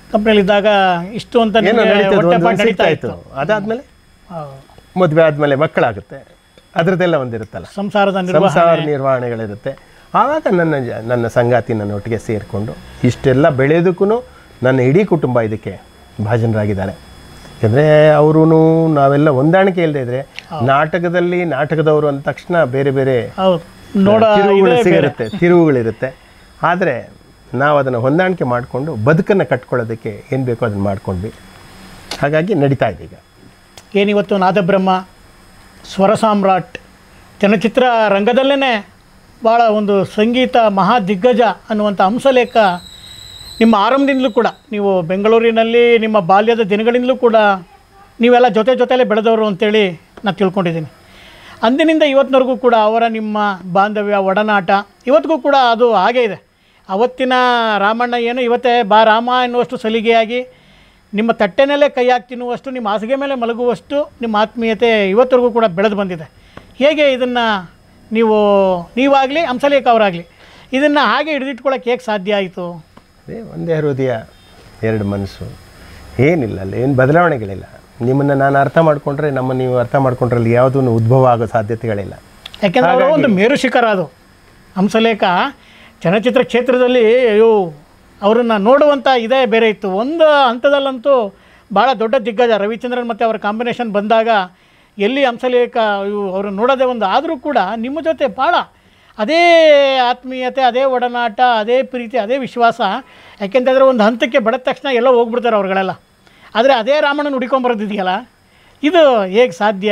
[SPEAKER 1] ಕಂಪ್ನಿಯಲ್ಲಿದ್ದಾಗ ಇಷ್ಟು ಅಂತ
[SPEAKER 2] ಏನೋ
[SPEAKER 1] ನಿಮ್ಗೆ
[SPEAKER 2] ನಡೀತದೆ
[SPEAKER 1] ಹೊಟ್ಟೆ
[SPEAKER 2] ಒಂದು
[SPEAKER 1] ಪಾಟ್ ನಡೀತಾ
[SPEAKER 2] ಸಿಗ್ತಾ
[SPEAKER 1] ಇತ್ತು
[SPEAKER 2] ಇತ್ತು ಅದಾದ್ಮೇಲೆ
[SPEAKER 1] ಹೌದು.
[SPEAKER 2] ಮದುವೆ ಆದಮೇಲೆ ಮಕ್ಕಳಾಗುತ್ತೆ ಅದರದ್ದೆಲ್ಲ ಒಂದಿರುತ್ತಲ್ಲ
[SPEAKER 1] ಸಂಸಾರದ ನಿರ್ವಹಣೆ
[SPEAKER 2] ಸಂಸಾರ ನಿರ್ವಹಣೆಗಳಿರುತ್ತೆ ಆವಾಗ ನನ್ನ ಜ- ನನ್ನ ಸಂಗಾತಿ ನನ್ನ ಒಟ್ಟಿಗೆ ಸೇರಿಕೊಂಡು ಇಷ್ಟೆಲ್ಲ ಬೆಳೆಯೋದಕ್ಕೂ ನನ್ನ ಇಡೀ ಕುಟುಂಬ ಇದಕ್ಕೆ ಭಾಜನರಾಗಿದ್ದಾರೆ ಯಾಕಂದರೆ ಅವರು ನಾವೆಲ್ಲ ಹೊಂದಾಣಿಕೆ ಇಲ್ಲದೆ ಇದ್ರೆ ನಾಟಕದಲ್ಲಿ ನಾಟಕದವರು ಅಂದ ತಕ್ಷಣ ಬೇರೆ ಬೇರೆ
[SPEAKER 1] ಹೌದು ನೋಡ
[SPEAKER 2] ತಿರುವುಗಳು
[SPEAKER 1] ಇದೇ ಬೇರೆ
[SPEAKER 2] ಸಿಗಿರುತ್ತೆ ತಿರುವುಗಳಿರುತ್ತೆ ಆದರೆ ನಾವು ಅದನ್ನು ಹೊಂದಾಣಿಕೆ ಮಾಡಿಕೊಂಡು ಬದುಕನ್ನು ಕಟ್ಕೊಳ್ಳೋದಕ್ಕೆ ಏನು ಬೇಕೋ ಅದನ್ನು ಮಾಡ್ಕೊಂಡ್ವಿ ಹಾಗಾಗಿ ನಡೀತಾ ಇದೆ ಈಗ
[SPEAKER 1] ಏನಿವತ್ತು ನಾದಬ್ರಹ್ಮ ಸ್ವರ ಸಾಮ್ರಾಟ್ ಚಲನಚಿತ್ರ ರಂಗದಲ್ಲೇ ಭಾಳ ಒಂದು ಸಂಗೀತ ಮಹಾ ದಿಗ್ಗಜ ಅನ್ನುವಂಥ ಹಂಸಲೇಖ ನಿಮ್ಮ ಆರಂಭದಿಂದಲೂ ಕೂಡ ನೀವು ಬೆಂಗಳೂರಿನಲ್ಲಿ ನಿಮ್ಮ ಬಾಲ್ಯದ ದಿನಗಳಿಂದಲೂ ಕೂಡ ನೀವೆಲ್ಲ ಜೊತೆ ಜೊತೆಲೇ ಬೆಳೆದವರು ಅಂತೇಳಿ ನಾನು ತಿಳ್ಕೊಂಡಿದ್ದೀನಿ ಅಂದಿನಿಂದ ಇವತ್ತಿನವರೆಗೂ ಕೂಡ ಅವರ ನಿಮ್ಮ ಬಾಂಧವ್ಯ ಒಡನಾಟ ಇವತ್ತಿಗೂ ಕೂಡ ಅದು ಹಾಗೇ ಇದೆ ಅವತ್ತಿನ ರಾಮಣ್ಣ ಏನು ಇವತ್ತೇ ಬಾ ರಾಮ ಎನ್ನುವಷ್ಟು ಸಲಿಗೆಯಾಗಿ ನಿಮ್ಮ ತಟ್ಟೆನಲ್ಲೇ ಕೈ ಹಾಕಿ ತಿನ್ನುವಷ್ಟು ನಿಮ್ಮ ಹಾಸಿಗೆ ಮೇಲೆ ಮಲಗುವಷ್ಟು ನಿಮ್ಮ ಆತ್ಮೀಯತೆ ಇವತ್ತರೆಗೂ ಕೂಡ ಬೆಳೆದು ಬಂದಿದೆ ಹೇಗೆ ಇದನ್ನು ನೀವು ನೀವಾಗಲಿ ಹಂಸಲೇಖ ಅವರಾಗಲಿ ಇದನ್ನು ಹಾಗೆ ಹಿಡಿದಿಟ್ಕೊಳ್ಳೋಕೆ ಹೇಗೆ ಸಾಧ್ಯ ಆಯಿತು
[SPEAKER 2] ಅದೇ ಒಂದೇ ಹೃದಯ ಎರಡು ಮನಸ್ಸು ಏನಿಲ್ಲ ಅಲ್ಲಿ ಏನು ಬದಲಾವಣೆಗಳಿಲ್ಲ ನಿಮ್ಮನ್ನು ನಾನು ಅರ್ಥ ಮಾಡಿಕೊಂಡ್ರೆ ನಮ್ಮ ನೀವು ಅರ್ಥ ಮಾಡ್ಕೊಂಡ್ರೆ ಅಲ್ಲಿ ಯಾವುದೂ ಉದ್ಭವ ಆಗೋ ಸಾಧ್ಯತೆಗಳಿಲ್ಲ
[SPEAKER 1] ಯಾಕೆಂದರೆ ಅವರು ಒಂದು ಮೇರು ಶಿಖರ ಅದು ಹಂಸಲೇಖ ಚಲನಚಿತ್ರ ಕ್ಷೇತ್ರದಲ್ಲಿ ಅಯ್ಯೋ ಅವರನ್ನು ನೋಡುವಂಥ ಇದೇ ಬೇರೆ ಇತ್ತು ಒಂದು ಹಂತದಲ್ಲಂತೂ ಭಾಳ ದೊಡ್ಡ ದಿಗ್ಗಜ ರವಿಚಂದ್ರನ್ ಮತ್ತು ಅವರ ಕಾಂಬಿನೇಷನ್ ಬಂದಾಗ ಎಲ್ಲಿ ಹಂಸಲೇಖ ಇವು ಅವರು ನೋಡೋದೇ ಒಂದು ಆದರೂ ಕೂಡ ನಿಮ್ಮ ಜೊತೆ ಭಾಳ ಅದೇ ಆತ್ಮೀಯತೆ ಅದೇ ಒಡನಾಟ ಅದೇ ಪ್ರೀತಿ ಅದೇ ವಿಶ್ವಾಸ ಯಾಕೆಂತಂದರೆ ಒಂದು ಹಂತಕ್ಕೆ ಬೆಳೆದ ತಕ್ಷಣ ಎಲ್ಲೋ ಹೋಗ್ಬಿಡ್ತಾರೆ ಅವ್ರುಗಳೆಲ್ಲ ಆದರೆ ಅದೇ ರಾಮಣ್ಣನ ಹುಡ್ಕೊಂಬರೋದಿದೆಯಲ್ಲ ಇದು ಹೇಗೆ ಸಾಧ್ಯ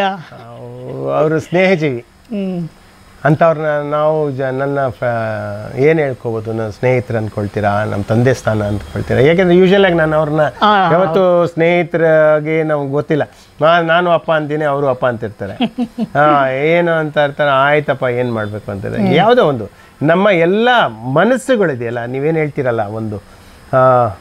[SPEAKER 2] ಅವರು ಸ್ನೇಹಜೀವಿ
[SPEAKER 1] ಹ್ಞೂ
[SPEAKER 2] ಅಂಥವ್ರನ್ನ ನಾವು ಜ ನನ್ನ ಏನು ಹೇಳ್ಕೊಬೋದು ನನ್ನ ಸ್ನೇಹಿತರು ಅಂದ್ಕೊಳ್ತೀರಾ ನಮ್ಮ ತಂದೆ ಸ್ಥಾನ ಅಂದ್ಕೊಳ್ತೀರಾ ಯಾಕೆಂದರೆ ಯೂಶಲಾಗಿ ನಾನು ಅವ್ರನ್ನ
[SPEAKER 1] ಆ,
[SPEAKER 2] ಯಾವತ್ತು ಸ್ನೇಹಿತರಾಗಿ ನಮ್ಗೆ ಗೊತ್ತಿಲ್ಲ ನಾ- ನಾನು ಅಪ್ಪ ಅಂತೀನಿ ಅವರು ಅಪ್ಪ ಅಂತಿರ್ತಾರೆ ಹಾಂ ಏನು ಅಂತ ಇರ್ತಾರೆ ಆಯ್ತಪ್ಪ ಏನು ಮಾಡಬೇಕು ಅಂತಾರೆ ಯಾವುದೋ ಒಂದು ನಮ್ಮ ಎಲ್ಲ ಮನಸ್ಸುಗಳಿದೆಯಲ್ಲ ನೀವೇನು ಹೇಳ್ತೀರಲ್ಲ ಒಂದು ಆ,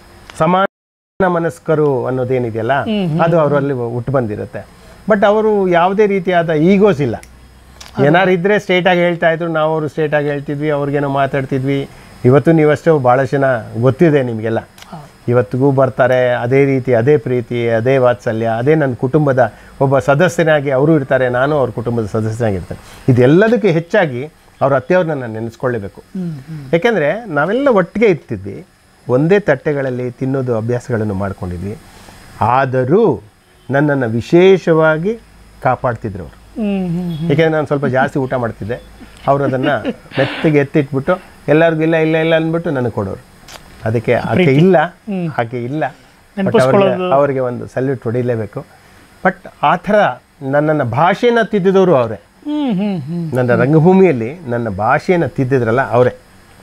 [SPEAKER 2] ಸಮಾನ ಮನಸ್ಕರು ಅನ್ನೋದೇನಿದೆಯಲ್ಲ ಅದು ಅವರಲ್ಲಿ ಹುಟ್ಟು ಬಂದಿರುತ್ತೆ ಬಟ್ ಅವರು ಯಾವುದೇ ರೀತಿಯಾದ ಈಗೋಸ್ ಇಲ್ಲ ಏನಾರು ಇದ್ದರೆ ಸ್ಟ್ರೇಟಾಗಿ ಹೇಳ್ತಾ ಇದ್ರು ನಾವು ಅವರು ಸ್ಟ್ರೇಟಾಗಿ ಹೇಳ್ತಿದ್ವಿ ಅವ್ರಿಗೇನೋ ಮಾತಾಡ್ತಿದ್ವಿ ಇವತ್ತು ನೀವಷ್ಟೇ ಭಾಳ ಜನ ಗೊತ್ತಿದೆ ನಿಮಗೆಲ್ಲ ಇವತ್ತಿಗೂ ಬರ್ತಾರೆ ಅದೇ ರೀತಿ ಅದೇ ಪ್ರೀತಿ ಅದೇ ವಾತ್ಸಲ್ಯ ಅದೇ ನನ್ನ ಕುಟುಂಬದ ಒಬ್ಬ ಸದಸ್ಯನಾಗಿ ಅವರು ಇರ್ತಾರೆ ನಾನು ಅವ್ರ ಕುಟುಂಬದ ಸದಸ್ಯನಾಗಿರ್ತೇನೆ ಇದೆಲ್ಲದಕ್ಕೆ ಹೆಚ್ಚಾಗಿ ಅವ್ರ ಅತ್ತೆಯವ್ರನ್ನ ನಾನು ನೆನೆಸ್ಕೊಳ್ಳೇಬೇಕು ಯಾಕೆಂದರೆ ನಾವೆಲ್ಲ ಒಟ್ಟಿಗೆ ಇರ್ತಿದ್ವಿ ಒಂದೇ ತಟ್ಟೆಗಳಲ್ಲಿ ತಿನ್ನೋದು ಅಭ್ಯಾಸಗಳನ್ನು ಮಾಡ್ಕೊಂಡಿದ್ವಿ ಆದರೂ ನನ್ನನ್ನು ವಿಶೇಷವಾಗಿ ಕಾಪಾಡ್ತಿದ್ರು ಅವರು
[SPEAKER 1] ಹ್ಮ್ ಹ್ಮ್
[SPEAKER 2] ಏಕೆಂದರೆ ನಾನು ಸ್ವಲ್ಪ ಜಾಸ್ತಿ ಊಟ ಮಾಡ್ತಿದ್ದೆ ಅವರು ಅದನ್ನು ಮೆತ್ತಗೆ ಎತ್ತಿಟ್ಬಿಟ್ಟು ಎಲ್ಲರಿಗೂ ಇಲ್ಲ ಇಲ್ಲ ಇಲ್ಲ ಅಂದ್ಬಿಟ್ಟು ನನಗೆ ಕೊಡೋರು ಅದಕ್ಕೆ ಆಕೆ ಇಲ್ಲ ಆಕೆ ಇಲ್ಲ ಬಟ್ ಅವ್ರಿಗೆ ಅವರಿಗೆ ಒಂದು ಸಲ್ಯೂಟ್ ಹೊಡಿಲೇಬೇಕು ಬಟ್ ಆ ಥರ ನನ್ನನ್ನು ಭಾಷೆಯನ್ನು ತಿದ್ದಿದವರು ಅವರೇ
[SPEAKER 1] ಹ್ಮ್ ಹ್ಮ್ ಹ್ಮ್
[SPEAKER 2] ನನ್ನ ರಂಗಭೂಮಿಯಲ್ಲಿ ನನ್ನ ಭಾಷೆಯನ್ನು ತಿದ್ದಿದ್ರಲ್ಲ ಅವರೇ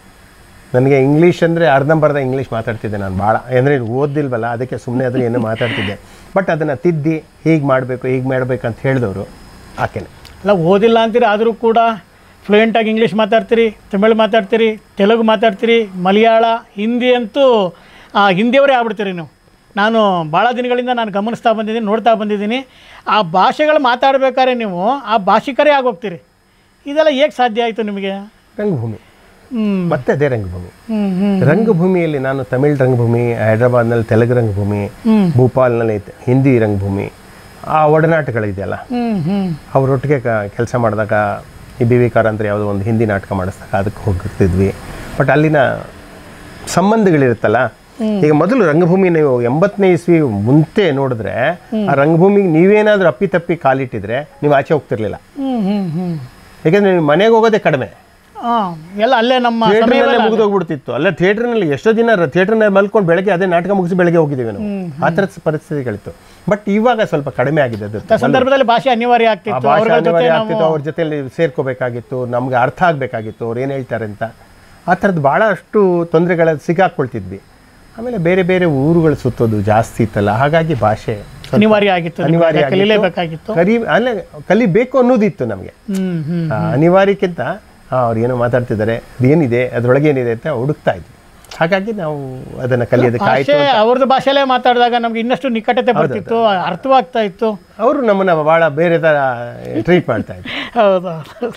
[SPEAKER 2] ನನಗೆ ಇಂಗ್ಲೀಷ್ ಅಂದರೆ ಅರ್ಧಂಬರ್ಧ ಇಂಗ್ಲೀಷ್ ಮಾತಾಡ್ತಿದ್ದೆ ನಾನು ಭಾಳ ಅಂದರೆ ಓದಿಲ್ವಲ್ಲ ಅದಕ್ಕೆ ಸುಮ್ಮನೆ ಅದನ್ನು ಏನೋ ಮಾತಾಡ್ತಿದ್ದೆ ಬಟ್ ಅದನ್ನು ತಿದ್ದಿ ಹೀಗೆ ಮಾಡಬೇಕು ಹೀಗೆ ಮಾಡಬೇಕು ಅಂತ ಹೇಳಿದವರು ಆಕೆನೆ
[SPEAKER 1] ಅಲ್ಲ ಓದಿಲ್ಲ ಅಂತೀರಿ ಆದರೂ ಕೂಡ ಫ್ಲೂಯೆಂಟಾಗಿ ಇಂಗ್ಲೀಷ್ ಮಾತಾಡ್ತೀರಿ ತಮಿಳು ಮಾತಾಡ್ತೀರಿ ತೆಲುಗು ಮಾತಾಡ್ತೀರಿ ಮಲಯಾಳ ಹಿಂದಿ ಅಂತೂ ಆ, ಹಿಂದಿಯವರೇ ಆಗ್ಬಿಡ್ತೀರಿ ನೀವು ನಾನು ಭಾಳ ದಿನಗಳಿಂದ ನಾನು ಗಮನಿಸ್ತಾ ಬಂದಿದ್ದೀನಿ ನೋಡ್ತಾ ಬಂದಿದ್ದೀನಿ ಆ ಭಾಷೆಗಳು ಮಾತಾಡ್ಬೇಕಾದ್ರೆ ನೀವು ಆ ಭಾಷಿಕರೇ ಆಗೋಗ್ತೀರಿ ಇದೆಲ್ಲ ಹೇಗೆ ಸಾಧ್ಯ ಆಯಿತು ನಿಮಗೆ
[SPEAKER 2] ರಂಗಭೂಮಿ
[SPEAKER 1] ಹ್ಞೂ
[SPEAKER 2] ಮತ್ತೆ ಅದೇ ರಂಗಭೂಮಿ
[SPEAKER 1] ಹ್ಞೂ ಹ್ಞೂ
[SPEAKER 2] ರಂಗಭೂಮಿಯಲ್ಲಿ ನಾನು ತಮಿಳ್ ರಂಗಭೂಮಿ ಹೈದ್ರಾಬಾದ್ನಲ್ಲಿ ತೆಲುಗು ರಂಗಭೂಮಿ
[SPEAKER 1] ಹ್ಮ್.
[SPEAKER 2] ಭೂಪಾಲ್ನಲ್ಲಿ ತ- ಹಿಂದಿ ರಂಗಭೂಮಿ ಆ ಒಡನಾಟಗಳಿದೆಯಲ್ಲ
[SPEAKER 1] ಹ್ಞೂ ಹ್ಞೂ
[SPEAKER 2] ಅವರೊಟ್ಟಿಗೆ ಕೆಲಸ ಮಾಡಿದಾಗ ಈ ಬಿ ವಿ ಕಾರಂತರ ಯಾವುದೋ ಒಂದು ಹಿಂದಿ ನಾಟಕ ಮಾಡಿಸಿದಾಗ ಅದಕ್ಕೆ ಹೋಗಿರ್ತಿದ್ವಿ ಬಟ್ ಅಲ್ಲಿನ ಸಂಬಂಧಗಳಿರುತ್ತಲ್ಲ ಈಗ ಮೊದಲು ರಂಗಭೂಮಿ ನೀವು ಎಂಬತ್ತನೇ ಇಸ್ವಿ ಮುಂಚೆ ನೋಡಿದ್ರೆ ಆ ರಂಗಭೂಮಿಗೆ ನೀವೇನಾದ್ರೂ ಅಪ್ಪಿತಪ್ಪಿ ಕಾಲಿಟ್ಟಿದ್ರೆ ನೀವು ಆಚೆ ಹೋಗ್ತಿರ್ಲಿಲ್ಲ
[SPEAKER 1] ಹ್ಞೂ ಹ್ಞೂ ಹ್ಞೂ
[SPEAKER 2] ಯಾಕೆಂದ್ರೆ ನೀವು ಮನೆಗೆ ಹೋಗೋದೇ ಕಡಿಮೆ
[SPEAKER 1] ಹಾಂ ಎಲ್ಲ ಅಲ್ಲೇ ನಮ್ಮ
[SPEAKER 2] ಥಿಯೇಟರ್ನಲ್ಲೇ ಮುಗಿದೋಗ್ಬಿಡ್ತಿತ್ತು ಅಲ್ಲ ಥಿಯೇಟರ್ನಲ್ಲಿ ಎಷ್ಟೋ ದಿನ ಥಿಯೇಟರ್ನಲ್ಲಿ ಮಲ್ಕೊಂಡು ಬೆಳಗ್ಗೆ ಅದೇ ನಾಟಕ ಮುಗಿಸಿ ಬೆಳಗ್ಗೆ ಹೋಗಿದ್ದೀವಿ ನಾವು ಆ ಥರದ ಪರಿಸ್ಥಿತಿಗಳಿತ್ತು ಬಟ್ ಇವಾಗ ಸ್ವಲ್ಪ ಕಡಿಮೆ ಆಗಿದೆ ಅದು
[SPEAKER 1] ಆ ಸಂದರ್ಭದಲ್ಲಿ ಭಾಷೆ ಅನಿವಾರ್ಯ
[SPEAKER 2] ಆ
[SPEAKER 1] ಆಗ್ತಿತ್ತು
[SPEAKER 2] ಭಾಷೆ
[SPEAKER 1] ಅವ್ರ ಜೊತೆ
[SPEAKER 2] ಅನಿವಾರ್ಯ
[SPEAKER 1] ನಾವು
[SPEAKER 2] ಆಗ್ತಿತ್ತು ಅವ್ರ ಜೊತೆಲಿ ಸೇರ್ಕೋಬೇಕಾಗಿತ್ತು ನಮ್ಗೆ ಅರ್ಥ ಆಗಬೇಕಾಗಿತ್ತು ಅವ್ರು ಏನು ಹೇಳ್ತಾರೆ ಅಂತ ಆ ಥರದ್ದು ಭಾಳಷ್ಟು ತೊಂದರೆಗಳ ಸಿಗಾಕೊಳ್ತಿದ್ವಿ ಆಮೇಲೆ ಬೇರೆ ಬೇರೆ ಊರುಗಳು ಸುತ್ತೋದು ಜಾಸ್ತಿ ಇತ್ತಲ್ಲ ಹಾಗಾಗಿ ಭಾಷೆ ಸ್ವಲ್ಪ
[SPEAKER 1] ಅನಿವಾರ್ಯ ಆಗಿತ್ತು ನಿಮ್ಗೆ
[SPEAKER 2] ಅನಿವಾರ್ಯ
[SPEAKER 1] ಅದಕ್ಕೆ ಕಲೀಲೇಬೇಕಾಗಿತ್ತು
[SPEAKER 2] ಕಲಿ ಅಲ್ಲ ಕಲಿಬೇಕು ಅನ್ನೋದಿತ್ತು ನಮಗೆ
[SPEAKER 1] ಹ್ಮ್ ಹ್ಮ್
[SPEAKER 2] ಆ, ಅನಿವಾರ್ಯಕ್ಕಿಂತ ಆ, ಅವ್ರು ಏನೋ ಮಾತಾಡ್ತಿದ್ದಾರೆ ಅದೇನಿದೆ ಅದ್ರೊಳಗೆ ಏನಿದೆ ಅಂತ ಹುಡುಕ್ತಾ ಇದ್ವಿ ಹಾಗಾಗಿ ನಾವು ಅದನ್ನು ಕಲಿಯೋದಕ್ಕೆ ಆಯ್ತು
[SPEAKER 1] ಭಾಷೆ ಅವ್ರದ್ದು ಭಾಷೆಯಲ್ಲೇ ಮಾತಾಡಿದಾಗ ನಮ್ಗೆ ಇನ್ನಷ್ಟು ನಿಕಟತೆ ಬರ್ತಿತ್ತು ಅರ್ಥವಾಗ್ತಾ ಇತ್ತು
[SPEAKER 2] ಅವರು ನಮ್ಮನ್ನ ಭಾಳ ಬೇರೆ ಥರ ಟ್ರೀಟ್ ಮಾಡ್ತಾ ಇದ್ರು
[SPEAKER 1] ಹೌದು ಹೌದು.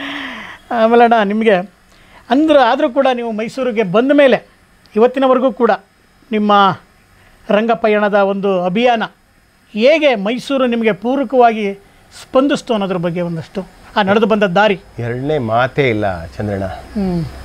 [SPEAKER 1] ಆಮೇಲೆ ಅಣ್ಣ ನಿಮಗೆ ಅಂದ್ರೆ ಆದರೂ ಕೂಡ ನೀವು ಮೈಸೂರಿಗೆ ಬಂದ ಮೇಲೆ ಇವತ್ತಿನವರೆಗೂ ಕೂಡ ನಿಮ್ಮ ರಂಗಪಯಣದ ಒಂದು ಅಭಿಯಾನ ಹೇಗೆ ಮೈಸೂರು ನಿಮಗೆ ಪೂರಕವಾಗಿ ಸ್ಪಂದಿಸ್ತು ಅನ್ನೋದ್ರ ಬಗ್ಗೆ ಒಂದಷ್ಟು ಆ ನಡೆದು ಬಂದ ದಾರಿ
[SPEAKER 2] ಎರಡನೇ ಮಾತೇ ಇಲ್ಲ ಚಂದ್ರಣ್ಣ
[SPEAKER 1] ಹ್ಞೂ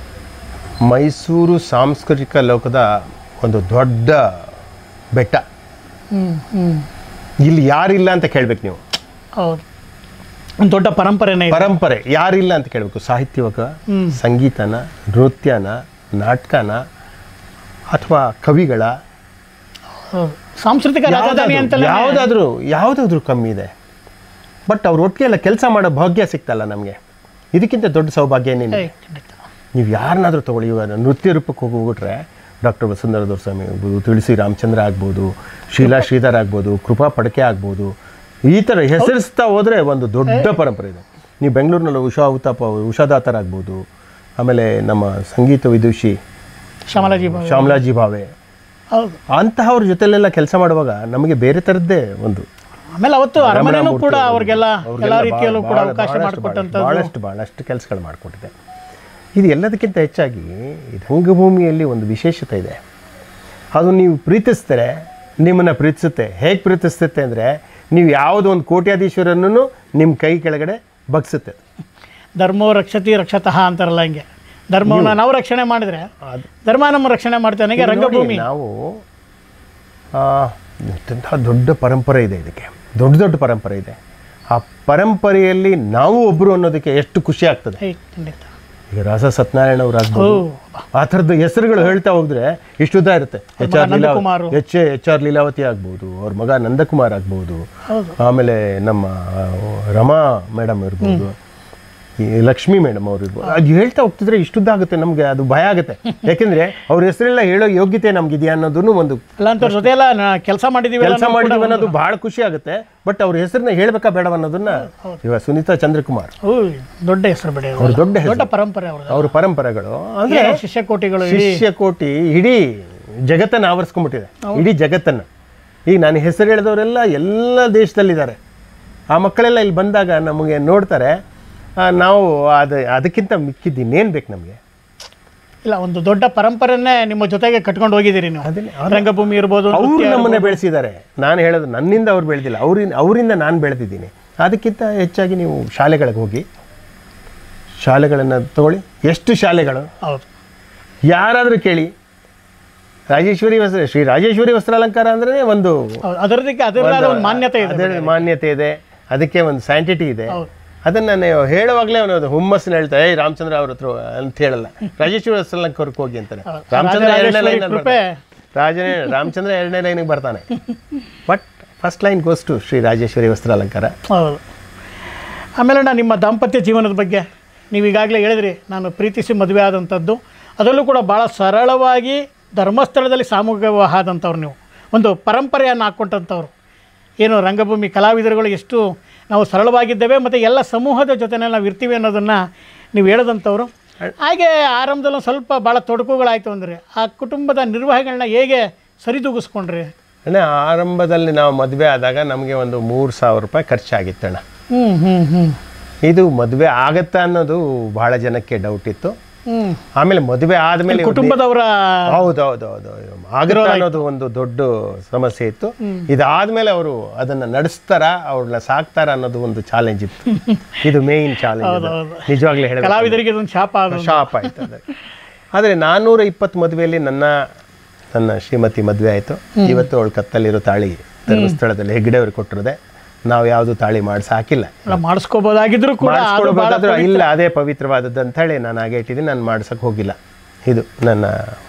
[SPEAKER 2] ಮೈಸೂರು ಸಾಂಸ್ಕೃತಿಕ ಲೋಕದ ಒಂದು ದೊಡ್ಡ ಬೆಟ್ಟ
[SPEAKER 1] ಹ್ಞೂ ಹ್ಞೂ
[SPEAKER 2] ಇಲ್ಲಿ ಯಾರಿಲ್ಲ ಅಂತ ಕೇಳ್ಬೇಕು ನೀವು
[SPEAKER 1] ಹೌದು ಒಂದು ದೊಡ್ಡ ಪರಂಪರೆನೇ ಇದೆ
[SPEAKER 2] ಪರಂಪರೆ ಯಾರಿಲ್ಲ ಅಂತ ಕೇಳಬೇಕು ಸಾಹಿತ್ಯವಕ
[SPEAKER 1] ಹ್ಮ್.
[SPEAKER 2] ಸಂಗೀತನ ನೃತ್ಯನ ನಾಟಕನ ಅಥವಾ ಕವಿಗಳ
[SPEAKER 1] ಹೌದು. ಸಾಂಸ್ಕೃತಿಕ ರಾಜಧಾನಿ ಅಂತಲೇ
[SPEAKER 2] ಯಾವುದಾದ್ರೂ ಯಾವುದಾದ್ರೂ ಕಮ್ಮಿ ಇದೆ ಬಟ್ ಅವ್ರ ಒಟ್ಟಿಗೆ ಎಲ್ಲ ಕೆಲಸ ಮಾಡೋ ಭಾಗ್ಯ ಸಿಗ್ತಲ್ಲ ನಮಗೆ ಇದಕ್ಕಿಂತ ದೊಡ್ಡ ಸೌಭಾಗ್ಯ ಏನಿಲ್ಲ
[SPEAKER 1] ಏ, ಖಂಡಿತ.
[SPEAKER 2] ನೀವು ಯಾರನ್ನಾದ್ರೂ ತಗೊಳ್ಳಿ ಇವಾಗ ನೃತ್ಯ ರೂಪಕ್ಕೆ ಹೋಗ್ಬಿಟ್ರೆ ಡಾಕ್ಟರ್ ವಸುಂಧರ ದೊರಸ್ವಾಮಿ ಆಗ್ಬೋದು ತುಳಸಿ ರಾಮಚಂದ್ರ ಆಗ್ಬೋದು ಶೀಲಾ ಶ್ರೀಧರ್ ಆಗ್ಬೋದು ಕೃಪಾ ಪಡಕೆ ಆಗ್ಬೋದು ಈ ಥರ ಹೆಸರಿಸ್ತಾ ಹೋದರೆ ಒಂದು ದೊಡ್ಡ ಪರಂಪರೆ ಇದೆ ನೀವು ಬೆಂಗಳೂರಿನಲ್ಲಿ ಉಷಾ ಉತಾಪ ಉಷಾದಾತರ್ ಆಗ್ಬೋದು ಆಮೇಲೆ ನಮ್ಮ ಸಂಗೀತ ವಿದುಷಿ
[SPEAKER 1] ಶ್ಯಾಮಲಾಜಿ ಬಾವಿ.
[SPEAKER 2] ಶ್ಯಾಮಲಾಜಿ ಭಾವೆ
[SPEAKER 1] ಹೌದು
[SPEAKER 2] ಅಂತಹವ್ರ ಜೊತೆಲೆಲ್ಲ ಕೆಲಸ ಮಾಡುವಾಗ ನಮಗೆ ಬೇರೆ ಥರದ್ದೇ ಒಂದು
[SPEAKER 1] ಆಮೇಲೆ ಅವತ್ತು ಅರಮನೆನೂ ಕೂಡ ಅವ್ರಿಗೆಲ್ಲ
[SPEAKER 2] ಅವ್ರಿಗೆಲ್ಲ
[SPEAKER 1] ಎಲ್ಲ
[SPEAKER 2] ಭಾಳ-
[SPEAKER 1] ರೀತಿಯಲ್ಲೂ ಕೂಡ
[SPEAKER 2] ಭಾಳ-
[SPEAKER 1] ಅವಕಾಶ
[SPEAKER 2] ಭಾಳಷ್ಟು-
[SPEAKER 1] ಮಾಡಿಕೊಟ್ಟಂಥದ್ದು
[SPEAKER 2] ಭಾಳಷ್ಟು ಭಾಳಷ್ಟು ಕೆಲಸಗಳು ಮಾಡಿಕೊಟ್ಟಿದೆ ಇದು ಎಲ್ಲದಕ್ಕಿಂತ ಹೆಚ್ಚಾಗಿ ಈ ರಂಗಭೂಮಿಯಲ್ಲಿ ಒಂದು ವಿಶೇಷತೆ ಇದೆ ಅದು ನೀವು ಪ್ರೀತಿಸ್ತಾರೆ ನಿಮ್ಮನ್ನು ಪ್ರೀತಿಸುತ್ತೆ ಹೇಗೆ ಪ್ರೀತಿಸುತ್ತೆ ಅಂದರೆ ನೀವು ಯಾವುದೋ ಒಂದು ಕೋಟ್ಯಾಧೀಶ್ವರನ್ನು ನಿಮ್ಮ ಕೈ ಕೆಳಗಡೆ ಬಗ್ಸುತ್ತೆ
[SPEAKER 1] ಧರ್ಮೋ ರಕ್ಷತಿ ರಕ್ಷತಃ ಅಂತಾರಲ್ಲ ಹಿಂಗೆ ಧರ್ಮವನ್ನ ನಾವು ರಕ್ಷಣೆ ಮಾಡಿದ್ರೆ
[SPEAKER 2] ಅದು
[SPEAKER 1] ಧರ್ಮ ನಮ್ಮ ರಕ್ಷಣೆ ಮಾಡ್ತಾನೆ
[SPEAKER 2] ನೋಡಿ,
[SPEAKER 1] ರಂಗಭೂಮಿ
[SPEAKER 2] ನಾವು ಆ, ಎಂಥ ದೊಡ್ಡ ಪರಂಪರೆ ಇದೆ ಇದಕ್ಕೆ ದೊಡ್ಡ ದೊಡ್ಡ ಪರಂಪರೆ ಇದೆ ಆ ಪರಂಪರೆಯಲ್ಲಿ ನಾವು ಒಬ್ಬರು ಅನ್ನೋದಕ್ಕೆ ಎಷ್ಟು ಖುಷಿ ಆಗ್ತದೆ
[SPEAKER 1] ಏ, ಖಂಡಿತ
[SPEAKER 2] ಈಗ ರಾಸ ಸತ್ಯನಾರಾಯಣ ಅವ್ರು ಆಗ್ಬೋದು
[SPEAKER 1] ಓ
[SPEAKER 2] ಆ ಥರದ ಹೆಸರುಗಳು ಹೇಳ್ತಾ ಹೋದ್ರೆ ಇಷ್ಟುದ್ದ ಇರುತ್ತೆ H R Leela
[SPEAKER 1] Nandakumar.
[SPEAKER 2] H H R Leelavathi ಆಗ್ಬೋದು ಅವ್ರ ಮಗ ನಂದಕುಮಾರ್ ಆಗ್ಬೋದು
[SPEAKER 1] ಹೌದು
[SPEAKER 2] ಆಮೇಲೆ ನಮ್ಮ ಆ, ರಮಾ ಮೇಡಮ್ ಇರ್ಬೋದು ಈ ಲಕ್ಷ್ಮಿ ಮೇಡಮ್ ಅವ್ರು ಇರ್ಬೋದು ಅದು ಹೇಳ್ತಾ ಹೋಗ್ತಿದ್ರೆ ಇಷ್ಟುದ್ದ ಆಗುತ್ತೆ ನಮಗೆ ಅದು ಭಯ ಆಗುತ್ತೆ ಯಾಕೆಂದ್ರೆ ಅವ್ರ ಹೆಸರೆಲ್ಲ ಹೇಳೋ ಯೋಗ್ಯತೆ ನಮ್ಗಿದೆಯಾ ಅನ್ನೋದನ್ನು ಒಂದು
[SPEAKER 1] ಎಲ್ಲ ಅಂತ ಜೊತೆ ಎಲ್ಲ ಕೆಲಸ ಮಾಡಿದೀವಿ
[SPEAKER 2] ಕೆಲಸ ಮಾಡಿದೀವಿ ಅನ್ನೋದು ಬಹಳ ಖುಷಿ ಆಗುತ್ತೆ ಬಟ್ ಅವ್ರ ಹೆಸರನ್ನ ಹೇಳ್ಬೇಕಾ ಬೇಡವ ಅನ್ನೋದನ್ನ ಇವಾಗ ಸುನೀತಾ ಚಂದ್ರಕುಮಾರ್
[SPEAKER 1] ಓ ದೊಡ್ಡ ಹೆಸರು ಬಿಡಿ
[SPEAKER 2] ಅವ್ರ ದೊಡ್ಡ ಹೆಸರು
[SPEAKER 1] ದೊಡ್ಡ ಪರಂಪರೆ ಅವ್ರದ್ದು
[SPEAKER 2] ಅವ್ರ ಪರಂಪರೆಗಳು ಅಂದ್ರೆ
[SPEAKER 1] ಏನೋ ಶಿಷ್ಯಕೋಟಿಗಳು ಇಡೀ
[SPEAKER 2] ಶಿಷ್ಯ ಕೋಟಿ ಇಡೀ ಜಗತ್ತನ್ನು ಆವರಿಸ್ಕೊಂಡ್ಬಿಟ್ಟಿದೆ ಇಡೀ ಜಗತ್ತನ್ನು ಈಗ ನಾನು ಹೆಸರು ಹೇಳಿದವರೆಲ್ಲ ಎಲ್ಲ ದೇಶದಲ್ಲಿದ್ದಾರೆ ಆ ಮಕ್ಕಳೆಲ್ಲ ಇಲ್ಲಿ ಬಂದಾಗ ನಮಗೆ ನೋಡ್ತಾರೆ ಆ, ನಾವು ಅದು ಅದಕ್ಕಿಂತ ಮಿಕ್ಕಿದ್ದು ಇನ್ನೇನು ಬೇಕು ನಮಗೆ
[SPEAKER 1] ಇಲ್ಲ ಒಂದು ದೊಡ್ಡ ಪರಂಪರೆನೇ ನಿಮ್ಮ ಜೊತೆಗೆ ಕಟ್ಕೊಂಡು ಹೋಗಿದ್ದೀರಿ ನೀವು
[SPEAKER 2] ಅದನ್ನೇ
[SPEAKER 1] ರಂಗಭೂಮಿ ಇರ್ಬೋದು
[SPEAKER 2] ಅವರು ನಮ್ಮನ್ನೇ ಬೆಳೆಸಿದ್ದಾರೆ ನಾನು ಹೇಳೋದು ನನ್ನಿಂದ ಅವ್ರು ಬೆಳೆದಿಲ್ಲ ಅವರಿಂದ ಅವರಿಂದ ನಾನು ಬೆಳೆದಿದ್ದೀನಿ ಅದಕ್ಕಿಂತ ಹೆಚ್ಚಾಗಿ ನೀವು ಶಾಲೆಗಳಿಗೆ ಹೋಗಿ ಶಾಲೆಗಳನ್ನು ತಗೊಳ್ಳಿ ಎಷ್ಟು ಶಾಲೆಗಳು
[SPEAKER 1] ಹೌದು
[SPEAKER 2] ಯಾರಾದರೂ ಕೇಳಿ ರಾಜೇಶ್ವರಿ ವಸ್ತ್ರ ಶ್ರೀ ರಾಜೇಶ್ವರಿ ವಸ್ತ್ರಾಲಂಕಾರ ಅಂದರೆ ಒಂದು
[SPEAKER 1] ಹೌದು ಅದರದಕ್ಕೆ ಅದರದಾದ ಒಂದು ಮಾನ್ಯತೆ ಇದೆ
[SPEAKER 2] ಅದರ ಮಾನ್ಯತೆ ಇದೆ ಅದಕ್ಕೆ ಒಂದು ಸ್ಯಾಂಟಿಟಿ ಇದೆ
[SPEAKER 1] ಹೌದು
[SPEAKER 2] ಅದನ್ನು ನಾನು ಹೇಳುವಾಗಲೇ ಅವನು ಹುಮ್ಮಸ್ಸನ್ನ ಹೇಳ್ತಾ ಏಯ್ ರಾಮಚಂದ್ರ ಅವ್ರ ಹತ್ರ ಅಂತ ಹೇಳಲ್ಲ ರಾಜೇಶ್ವರಿ ವಸ್ತ್ರಾಲಂಕರಕ್ಕೆ ಹೋಗಿ ಅಂತಾನೆ ರಾಮಚಂದ್ರ ಎರಡನೇ
[SPEAKER 1] ರಾಜರಾಜೇಶ್ವರಿ
[SPEAKER 2] ಲೈನ್
[SPEAKER 1] ಕೃಪೆ
[SPEAKER 2] ರಾಜನೇ ರಾಮಚಂದ್ರ ಎರಡನೇ ಲೈನಿಗೆ ಬರ್ತಾನೆ but first line goes to Shri Rajeshwari Vastralankara
[SPEAKER 1] ಹೌದು ಆಮೇಲೆ ನಾನು ನಿಮ್ಮ ದಾಂಪತ್ಯ ಜೀವನದ ಬಗ್ಗೆ ನೀವು ಈಗಾಗಲೇ ಹೇಳಿದ್ರಿ ನಾನು ಪ್ರೀತಿಸಿ ಮದುವೆ ಆದಂಥದ್ದು ಅದರಲ್ಲೂ ಕೂಡ ಭಾಳ ಸರಳವಾಗಿ ಧರ್ಮಸ್ಥಳದಲ್ಲಿ ಸಾಮೂಹಿಕ ವಿವಾಹ ಆದಂಥವ್ರು ನೀವು ಒಂದು ಪರಂಪರೆಯನ್ನು ಹಾಕ್ಕೊಂಡಂಥವ್ರು ಏನು ರಂಗಭೂಮಿ ಕಲಾವಿದರುಗಳು ಎಷ್ಟು ನಾವು ಸರಳವಾಗಿದ್ದೇವೆ ಮತ್ತು ಎಲ್ಲ ಸಮೂಹದ ಜೊತೆನೇ ನಾವು ಇರ್ತೀವಿ ಅನ್ನೋದನ್ನು ನೀವು ಹೇಳದಂಥವ್ರು ಹಾಗೆ ಆರಂಭದಲ್ಲಿ ಒಂದು ಸ್ವಲ್ಪ ಭಾಳ ತೊಡಕುಗಳಾಯಿತು ಅಂದರೆ ಆ ಕುಟುಂಬದ ನಿರ್ವಹಣೆಗಳನ್ನ ಹೇಗೆ ಸರಿದೂಗಿಸ್ಕೊಂಡ್ರಿ
[SPEAKER 2] ಅಣ್ಣ ಆರಂಭದಲ್ಲಿ ನಾವು ಮದುವೆ ಆದಾಗ ನಮಗೆ ಒಂದು ಮೂರು ಸಾವಿರ ರೂಪಾಯಿ ಖರ್ಚಾಗಿತ್ತಣ್ಣ
[SPEAKER 1] ಹ್ಞೂ ಹ್ಞೂ ಹ್ಞೂ
[SPEAKER 2] ಇದು ಮದುವೆ ಆಗತ್ತಾ ಅನ್ನೋದು ಬಹಳ ಜನಕ್ಕೆ ಡೌಟ್ ಇತ್ತು
[SPEAKER 1] ಹ್ಞೂ
[SPEAKER 2] ಆಮೇಲೆ ಮದುವೆ ಆದಮೇಲೆ
[SPEAKER 1] ಕುಟುಂಬದವರ
[SPEAKER 2] ಹೌದು ಹೌದು ಹೌದು ಆಗತ್ತಾ ಅನ್ನೋದು ಒಂದು ದೊಡ್ಡ ಸಮಸ್ಯೆ ಇತ್ತು ಇದಾದ್ಮೇಲೆ ಅವರು ಅದನ್ನ ನಡೆಸ್ತಾರ ಅವ್ರನ್ನ ಸಾಕ್ತಾರ ಅನ್ನೋದು ಒಂದು ಚಾಲೆಂಜ್ ಇತ್ತು ಇದು ಮೇನ್ ಚಾಲೆಂಜ್ ನಿಜವಾಗ್ಲೂ ಹೇಳ
[SPEAKER 1] ಕಲಾವಿದರಿಗೆ ಇದೊಂದು ಶಾಪ ಅದು
[SPEAKER 2] ಶಾಪ್ ಆಯ್ತು ಅದು ಆದರೆ ನಾನ್ನೂರ ಇಪ್ಪತ್ತು ಮದುವೆಯಲ್ಲಿ ನನ್ನ ನನ್ನ ಶ್ರೀಮತಿ ಮದುವೆ ಆಯಿತು ಇವತ್ತು ಅವಳು ಕತ್ತಲ್ಲಿರೋ ತಾಳಿ ಧರ್ಮಸ್ಥಳದಲ್ಲಿ ಹೆಗ್ಗಡೆ ಅವ್ರಿಗೆ ಕೊಟ್ಟಿರೋದೆ ನಾವು ಯಾವುದು ತಾಳಿ ಮಾಡಿಸಿ ಹಾಕಿಲ್ಲ
[SPEAKER 1] ಅಲ್ಲ ಮಾಡಿಸ್ಕೋಬೋದಾಗಿದ್ರು ಕೂಡ ಅದು ಭಾಳ
[SPEAKER 2] ಮಾಡಿಸ್ಕೊಳ್ಬೇಕಾದ್ರೂ ಇಲ್ಲ ಅದೇ ಪವಿತ್ರವಾದದ್ದು ಅಂತ ಹೇಳಿ ನಾನು ಹಾಗೆ ಇಟ್ಟಿದ್ದೀನಿ ನಾನು ಮಾಡ್ಸಕ್ಕೆ ಹೋಗಿಲ್ಲ ಇದು ನನ್ನ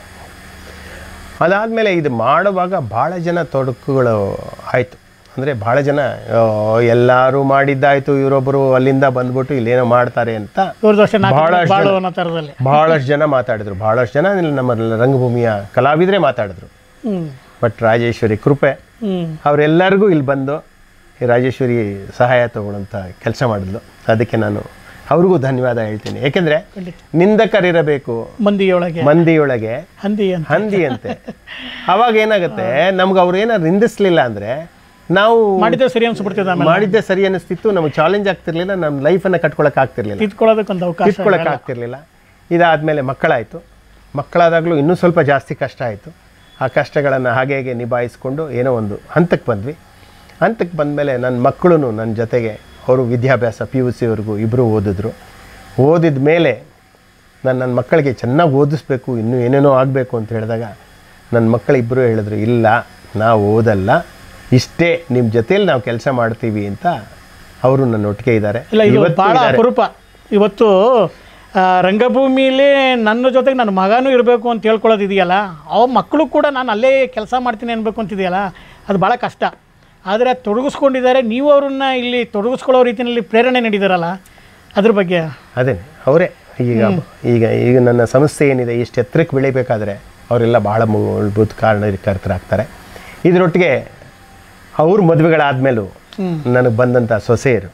[SPEAKER 2] ಅದಾದಮೇಲೆ ಇದು ಮಾಡುವಾಗ ಭಾಳ ಜನ ತೊಡಕುಗಳು ಆಯಿತು ಅಂದರೆ ಭಾಳ ಜನ ಆ, ಎಲ್ಲರೂ ಮಾಡಿದ್ದಾಯ್ತು ಇವರೊಬ್ಬರು ಅಲ್ಲಿಂದ ಬಂದ್ಬಿಟ್ಟು ಇಲ್ಲೇನೋ ಮಾಡ್ತಾರೆ ಅಂತ
[SPEAKER 1] ದೂರದರ್ಶನ
[SPEAKER 2] ಬಹಳಷ್ಟು
[SPEAKER 1] ಬಾಳು
[SPEAKER 2] ಜನ-
[SPEAKER 1] ಅನ್ನೋ ಥರದಲ್ಲಿ
[SPEAKER 2] ಭಾಳಷ್ಟು ಜನ ಮಾತಾಡಿದ್ರು ಭಾಳಷ್ಟು ಜನ ಇಲ್ಲಿ ನಮ್ಮ ರಂಗಭೂಮಿಯ ಕಲಾವಿದರೇ ಮಾತಾಡಿದ್ರು
[SPEAKER 1] ಹ್ಞೂ
[SPEAKER 2] ಬಟ್ ರಾಜೇಶ್ವರಿ ಕೃಪೆ
[SPEAKER 1] ಹ್ಞೂ
[SPEAKER 2] ಅವರೆಲ್ಲರಿಗೂ ಇಲ್ಲಿ ಬಂದು ಈ ರಾಜೇಶ್ವರಿ ಸಹಾಯ ತಗೊಳ್ಳೋಂಥ ಕೆಲಸ ಮಾಡಿದ್ಲು ಅದಕ್ಕೆ ನಾನು ಅವ್ರಿಗೂ ಧನ್ಯವಾದ ಹೇಳ್ತೀನಿ ಏಕೆಂದರೆ
[SPEAKER 1] ಖಂಡಿತ.
[SPEAKER 2] ನಿಂದಕರಿರಬೇಕು
[SPEAKER 1] ಮಂದಿಯೊಳಗೆ
[SPEAKER 2] ಮಂದಿಯೊಳಗೆ
[SPEAKER 1] ಹಂದಿ ಅಂತ
[SPEAKER 2] ಹಂದಿ ಅಂತೆ ಅವಾಗ ಏನಾಗುತ್ತೆ ನಮ್ಗೆ ಅವ್ರು ಏನಾದ್ರು ನಿಂದಿಸ್ಲಿಲ್ಲ ಅಂದರೆ ನಾವು
[SPEAKER 1] ಮಾಡಿದ್ರೆ ಸರಿ ಅನ್ಸ್ಬಿಡ್ತಿದೆ ಆಮೇಲೆ
[SPEAKER 2] ಮಾಡಿದ್ದೆ ಸರಿ ಅನಿಸ್ತಿತ್ತು ನಮಗೆ ಚಾಲೆಂಜ್ ಆಗ್ತಿರ್ಲಿಲ್ಲ ನಮ್ಮ ಲೈಫನ್ನು ಕಟ್ಕೊಳಕ್ ಆಗ್ತಿರ್ಲಿಲ್ಲ
[SPEAKER 1] ತಿದ್ಕೊಳ್ಳೋದಕ್ಕೊಂದು ಅವಕಾಶ
[SPEAKER 2] ಕಿತ್ಕೊಳಕ್ ಆಗ್ತಿರ್ಲಿಲ್ಲ ಇದಾದ್ಮೇಲೆ ಮಕ್ಕಳಾಯಿತು ಮಕ್ಕಳಾದಾಗಲೂ ಇನ್ನೂ ಸ್ವಲ್ಪ ಜಾಸ್ತಿ ಕಷ್ಟ ಆಯಿತು ಆ ಕಷ್ಟಗಳನ್ನು ಹಾಗೆ ಹೇಗೆ ನಿಭಾಯಿಸ್ಕೊಂಡು ಏನೋ ಒಂದು ಹಂತಕ್ಕೆ ಬಂದ್ವಿ ಹಂತಕ್ಕೆ ಬಂದಮೇಲೆ ನನ್ನ ಮಕ್ಕಳು ನನ್ನ ಜೊತೆಗೆ ಅವರು ವಿದ್ಯಾಭ್ಯಾಸ ಪಿ ಯು ಸಿವರೆಗೂ ಇಬ್ಬರು ಓದಿದ್ರು ಓದಿದ ಮೇಲೆ ನಾನು ನನ್ನ ಮಕ್ಕಳಿಗೆ ಚೆನ್ನಾಗಿ ಓದಿಸ್ಬೇಕು ಇನ್ನೂ ಏನೇನೋ ಆಗಬೇಕು ಅಂತ ಹೇಳಿದಾಗ ನನ್ನ ಮಕ್ಕಳಿಬ್ಬರು ಹೇಳಿದ್ರು ಇಲ್ಲ ನಾವು ಓದಲ್ಲ ಇಷ್ಟೇ ನಿಮ್ಮ ಜೊತೇಲಿ ನಾವು ಕೆಲಸ ಮಾಡ್ತೀವಿ ಅಂತ ಅವರು ನನ್ನ ಒಟ್ಟಿಗೆ ಇದ್ದಾರೆ
[SPEAKER 1] ಇಲ್ಲ ಇದು
[SPEAKER 2] ಇವತ್ತು
[SPEAKER 1] ಭಾಳ
[SPEAKER 2] ಇದ್ದಾರೆ.
[SPEAKER 1] ಅಪರೂಪ ಇವತ್ತು ಆ, ರಂಗಭೂಮಿಲಿ ನನ್ನ ಜೊತೆಗೆ ನನ್ನ ಮಗನೂ ಇರಬೇಕು ಅಂತ ಹೇಳ್ಕೊಳ್ಳೋದು ಇದೆಯಲ್ಲ ಅವ ಮಕ್ಕಳು ಕೂಡ ನಾನು ಅಲ್ಲೇ ಕೆಲಸ ಮಾಡ್ತೀನಿ ಅನ್ಬೇಕು ಅಂತಿದೆಯಲ್ಲ ಅದು ಭಾಳ ಕಷ್ಟ ಆದರೆ ತೊಡಗಿಸ್ಕೊಂಡಿದ್ದಾರೆ ನೀವು ಅವ್ರನ್ನ ಇಲ್ಲಿ ತೊಡಗಿಸ್ಕೊಳ್ಳೋ ರೀತಿಯಲ್ಲಿ ಪ್ರೇರಣೆ ನೀಡಿದಾರಲ್ಲ ಅದ್ರ ಬಗ್ಗೆ
[SPEAKER 2] ಅದೇ ಅವರೇ ಈಗ ಈಗ ಈಗ ನನ್ನ ಸಂಸ್ಥೆ ಏನಿದೆ ಇಷ್ಟು ಎತ್ತರಕ್ಕೆ ಬೆಳಿಬೇಕಾದ್ರೆ ಅವರೆಲ್ಲ ಬಹಳ ಮೂಲಭೂತ ಕಾರಣಕರ್ತರಾಗ್ತಾರೆ ಇದರೊಟ್ಟಿಗೆ ಅವ್ರ ಮದುವೆಗಳಾದಮೇಲೂ ನನಗೆ ಬಂದಂಥ ಸೊಸೆಯರು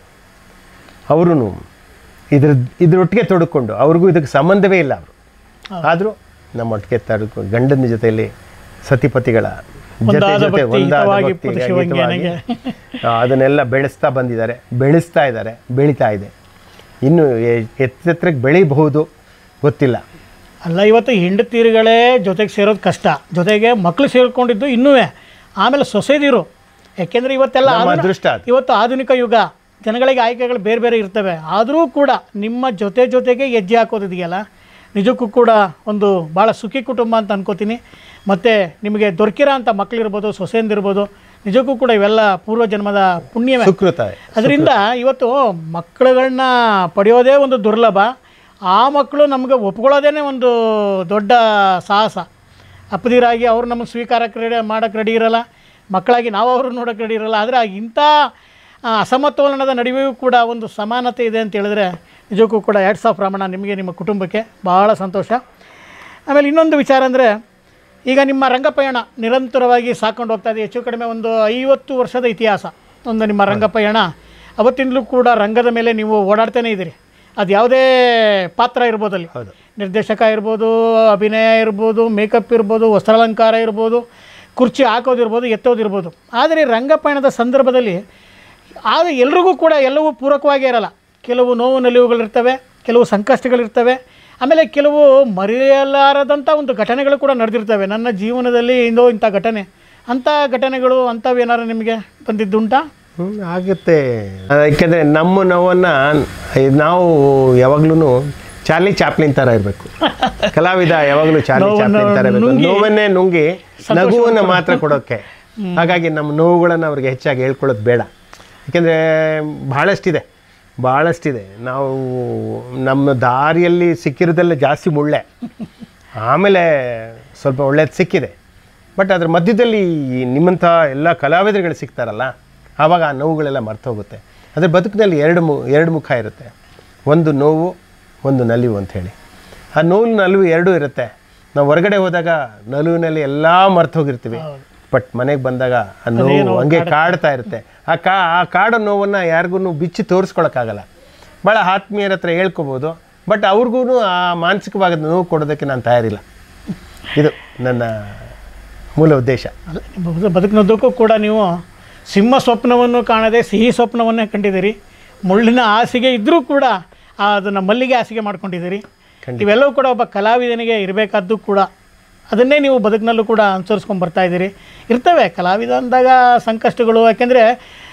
[SPEAKER 2] ಅವರು ಇದ್ರ ಇದರೊಟ್ಟಿಗೆ ತೊಡ್ಕೊಂಡು ಅವ್ರಿಗೂ ಇದಕ್ಕೆ ಸಂಬಂಧವೇ ಇಲ್ಲ ಅವರು ಆದರೂ ನಮ್ಮೊಟ್ಟಿಗೆ ತಡ್ಕೊ ಗಂಡನ ಜೊತೆಯಲ್ಲಿ ಸತಿಪತಿಗಳ ಜೊತೆ
[SPEAKER 1] ಒಂದಾದ
[SPEAKER 2] ಜೊತೆ
[SPEAKER 1] ಭಕ್ತಿ
[SPEAKER 2] ಒಂದಾದ
[SPEAKER 1] ಹಿತವಾಗಿ
[SPEAKER 2] ಭಕ್ತಿ
[SPEAKER 1] ಪುರುಷ
[SPEAKER 2] ಹಿತವಾಗಿ,
[SPEAKER 1] ವಂಗ್ಯನಿಗೆ.
[SPEAKER 2] ಆ, ಅದನ್ನೆಲ್ಲ ಬೆಳೆಸ್ತಾ ಬಂದಿದ್ದಾರೆ ಬೆಳೆಸ್ತಾ ಇದ್ದಾರೆ ಬೆಳೀತಾ ಇದೆ ಇನ್ನು ಎ- ಎತ್ತೆತ್ತರಕ್ಕೆ ಬೆಳಿಬಹುದು ಗೊತ್ತಿಲ್ಲ
[SPEAKER 1] ಅಲ್ಲ ಇವತ್ತು ಹೆಂಡತೀರುಗಳೇ ಜೊತೆಗೆ ಸೇರೋದು ಕಷ್ಟ ಜೊತೆಗೆ ಮಕ್ಕಳು ಸೇರ್ಕೊಂಡಿದ್ದು ಇನ್ನೂ ಆಮೇಲೆ ಸೊಸೈದಿರು ಯಾಕೆಂದರೆ ಇವತ್ತೆಲ್ಲ
[SPEAKER 2] ನಮ್ಮ
[SPEAKER 1] ಆಧುನ-
[SPEAKER 2] ಅದೃಷ್ಟ ಅದು.
[SPEAKER 1] ಇವತ್ತು ಆಧುನಿಕ ಯುಗ ಜನಗಳಿಗೆ ಆಯ್ಕೆಗಳು ಬೇರೆ ಬೇರೆ ಇರ್ತವೆ ಆದರೂ ಕೂಡ ನಿಮ್ಮ ಜೊತೆ ಜೊತೆಗೆ ಹೆಜ್ಜೆ ಹಾಕೋದಿದೆಯಲ್ಲ ನಿಜಕ್ಕೂ ಕೂಡ ಒಂದು ಭಾಳ ಸುಖಿ ಕುಟುಂಬ ಅಂತ ಅನ್ಕೋತೀನಿ ಮತ್ತು ನಿಮಗೆ ದೊರಕಿರೋ ಅಂಥ ಮಕ್ಕಳಿರ್ಬೋದು ಸೊಸೆಂದಿರ್ಬೋದು ನಿಜಕ್ಕೂ ಕೂಡ ಇವೆಲ್ಲ ಪೂರ್ವ ಜನ್ಮದ ಪುಣ್ಯವೇ
[SPEAKER 2] ಸುಕೃತ
[SPEAKER 1] ಅದರಿಂದ ಇವತ್ತು ಮಕ್ಕಳುಗಳನ್ನ ಪಡೆಯೋದೇ ಒಂದು ದುರ್ಲಭ ಆ ಮಕ್ಕಳು ನಮಗೆ ಒಪ್ಕೊಳ್ಳೋದೇ ಒಂದು ದೊಡ್ಡ ಸಾಹಸ ಅಪ್ಪದಿರಾಗಿ ಅವ್ರು ನಮಗೆ ಸ್ವೀಕಾರಕ್ಕೆ ರೆಡಿ ಮಾಡೋಕ್ಕೆ ರೆಡಿ ಇರಲ್ಲ ಮಕ್ಕಳಾಗಿ ನಾವು ಅವರು ನೋಡೋಕ್ಕೆ ರೆಡಿ ಇರಲ್ಲ ಆದರೆ ಇಂಥ ಆ, ಅಸಮತೋಲನದ ನಡುವೆಯೂ ಕೂಡ ಒಂದು ಸಮಾನತೆ ಇದೆ ಅಂತ ಹೇಳಿದ್ರೆ ನಿಜಕ್ಕೂ ಕೂಡ ಎರಡು ಸಾವಿರ ಪ್ರಮಾಣ ನಿಮಗೆ ನಿಮ್ಮ ಕುಟುಂಬಕ್ಕೆ ಭಾಳ ಸಂತೋಷ ಆಮೇಲೆ ಇನ್ನೊಂದು ವಿಚಾರ ಅಂದರೆ ಈಗ ನಿಮ್ಮ ರಂಗಪಯಣ ನಿರಂತರವಾಗಿ ಸಾಕೊಂಡು ಹೋಗ್ತಾ ಇದೆ ಹೆಚ್ಚು ಕಡಿಮೆ ಒಂದು ಐವತ್ತು ವರ್ಷದ ಇತಿಹಾಸ ಒಂದು ನಿಮ್ಮ ರಂಗಪಯಣ ಅವತ್ತಿಂದಲೂ ಕೂಡ ರಂಗದ ಮೇಲೆ ನೀವು ಓಡಾಡ್ತಾನೆ ಇದ್ದೀರಿ ಅದು ಯಾವುದೇ ಪಾತ್ರ ಇರ್ಬೋದು ಅಲ್ಲಿ
[SPEAKER 2] ಹೌದು
[SPEAKER 1] ನಿರ್ದೇಶಕ ಇರ್ಬೋದು ಅಭಿನಯ ಇರ್ಬೋದು ಮೇಕಪ್ ಇರ್ಬೋದು ವಸ್ತ್ರಾಲಂಕಾರ ಇರ್ಬೋದು ಕುರ್ಚಿ ಹಾಕೋದಿರ್ಬೋದು ಎತ್ತೋದಿರ್ಬೋದು ಆದರೆ ಈ ರಂಗಪಯಣದ ಸಂದರ್ಭದಲ್ಲಿ ಆಗ ಎಲ್ರಿಗೂ ಕೂಡ ಎಲ್ಲವೂ ಪೂರಕವಾಗೇ ಇರಲ್ಲ ಕೆಲವು ನೋವು ನಲಿವುಗಳಿರ್ತವೆ ಕೆಲವು ಸಂಕಷ್ಟಗಳಿರ್ತವೆ ಆಮೇಲೆ ಕೆಲವು ಮರೆಯಲಾರದಂಥ ಒಂದು ಘಟನೆಗಳು ಕೂಡ ನಡೆದಿರ್ತವೆ ನನ್ನ ಜೀವನದಲ್ಲಿ ಇಂದೋ ಇಂಥ ಘಟನೆ ಅಂಥ ಘಟನೆಗಳು ಅಂಥವು ಏನಾರು ನಿಮಗೆ ಬಂದಿದ್ದುಂಟಾ
[SPEAKER 2] ಹ್ಮ್, ಆಗುತ್ತೆ ಆ, ಯಾಕೆಂದ್ರೆ ನಮ್ಮ ನೋವನ್ನು ನಾವು ಯಾವಾಗ್ಲೂ ಚಾರ್ಲಿ ಚಾಪ್ಲಿನ್ ಥರ ಇರಬೇಕು ಕಲಾವಿದ ಯಾವಾಗಲೂ ಚಾರ್ಲಿ
[SPEAKER 1] ನೋವನ್ನು
[SPEAKER 2] ಚಾಪ್ಲಿನ್ ಥರ ಇರಬೇಕು
[SPEAKER 1] ನುಂಗಿ
[SPEAKER 2] ನೋವನ್ನೇ ನುಂಗಿ ನಗುವನ್ನು ಮಾತ್ರ ಕೊಡೋಕ್ಕೆ ಹಾಗಾಗಿ ನಮ್ಮ ನೋವುಗಳನ್ನು ಅವ್ರಿಗೆ ಹೆಚ್ಚಾಗಿ ಹೇಳ್ಕೊಳ್ಳೋದು ಬೇಡ ಯಾಕೆಂದರೆ ಭಾಳಷ್ಟಿದೆ ಭಾಳಷ್ಟಿದೆ ನಾವು ನಮ್ಮ ದಾರಿಯಲ್ಲಿ ಸಿಕ್ಕಿರೋದೆಲ್ಲ ಜಾಸ್ತಿ ಮುಳ್ಳೆ ಆಮೇಲೆ ಸ್ವಲ್ಪ ಒಳ್ಳೇದು ಸಿಕ್ಕಿದೆ ಬಟ್ ಅದ್ರ ಮಧ್ಯದಲ್ಲಿ ಈ ನಿಮ್ಮಂಥ ಎಲ್ಲ ಕಲಾವಿದರುಗಳು ಸಿಗ್ತಾರಲ್ಲ ಆವಾಗ ಆ ನೋವುಗಳೆಲ್ಲ ಮರ್ತೋಗುತ್ತೆ ಅದ್ರ ಬದುಕಿನಲ್ಲಿ ಎರಡು ಮು ಎರಡು ಮುಖ ಇರುತ್ತೆ ಒಂದು ನೋವು ಒಂದು ನಲಿವು ಅಂತ ಹೇಳಿ ಆ ನೋವು ನಲಿವು ಎರಡೂ ಇರುತ್ತೆ ನಾವು ಹೊರಗಡೆ ಹೋದಾಗ ನಲುವಿನಲ್ಲಿ ಎಲ್ಲ ಮರ್ತೋಗಿರ್ತೀವಿ ಬಟ್ ಮನೆಗೆ ಬಂದಾಗ ಆ ನೋವು ಹಂಗೆ ಕಾಡ್ತಾ ಇರುತ್ತೆ ಆ ಕಾ ಆ ಕಾಡೋ ನೋವನ್ನು ಯಾರಿಗೂ ಬಿಚ್ಚಿ ತೋರಿಸ್ಕೊಳಕ್ಕಾಗಲ್ಲ ಭಾಳ ಆತ್ಮೀಯರ ಹತ್ರ ಹೇಳ್ಕೊಬೋದು ಬಟ್ ಅವ್ರಿಗೂ ಆ ಮಾನಸಿಕವಾದ ನೋವು ಕೊಡೋದಕ್ಕೆ ನಾನು ತಯಾರಿಲ್ಲ ಇದು ನನ್ನ ಮೂಲ ಉದ್ದೇಶ
[SPEAKER 1] ಅಲ್ಲ, ನಿಮ್ಮ ಬದುಕಿನದ್ದಕ್ಕೂ ಕೂಡ ನೀವು ಸಿಂಹ ಸ್ವಪ್ನವನ್ನು ಕಾಣದೆ ಸಿಹಿ ಸ್ವಪ್ನವನ್ನೇ ಕಂಡಿದ್ದೀರಿ ಮುಳ್ಳಿನ ಹಾಸಿಗೆ ಇದ್ದರೂ ಕೂಡ ಆ ಅದನ್ನು ಮಲ್ಲಿಗೆ ಹಾಸಿಗೆ ಮಾಡ್ಕೊಂಡಿದ್ದೀರಿ ಇವೆಲ್ಲವೂ ಕೂಡ ಒಬ್ಬ ಕಲಾವಿದನಿಗೆ ಇರಬೇಕಾದ್ದು ಕೂಡ ಅದನ್ನೇ ನೀವು ಬದುಕಿನಲ್ಲೂ ಕೂಡ ಅನುಸರಿಸ್ಕೊಂಡು ಬರ್ತಾ ಇದ್ದೀರಿ ಇರ್ತವೆ ಕಲಾವಿದ ಅಂದಾಗ ಸಂಕಷ್ಟಗಳು ಯಾಕೆಂದರೆ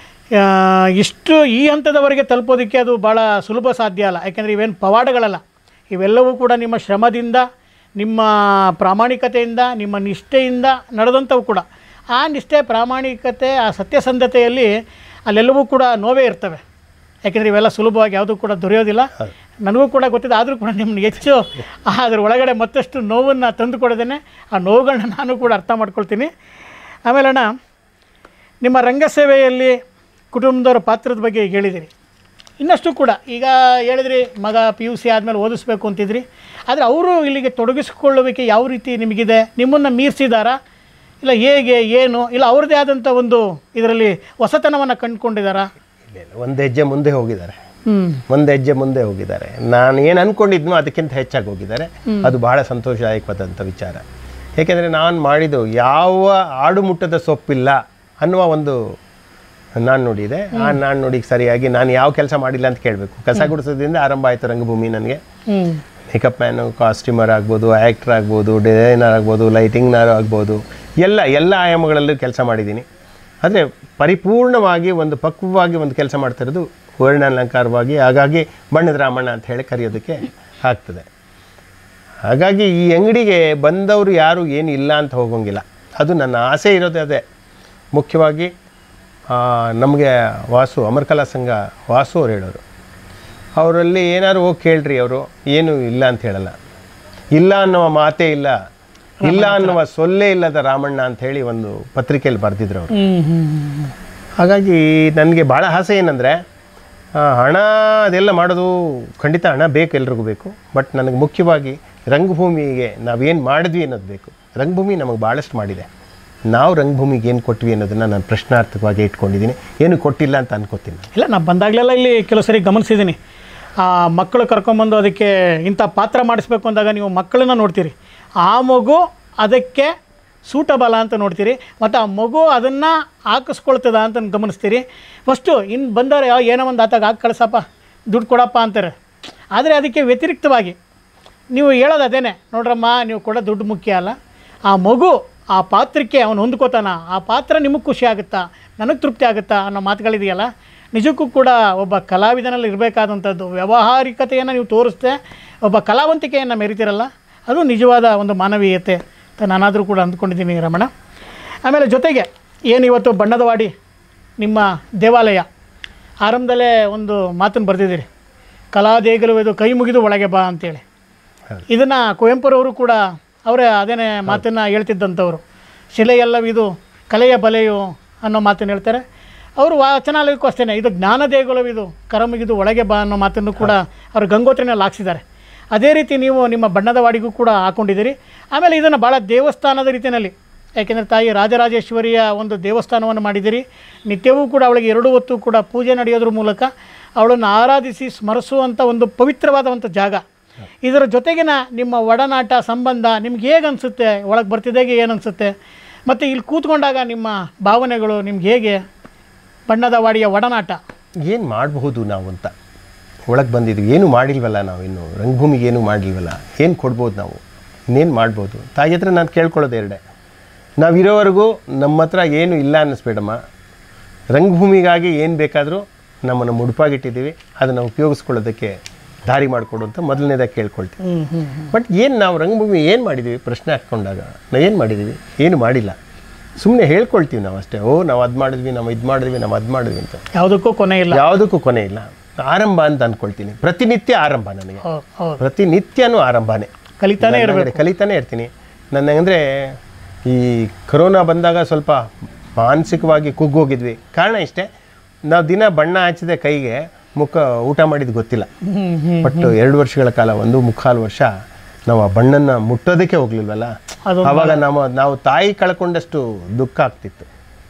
[SPEAKER 1] ಇಷ್ಟು ಈ ಹಂತದವರೆಗೆ ತಲುಪೋದಕ್ಕೆ ಅದು ಭಾಳ ಸುಲಭ ಸಾಧ್ಯ ಅಲ್ಲ ಯಾಕೆಂದರೆ ಇವೇನು ಪವಾಡಗಳಲ್ಲ ಇವೆಲ್ಲವೂ ಕೂಡ ನಿಮ್ಮ ಶ್ರಮದಿಂದ ನಿಮ್ಮ ಪ್ರಾಮಾಣಿಕತೆಯಿಂದ ನಿಮ್ಮ ನಿಷ್ಠೆಯಿಂದ ನಡೆದಂಥವು ಕೂಡ ಆ ನಿಷ್ಠೆ ಪ್ರಾಮಾಣಿಕತೆ ಆ ಸತ್ಯಸಂಧತೆಯಲ್ಲಿ ಅಲ್ಲೆಲ್ಲವೂ ಕೂಡ ನೋವೇ ಇರ್ತವೆ ಯಾಕೆಂದರೆ ಇವೆಲ್ಲ ಸುಲಭವಾಗಿ ಯಾವುದೂ ಕೂಡ ದೊರೆಯೋದಿಲ್ಲ ನನಗೂ ಕೂಡ ಗೊತ್ತಿದೆ ಆದರೂ ಕೂಡ ನಿಮ್ಮನ್ನ ಹೆಚ್ಚು ಅದ್ರ ಒಳಗಡೆ ಮತ್ತಷ್ಟು ನೋವನ್ನು ತಂದು ಕೊಡೋದೇನೆ ಆ ನೋವುಗಳನ್ನ ನಾನು ಕೂಡ ಅರ್ಥ ಮಾಡ್ಕೊಳ್ತೀನಿ ಆಮೇಲೆ ಅಣ್ಣ ನಿಮ್ಮ ರಂಗಸೇವೆಯಲ್ಲಿ ಕುಟುಂಬದವರ ಪಾತ್ರದ ಬಗ್ಗೆ ಈಗ ಹೇಳಿದಿರಿ ಇನ್ನಷ್ಟು ಕೂಡ ಈಗ ಹೇಳಿದ್ರಿ ಮಗ ಪಿ ಯು ಸಿ ಆದಮೇಲೆ ಓದಿಸ್ಬೇಕು ಅಂತಿದ್ರಿ ಆದರೆ ಅವರು ಇಲ್ಲಿಗೆ ತೊಡಗಿಸಿಕೊಳ್ಳುವಿಕೆ ಯಾವ ರೀತಿ ನಿಮಗಿದೆ ನಿಮ್ಮನ್ನು ಮೀರಿಸಿದಾರಾ ಇಲ್ಲ ಹೇಗೆ ಏನು ಇಲ್ಲ ಅವ್ರದ್ದೇ ಆದಂಥ ಒಂದು ಇದರಲ್ಲಿ ಹೊಸತನವನ್ನು ಕಂಡುಕೊಂಡಿದ್ದಾರಾ
[SPEAKER 2] ಇಲ್ಲ ಇಲ್ಲ ಒಂದು ಹೆಜ್ಜೆ ಮುಂದೆ ಹೋಗಿದ್ದಾರೆ
[SPEAKER 1] ಹ್ಞೂ
[SPEAKER 2] ಒಂದು ಹೆಜ್ಜೆ ಮುಂದೆ ಹೋಗಿದ್ದಾರೆ ನಾನು ಏನು ಅಂದ್ಕೊಂಡಿದ್ನೋ ಅದಕ್ಕಿಂತ ಹೆಚ್ಚಾಗಿ ಹೋಗಿದ್ದಾರೆ ಅದು ಬಹಳ ಸಂತೋಷದಾಯಕವಾದಂಥ ವಿಚಾರ ಏಕೆಂದರೆ ನಾನು ಮಾಡಿದ್ದು ಯಾವ ಆಡು ಮುಟ್ಟದ ಸೊಪ್ಪಿಲ್ಲ ಅನ್ನುವ ಒಂದು ನಾನು ನೋಡಿದೆ ಆ ನಾನು ನೋಡಿ ಸರಿಯಾಗಿ ನಾನು ಯಾವ ಕೆಲಸ ಮಾಡಿಲ್ಲ ಅಂತ ಕೇಳಬೇಕು ಕಸ ಗುಡಿಸೋದ್ರಿಂದ ಆರಂಭ ಆಯಿತು ರಂಗಭೂಮಿ ನನಗೆ
[SPEAKER 1] ಹ್ಞೂ
[SPEAKER 2] ಮೇಕಪ್ ಮ್ಯಾನು ಕಾಸ್ಟ್ಯೂಮರ್ ಆಗ್ಬೋದು ಆ್ಯಕ್ಟ್ರ್ ಆಗ್ಬೋದು ಡಿಸೈನರ್ ಆಗ್ಬೋದು ಲೈಟಿಂಗ್ನರ್ ಆಗ್ಬೋದು ಎಲ್ಲ ಎಲ್ಲ ಆಯಾಮಗಳಲ್ಲೂ ಕೆಲಸ ಮಾಡಿದ್ದೀನಿ ಆದರೆ ಪರಿಪೂರ್ಣವಾಗಿ ಒಂದು ಪಕ್ವವಾಗಿ ಒಂದು ಕೆಲಸ ಮಾಡ್ತಾ ಇರೋದು ವರ್ಣಾಲಂಕಾರವಾಗಿ ಹಾಗಾಗಿ ಬಣ್ಣದ ರಾಮಣ್ಣ ಅಂತ ಹೇಳಿ ಕರೆಯೋದಕ್ಕೆ ಆಗ್ತದೆ ಹಾಗಾಗಿ ಈ ಅಂಗಡಿಗೆ ಬಂದವರು ಯಾರು ಏನು ಇಲ್ಲ ಅಂತ ಹೋಗೋಂಗಿಲ್ಲ ಅದು ನನ್ನ ಆಸೆ ಇರೋದೇ ಅದೇ ಮುಖ್ಯವಾಗಿ ಆ, ನಮಗೆ ವಾಸು ಅಮರಕಲಾ ಸಂಘ ವಾಸು ಅವ್ರು ಹೇಳೋರು ಅವರಲ್ಲಿ ಏನಾದ್ರು ಹೋಗಿ ಕೇಳ್ರಿ ಅವರು ಏನು ಇಲ್ಲ ಅಂತ ಹೇಳಲ್ಲ ಇಲ್ಲ ಅನ್ನುವ ಮಾತೇ ಇಲ್ಲ ಇಲ್ಲ ಅನ್ನುವ ಸೊಲ್ಲೇ ಇಲ್ಲದ ರಾಮಣ್ಣ ಅಂತ ಹೇಳಿ ಒಂದು ಪತ್ರಿಕೆಯಲ್ಲಿ ಬರೆದಿದ್ರು ಅವರು
[SPEAKER 1] ಹ್ಞೂ ಹ್ಞೂ
[SPEAKER 2] ಹಾಗಾಗಿ ನನಗೆ ಭಾಳ ಆಸೆ ಏನಂದರೆ ಹಣ ಅದೆಲ್ಲ ಮಾಡೋದು ಖಂಡಿತ ಹಣ ಬೇಕು ಎಲ್ರಿಗೂ ಬೇಕು ಬಟ್ ನನಗೆ ಮುಖ್ಯವಾಗಿ ರಂಗಭೂಮಿಗೆ ನಾವೇನು ಮಾಡಿದ್ವಿ ಅನ್ನೋದು ಬೇಕು ರಂಗಭೂಮಿ ನಮಗೆ ಭಾಳಷ್ಟು ಮಾಡಿದೆ ನಾವು ರಂಗಭೂಮಿಗೆ ಏನು ಕೊಟ್ವಿ ಅನ್ನೋದನ್ನು ನಾನು ಪ್ರಶ್ನಾರ್ಥಕವಾಗಿ ಇಟ್ಕೊಂಡಿದ್ದೀನಿ ಏನು ಕೊಟ್ಟಿಲ್ಲ ಅಂತ ಅನ್ಕೋತೀನಿ ನಾನು.
[SPEAKER 1] ಇಲ್ಲ ನಾನು ಬಂದಾಗಲೆಲ್ಲ ಇಲ್ಲಿ ಕೆಲವು ಸರಿ ಗಮನಿಸಿದ್ದೀನಿ ಆ ಮಕ್ಕಳು ಕರ್ಕೊಂಬಂದು ಅದಕ್ಕೆ ಇಂಥ ಪಾತ್ರ ಮಾಡಿಸ್ಬೇಕು ಅಂದಾಗ ನೀವು ಮಕ್ಕಳನ್ನ ನೋಡ್ತೀರಿ ಆ ಮಗು ಅದಕ್ಕೆ ಸೂಟಬಲ ಅಂತ ನೋಡ್ತೀರಿ ಮತ್ತು ಆ ಮಗು ಅದನ್ನು ಹಾಕಿಸ್ಕೊಳ್ತದ ಅಂತ ಗಮನಿಸ್ತೀರಿ ಫಸ್ಟು ಇನ್ನು ಬಂದವರು ಯಾವ ಏನೋ ಒಂದು ಆತಾಗ ಹಾಕಿ ಕಳ್ಸಪ್ಪ ದುಡ್ಡು ಕೊಡಪ್ಪ ಅಂತಾರೆ ಆದರೆ ಅದಕ್ಕೆ ವ್ಯತಿರಿಕ್ತವಾಗಿ ನೀವು ಹೇಳೋದು ಅದೇನೆ ನೋಡ್ರಮ್ಮ ನೀವು ಕೊಡೋ ದುಡ್ಡು ಮುಖ್ಯ ಅಲ್ಲ ಆ ಮಗು ಆ ಪಾತ್ರಕ್ಕೆ ಅವನು ಹೊಂದ್ಕೋತಾನ ಆ ಪಾತ್ರ ನಿಮಗೆ ಖುಷಿ ಆಗುತ್ತಾ ನನಗೆ ತೃಪ್ತಿ ಆಗುತ್ತಾ ಅನ್ನೋ ಮಾತುಗಳಿದೆಯಲ್ಲ ನಿಜಕ್ಕೂ ಕೂಡ ಒಬ್ಬ ಕಲಾವಿದನಲ್ಲಿ ಇರಬೇಕಾದಂಥದ್ದು ವ್ಯಾವಹಾರಿಕತೆಯನ್ನು ನೀವು ತೋರಿಸ್ದೆ ಒಬ್ಬ ಕಲಾವಂತಿಕೆಯನ್ನು ಮೆರಿತಿರಲ್ಲ ಅದು ನಿಜವಾದ ಒಂದು ಮಾನವೀಯತೆ ಅಂತ ನಾನಾದರೂ ಕೂಡ ಅಂದ್ಕೊಂಡಿದ್ದೀನಿ ರಮಣ ಆಮೇಲೆ ಜೊತೆಗೆ ಏನು ಇವತ್ತು ಬಣ್ಣದ ವಾಡಿ ನಿಮ್ಮ ದೇವಾಲಯ ಆರಂಭದಲ್ಲೇ ಒಂದು ಮಾತನ್ನು ಬರೆದಿದ್ದೀರಿ ಕಲಾದೇಗಲು ಇದು ಕೈ ಮುಗಿದು ಒಳಗೆ ಬಾ ಅಂತೇಳಿ
[SPEAKER 2] ಹೌದು.
[SPEAKER 1] ಇದನ್ನು ಕುವೆಂಪುರವರು ಕೂಡ ಅವರೇ ಅದೇನೇ ಮಾತನ್ನು ಹೇಳ್ತಿದ್ದಂಥವ್ರು ಶಿಲೆಯೆಲ್ಲವಿದು ಕಲೆಯ ಬಲೆಯು ಅನ್ನೋ ಮಾತನ್ನು ಹೇಳ್ತಾರೆ ಅವರು ವಾಚನಾಲಯಕ್ಕೂ ಅಷ್ಟೇ ಇದು ಜ್ಞಾನ ದೇಗುಲವಿದು ಕರ ಮುಗಿದು ಒಳಗೆ ಬಾ ಅನ್ನೋ ಮಾತನ್ನು ಕೂಡ ಅವರು ಗಂಗೋತ್ರಿನಲ್ಲಿ ಹಾಕ್ಸಿದ್ದಾರೆ ಅದೇ ರೀತಿ ನೀವು ನಿಮ್ಮ ಬಣ್ಣದ ವಾಡಿಗೂ ಕೂಡ ಹಾಕ್ಕೊಂಡಿದ್ದೀರಿ ಆಮೇಲೆ ಇದನ್ನು ಭಾಳ ದೇವಸ್ಥಾನದ ರೀತಿಯಲ್ಲಿ ಯಾಕೆಂದರೆ ತಾಯಿ ರಾಜರಾಜೇಶ್ವರಿಯ ಒಂದು ದೇವಸ್ಥಾನವನ್ನು ಮಾಡಿದ್ದೀರಿ ನಿತ್ಯವೂ ಕೂಡ ಅವಳಿಗೆ ಎರಡು ಹೊತ್ತು ಕೂಡ ಪೂಜೆ ನಡೆಯೋದ್ರ ಮೂಲಕ ಅವಳನ್ನು ಆರಾಧಿಸಿ ಸ್ಮರಿಸುವಂಥ ಒಂದು ಪವಿತ್ರವಾದ ಒಂದು ಜಾಗ ಇದರ ಜೊತೆಗಿನ ನಿಮ್ಮ ಒಡನಾಟ ಸಂಬಂಧ ನಿಮ್ಗೆ ಹೇಗೆ ಅನಿಸುತ್ತೆ ಒಳಗೆ ಬರ್ತಿದ್ದಾಗೆ ಏನು ಅನಿಸುತ್ತೆ ಮತ್ತು ಇಲ್ಲಿ ಕೂತ್ಕೊಂಡಾಗ ನಿಮ್ಮ ಭಾವನೆಗಳು ನಿಮ್ಗೆ ಹೇಗೆ ಬಣ್ಣದ ವಾಡಿಯ ಒಡನಾಟ
[SPEAKER 2] ಏನು ಮಾಡಬಹುದು ನಾವು ಅಂತ ಒಳಗೆ ಬಂದಿದ್ವಿ ಏನು ಮಾಡಿಲ್ವಲ್ಲ ನಾವು ಇನ್ನು ರಂಗಭೂಮಿಗೆ ಏನು ಮಾಡಿಲ್ವಲ್ಲ ಏನು ಕೊಡ್ಬೋದು ನಾವು ಇನ್ನೇನು ಮಾಡ್ಬೋದು ತಾಯಿ ಹತ್ರ ನಾನು ಕೇಳ್ಕೊಳ್ಳೋದು ಎರಡೇ ನಾವು ಇರೋವರೆಗೂ ನಮ್ಮ ಹತ್ರ ಏನು ಇಲ್ಲ ಅನ್ನಿಸ್ಬೇಡಮ್ಮ ರಂಗಭೂಮಿಗಾಗಿ ಏನು ಬೇಕಾದರೂ ನಮ್ಮನ್ನು ಮುಡುಪಾಗಿಟ್ಟಿದ್ದೀವಿ ಅದನ್ನು ಉಪಯೋಗಿಸ್ಕೊಳ್ಳೋದಕ್ಕೆ ದಾರಿ ಮಾಡಿಕೊಡು ಅಂತ ಮೊದಲನೇದಾಗಿ ಕೇಳ್ಕೊಳ್ತೀವಿ
[SPEAKER 1] ಹ್ಞೂ ಹ್ಞೂ
[SPEAKER 2] ಬಟ್ ಏನು ನಾವು ರಂಗಭೂಮಿ ಏನು ಮಾಡಿದ್ದೀವಿ ಪ್ರಶ್ನೆ ಹಾಕ್ಕೊಂಡಾಗ ನಾವು ಏನು ಮಾಡಿದ್ದೀವಿ ಏನು ಮಾಡಿಲ್ಲ ಸುಮ್ಮನೆ ಹೇಳ್ಕೊಳ್ತೀವಿ ನಾವು ಅಷ್ಟೇ ಓ ನಾವು ಅದು ಮಾಡಿದ್ವಿ ನಾವು ಇದು ಮಾಡಿದ್ವಿ ನಾವು ಅದು ಮಾಡಿದ್ವಿ ಅಂತ
[SPEAKER 1] ಯಾವುದಕ್ಕೂ ಕೊನೆ ಇಲ್ಲ
[SPEAKER 2] ಯಾವುದಕ್ಕೂ ಕೊನೆ ಇಲ್ಲ ಆರಂಭ ಅಂತ ಅಂದ್ಕೊಳ್ತೀನಿ ಪ್ರತಿನಿತ್ಯ ಆರಂಭ ನನಗೆ
[SPEAKER 1] ಹೌದು ಹೌದು
[SPEAKER 2] ಪ್ರತಿನಿತ್ಯನೂ ಆರಂಭನೇ
[SPEAKER 1] ಕಲಿತಾನೆ
[SPEAKER 2] ನಾನು
[SPEAKER 1] ಇರಬೇಕು
[SPEAKER 2] ಹಾಗೆ ಕಲಿತಾನೆ ಇರ್ತೀನಿ ನನಗಂದರೆ ಈ ಕೊರೋನಾ ಬಂದಾಗ ಸ್ವಲ್ಪ ಮಾನಸಿಕವಾಗಿ ಕುಗ್ಗೋಗಿದ್ವಿ ಕಾರಣ ಇಷ್ಟೇ ನಾವು ದಿನ ಬಣ್ಣ ಹಚ್ಚಿದೆ ಕೈಗೆ ಮುಖ ಊಟ ಮಾಡಿದ್ದು ಗೊತ್ತಿಲ್ಲ
[SPEAKER 1] ಹ್ಞೂ ಹ್ಞೂ
[SPEAKER 2] ಬಟ್ ಎರಡು ವರ್ಷಗಳ ಕಾಲ ಒಂದು ಮುಕ್ಕಾಲು ವರ್ಷ ನಾವು ಆ ಬಣ್ಣನ ಮುಟ್ಟೋದಕ್ಕೆ ಹೋಗ್ಲಿಲ್ವಲ್ಲ
[SPEAKER 1] ಅದು
[SPEAKER 2] ಆವಾಗ ನಾವು ನಾವು ತಾಯಿ ಕಳ್ಕೊಂಡಷ್ಟು ದುಃಖ ಆಗ್ತಿತ್ತು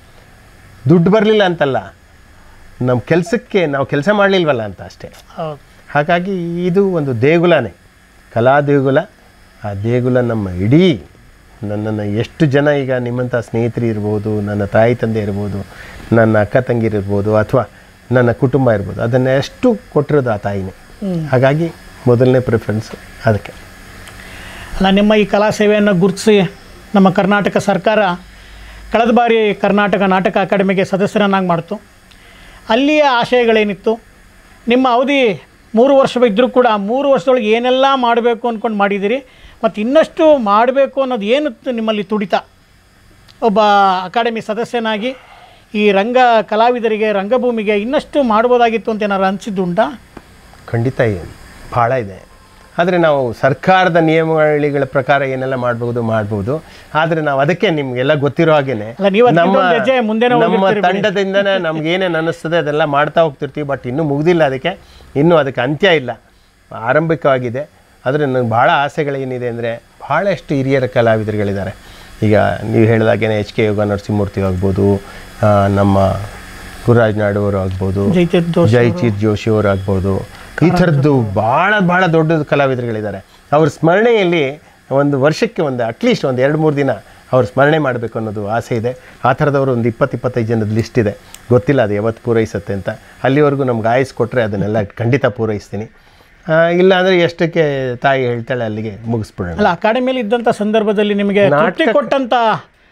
[SPEAKER 2] ದುಡ್ಡು ಬರಲಿಲ್ಲ ಅಂತಲ್ಲ ನಮ್ಮ ಕೆಲಸಕ್ಕೆ ನಾವು ಕೆಲಸ ಮಾಡಲಿಲ್ವಲ್ಲ ಅಂತ ಅಷ್ಟೇ
[SPEAKER 1] ಹೌದು
[SPEAKER 2] ಹಾಗಾಗಿ ಇದು ಒಂದು ದೇಗುಲನೇ ಕಲಾ ದೇಗುಲ ಆ ದೇಗುಲ ನಮ್ಮ ಇಡೀ ನನ್ನನ್ನು ಎಷ್ಟು ಜನ ಈಗ ನಿಮ್ಮಂಥ ಸ್ನೇಹಿತರು ಇರ್ಬೋದು ನನ್ನ ತಾಯಿ ತಂದೆ ಇರ್ಬೋದು ನನ್ನ ಅಕ್ಕ ತಂಗಿರು ಇರ್ಬೋದು ಅಥವಾ ನನ್ನ ಕುಟುಂಬ ಇರ್ಬೋದು ಅದನ್ನು ಎಷ್ಟು ಕೊಟ್ಟಿರೋದು ಆ ತಾಯಿನೇ ಹಾಗಾಗಿ ಮೊದಲನೇ ಪ್ರಿಫರೆನ್ಸ್ ಅದಕ್ಕೆ
[SPEAKER 1] ಅಲ್ಲ ನಿಮ್ಮ ಈ ಕಲಾ ಸೇವೆಯನ್ನು ಗುರುತಿಸಿ ನಮ್ಮ ಕರ್ನಾಟಕ ಸರ್ಕಾರ ಕಳೆದ ಬಾರಿ ಕರ್ನಾಟಕ ನಾಟಕ ಅಕಾಡೆಮಿಗೆ ಸದಸ್ಯರನ್ನಾಗಿ ಮಾಡ್ತು ಅಲ್ಲಿಯ ಆಶಯಗಳೇನಿತ್ತು ನಿಮ್ಮ ಅವಧಿ ಮೂರು ವರ್ಷವಿದ್ದರೂ ಕೂಡ ಆ ಮೂರು ವರ್ಷದೊಳಗೆ ಏನೆಲ್ಲ ಮಾಡಬೇಕು ಅಂದ್ಕೊಂಡು ಮಾಡಿದ್ದೀರಿ ಮತ್ತು ಇನ್ನಷ್ಟು ಮಾಡಬೇಕು ಅನ್ನೋದು ಏನು ತ- ನಿಮ್ಮಲ್ಲಿ ತುಡಿತ ಒಬ್ಬ ಅಕಾಡೆಮಿ ಸದಸ್ಯನಾಗಿ ಈ ರಂಗ ಕಲಾವಿದರಿಗೆ ರಂಗಭೂಮಿಗೆ ಇನ್ನಷ್ಟು ಮಾಡ್ಬೋದಾಗಿತ್ತು ಅಂತ ಏನಾರು ಅನಿಸಿದ್ದುಂಟಾ
[SPEAKER 2] ಖಂಡಿತ ಏನು ಭಾಳ ಇದೆ ಆದರೆ ನಾವು ಸರ್ಕಾರದ ನಿಯಮಾವಳಿಗಳ ಪ್ರಕಾರ ಏನೆಲ್ಲ ಮಾಡ್ಬೋದು ಮಾಡ್ಬೋದು ಆದರೆ ನಾವು ಅದಕ್ಕೆ ನಿಮಗೆಲ್ಲ ಗೊತ್ತಿರೋ ಹಾಗೇನೆ
[SPEAKER 1] ಅಲ್ಲ, ನೀವು ಅದಕ್ಕಿಂತ ಒಂದು ಹೆಜ್ಜೆ ಮುಂದೆನೇ
[SPEAKER 2] ನಮ್ಮ
[SPEAKER 1] ಹೋಗಿರ್ತೀರಿ ಬಿಡಿ.
[SPEAKER 2] ತಂಡದಿಂದನೇ ನಮ್ಗೆ ಏನೇನು ಅನ್ನಿಸ್ತದೆ ಅದೆಲ್ಲ ಮಾಡ್ತಾ ಹೋಗ್ತಿರ್ತೀವಿ ಬಟ್ ಇನ್ನೂ ಮುಗ್ದಿಲ್ಲ ಅದಕ್ಕೆ ಇನ್ನೂ ಅದಕ್ಕೆ ಅಂತ್ಯ ಇಲ್ಲ ಆರಂಭಿಕವಾಗಿದೆ ಆದರೆ ನನಗೆ ಭಾಳ ಆಸೆಗಳೇನಿದೆ ಅಂದರೆ ಭಾಳಷ್ಟು ಹಿರಿಯರ ಕಲಾವಿದರುಗಳಿದ್ದಾರೆ ಈಗ ನೀವು ಹೇಳಿದಾಗೇನೆ ಎಚ್ ಕೆ ಯೋಗ ನರಸಿಂಹಮೂರ್ತಿ ಆಗ್ಬೋದು ಆ, ನಮ್ಮ ಗುರುರಾಜ್ ನಾಡವರು ಆಗ್ಬೋದು
[SPEAKER 1] ಜೈತೀರ್ಥ ಜೋಶಿ
[SPEAKER 2] ಜೈಚಿತ್ ಜೋಶಿ ಅವರು ಆಗ್ಬೋದು ಈ ಥರದ್ದು ಭಾಳ ಭಾಳ ದೊಡ್ಡ ಕಲಾವಿದರುಗಳಿದ್ದಾರೆ ಅವ್ರ ಸ್ಮರಣೆಯಲ್ಲಿ ಒಂದು ವರ್ಷಕ್ಕೆ ಒಂದು ಅಟ್ಲೀಸ್ಟ್ ಒಂದು ಎರಡು ಮೂರು ದಿನ ಅವ್ರ ಸ್ಮರಣೆ ಮಾಡಬೇಕು ಅನ್ನೋದು ಆಸೆ ಇದೆ ಆ ಥರದವರು ಒಂದು ಇಪ್ಪತ್ತು ಇಪ್ಪತ್ತೈದು ಜನದ ಲಿಸ್ಟ್ ಇದೆ ಗೊತ್ತಿಲ್ಲ ಅದು ಯಾವತ್ತು ಪೂರೈಸುತ್ತೆ ಅಂತ ಅಲ್ಲಿವರೆಗೂ ನಮ್ಗೆ ಆಯಸ್ ಕೊಟ್ಟರೆ ಅದನ್ನೆಲ್ಲ ಖಂಡಿತ ಪೂರೈಸ್ತೀನಿ ಆ, ಇಲ್ಲ ಅಂದರೆ ಎಷ್ಟಕ್ಕೆ ತಾಯಿ ಹೇಳ್ತಾಳೆ ಅಲ್ಲಿಗೆ ಮುಗಿಸ್ಬಿಡೋಣ
[SPEAKER 1] ಅಲ್ಲ ಅಕಾಡೆಮಿಯಲ್ಲಿ ಇದ್ದಂಥ ಸಂದರ್ಭದಲ್ಲಿ ನಿಮಗೆ ತೃಪ್ತಿ ಕೊಟ್ಟಂತ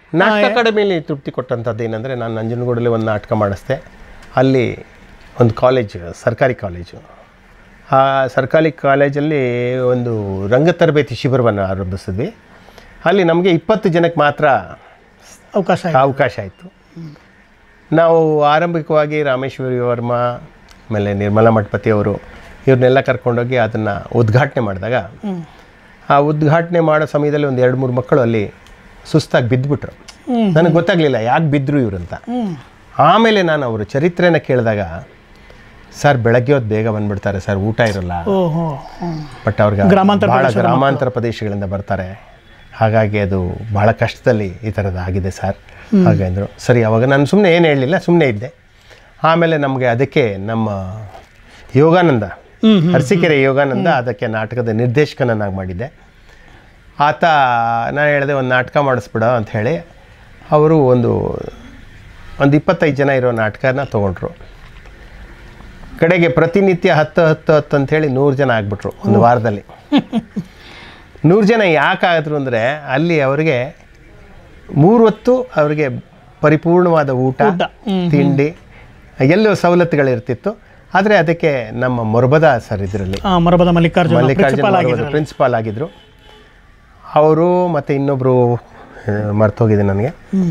[SPEAKER 2] ನಾಟಕ ಅಕಾಡೆಮಿಯಲ್ಲಿ ತೃಪ್ತಿ ಕೊಟ್ಟಂಥದ್ದು ಏನಂದರೆ ನಾನು ನಂಜನಗೂಡಲ್ಲಿ ಒಂದು ನಾಟಕ ಮಾಡಿಸ್ದೆ ಅಲ್ಲಿ ಒಂದು ಕಾಲೇಜ್ ಸರ್ಕಾರಿ ಕಾಲೇಜು ಆ ಸರ್ಕಾರಿ ಕಾಲೇಜಲ್ಲಿ ಒಂದು ರಂಗ ತರಬೇತಿ ಶಿಬಿರವನ್ನು ಆರಂಭಿಸಿದ್ವಿ ಅಲ್ಲಿ ನಮಗೆ ಇಪ್ಪತ್ತು ಜನಕ್ಕೆ ಮಾತ್ರ
[SPEAKER 1] ಅವಕಾಶ ಇದೆ.
[SPEAKER 2] ಅವಕಾಶ ಆಯಿತು ನಾವು ಆರಂಭಿಕವಾಗಿ ರಾಮೇಶ್ವರಿ ವರ್ಮ ಆಮೇಲೆ ನಿರ್ಮಲಾ ಮಠಪತಿ ಅವರು ಇವ್ರನ್ನೆಲ್ಲ ಕರ್ಕೊಂಡೋಗಿ ಅದನ್ನು ಉದ್ಘಾಟನೆ ಮಾಡಿದಾಗ
[SPEAKER 1] ಹ್ಮ್.
[SPEAKER 2] ಆ ಉದ್ಘಾಟನೆ ಮಾಡೋ ಸಮಯದಲ್ಲಿ ಒಂದು ಎರಡು ಮೂರು ಮಕ್ಕಳು ಅಲ್ಲಿ ಸುಸ್ತಾಗಿ ಬಿದ್ದುಬಿಟ್ರು
[SPEAKER 1] ಹ್ಮ್.
[SPEAKER 2] ನನಗೆ ಗೊತ್ತಾಗಲಿಲ್ಲ ಯಾಕೆ ಬಿದ್ದರು ಇವ್ರಂತ
[SPEAKER 1] ಹ್ಮ್.
[SPEAKER 2] ಆಮೇಲೆ ನಾನು ಅವರ ಚರಿತ್ರೆನ ಕೇಳಿದಾಗ ಸರ್ ಬೆಳಗ್ಗೆ ಹೊತ್ತು ಬೇಗ ಬಂದ್ಬಿಡ್ತಾರೆ ಸರ್ ಊಟ ಇರಲ್ಲ
[SPEAKER 1] ಓಹೋ ಹ್ಮ್.
[SPEAKER 2] ಬಟ್ ಅವ್ರಿಗೆ
[SPEAKER 1] ಗ್ರಾಮಾಂತರ
[SPEAKER 2] ಭಾಳ ಗ್ರಾಮಾಂತರ ಪ್ರದೇಶಗಳಿಂದ ಬರ್ತಾರೆ ಹಾಗಾಗಿ ಅದು ಭಾಳ ಕಷ್ಟದಲ್ಲಿ ಈ ಥರದ್ದು ಆಗಿದೆ ಸರ್ ಹಾಗೆ ಅಂದರು ಸರಿ ಅವಾಗ ನಾನು ಸುಮ್ಮನೆ ಏನು ಹೇಳಲಿಲ್ಲ ಸುಮ್ಮನೆ ಇದ್ದೆ ಆಮೇಲೆ ನಮಗೆ ಅದಕ್ಕೆ ನಮ್ಮ ಯೋಗಾನಂದ
[SPEAKER 1] ಹ್ಮ್,
[SPEAKER 2] ಅರಸೀಕೆರೆ ಯೋಗಾನಂದ ಅದಕ್ಕೆ ನಾಟಕದ ನಿರ್ದೇಶಕನನ್ನಾಗಿ ಮಾಡಿದ್ದೆ ಆತ ನಾನು ಹೇಳಿದೆ ಒಂದು ನಾಟಕ ಮಾಡಿಸ್ಬಿಡ ಅಂತ ಹೇಳಿ ಅವರು ಒಂದು ಒಂದು ಇಪ್ಪತ್ತೈದು ಜನ ಇರೋ ನಾಟಕನ ತೊಗೊಂಡ್ರು ಕಡೆಗೆ ಪ್ರತಿನಿತ್ಯ ಹತ್ತು ಹತ್ತು ಹತ್ತು ಅಂಥೇಳಿ ನೂರು ಜನ ಆಗ್ಬಿಟ್ರು ಒಂದು ವಾರದಲ್ಲಿ ನೂರು ಜನ ಯಾಕೆ ಆದ್ರು ಅಂದರೆ ಅಲ್ಲಿ ಅವರಿಗೆ ಮೂರು ಹೊತ್ತು ಅವರಿಗೆ ಪರಿಪೂರ್ಣವಾದ ಊಟ
[SPEAKER 1] ಊಟ. ಹ್ಮ್.
[SPEAKER 2] ತಿಂಡಿ ಎಲ್ಲೋ ಸವಲತ್ತುಗಳಿರ್ತಿತ್ತು ಆದರೆ ಅದಕ್ಕೆ ನಮ್ಮ ಮೊರಬದ ಸರ್ ಇದರಲ್ಲಿ
[SPEAKER 1] ಆ, ಮರಬದ ಮಲ್ಲಿಕಾರ್ಜುನ ಪ್ರಿನ್ಸಿಪಾಲ್ ಆಗಿದ್ರು
[SPEAKER 2] ಪ್ರಿನ್ಸಿಪಾಲ್ ಆಗಿದ್ದರು ಅವರು ಮತ್ತು ಇನ್ನೊಬ್ಬರು ಮರ್ತೋಗಿದೆ ನನಗೆ
[SPEAKER 1] ಹ್ಮ್.